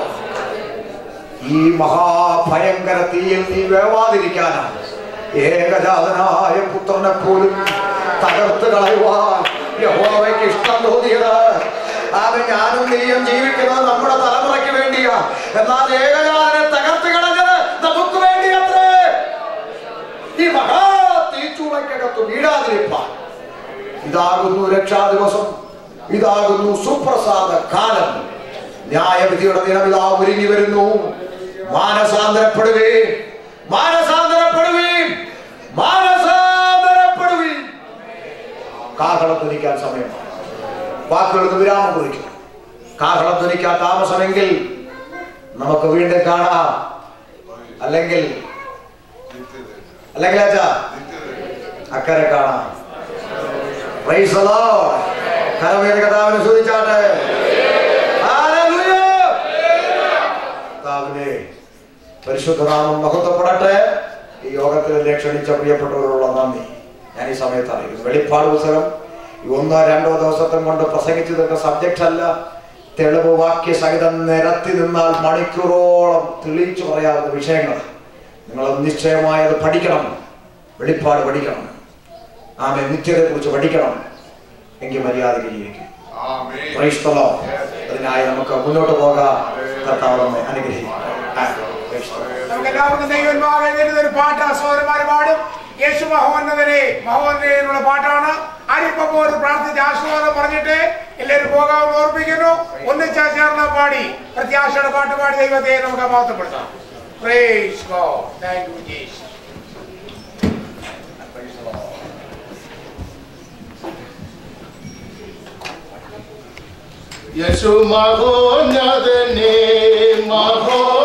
ഈ മഹാഭയങ്കര തീയിൽ നീ വേവാതിരിക്കാനാണ് ഏകജാതനായ പുത്രനെ പോലും തകർത്ത് കളയുവാൻ യഹോവയ്ക്ക് ഇഷ്ടം തോന്നിയത് അത് ഞാനും നീയും ജീവിക്കുന്നത് നമ്മുടെ തലമുറയ്ക്ക് വേണ്ടിയാ എന്നാൽ ഏകജാതനെ തകർത്ത് കളഞ്ഞത് നമുക്ക് വേണ്ടിയത്രേ ഈ മഹാ തീച്ചൂളക്കകത്ത് വീഴാതിരിപ്പാൻ ഇതാകുന്നു രക്ഷാദിവസം ഇതാകുന്നു സുപ്രസാദ കാലം ന്യായവിധിയുടെ ദിനം ഇതാ ഒരുങ്ങി വരുന്നു മാനസാന്തരപ്പെടുവേ മാനസാന്തരപ്പെടുവീൻ മാനസാന്തരപ്പെടുവീൻ കാഹളം ധ്വനിക്കാൻ സമയമാണ് വാക്കുകൾക്ക് വിരാമം കുറിക്കും കാഹളം ധ്വനിക്കാൻ താമസമെങ്കിൽ നമുക്ക് വീണ്ടും കാണാം അല്ലെങ്കിൽ അല്ലെങ്കിൽ അച്ഛാ അക്കരെ കാണാം Praise the Lord. കരമേത കഥാവിനെ സ്തുതിച്ചാട്ടെ Hallelujah. കർത്താവിനെ പരിശുദ്ധനാമം മഹത്വപ്പെടട്ടെ ഈ യോഗത്തിലെ ക്ഷണിച്ച പ്രിയപ്പെട്ടവരോടുള്ള നന്ദി ഞാൻ ഈ സമയത്ത് അറിയിക്കുന്നു വെളിപ്പാട് പുസ്തകം ഈ ഒന്നോ രണ്ടോ ദിവസത്തെ കൊണ്ട് പ്രസംഗിച്ചു തീർന്ന സബ്ജക്റ്റ് അല്ല തെളിവ് വാക്യ സഹിതം നിരത്തി നിന്നാൽ മണിക്കൂറോളം തെളിയിച്ചു പറയാവുന്ന വിഷയങ്ങൾ നിങ്ങൾ നിശ്ചയമായി അത് പഠിക്കണം വെളിപ്പാട് പഠിക്കണം ആമെ നിത്യതയെ കുറിച്ച് പഠിക്കണം എങ്കിൽ മര്യാദയ്ക്ക് ജീവിക്കും Amen. Praise the Lord. അതിനായി നമുക്ക് മുന്നോട്ട് പോകാം കർത്താവ് നമ്മെ അനുഗ്രഹിക്കും ആ, praise the Lord. നമുക്ക് എല്ലാവർക്കും ദൈവന്മാരെ ഒരു പാട്ട് സഹോദരന്മാര് പാടും യേശു മഹോന്നതനെ മഹോന്നതനെ എന്നുള്ള പാട്ടാണ് ആരിപ്പോ ഒരു പ്രാർത്ഥിച്ച് ആശീർവാദം പറഞ്ഞിട്ട് എല്ലാവരും പോകാമെന്ന് ഓർപ്പിക്കുന്നു ഒന്നിച്ചാ ചേർന്ന പാടി പ്രത്യാശയുടെ പാട്ട് പാടി ദൈവത്തെ നമുക്ക് മഹത്വപ്പെടുത്താം Praise God. Thank you, Jesus. Yeshu മഹോന്നതനെ മഹോ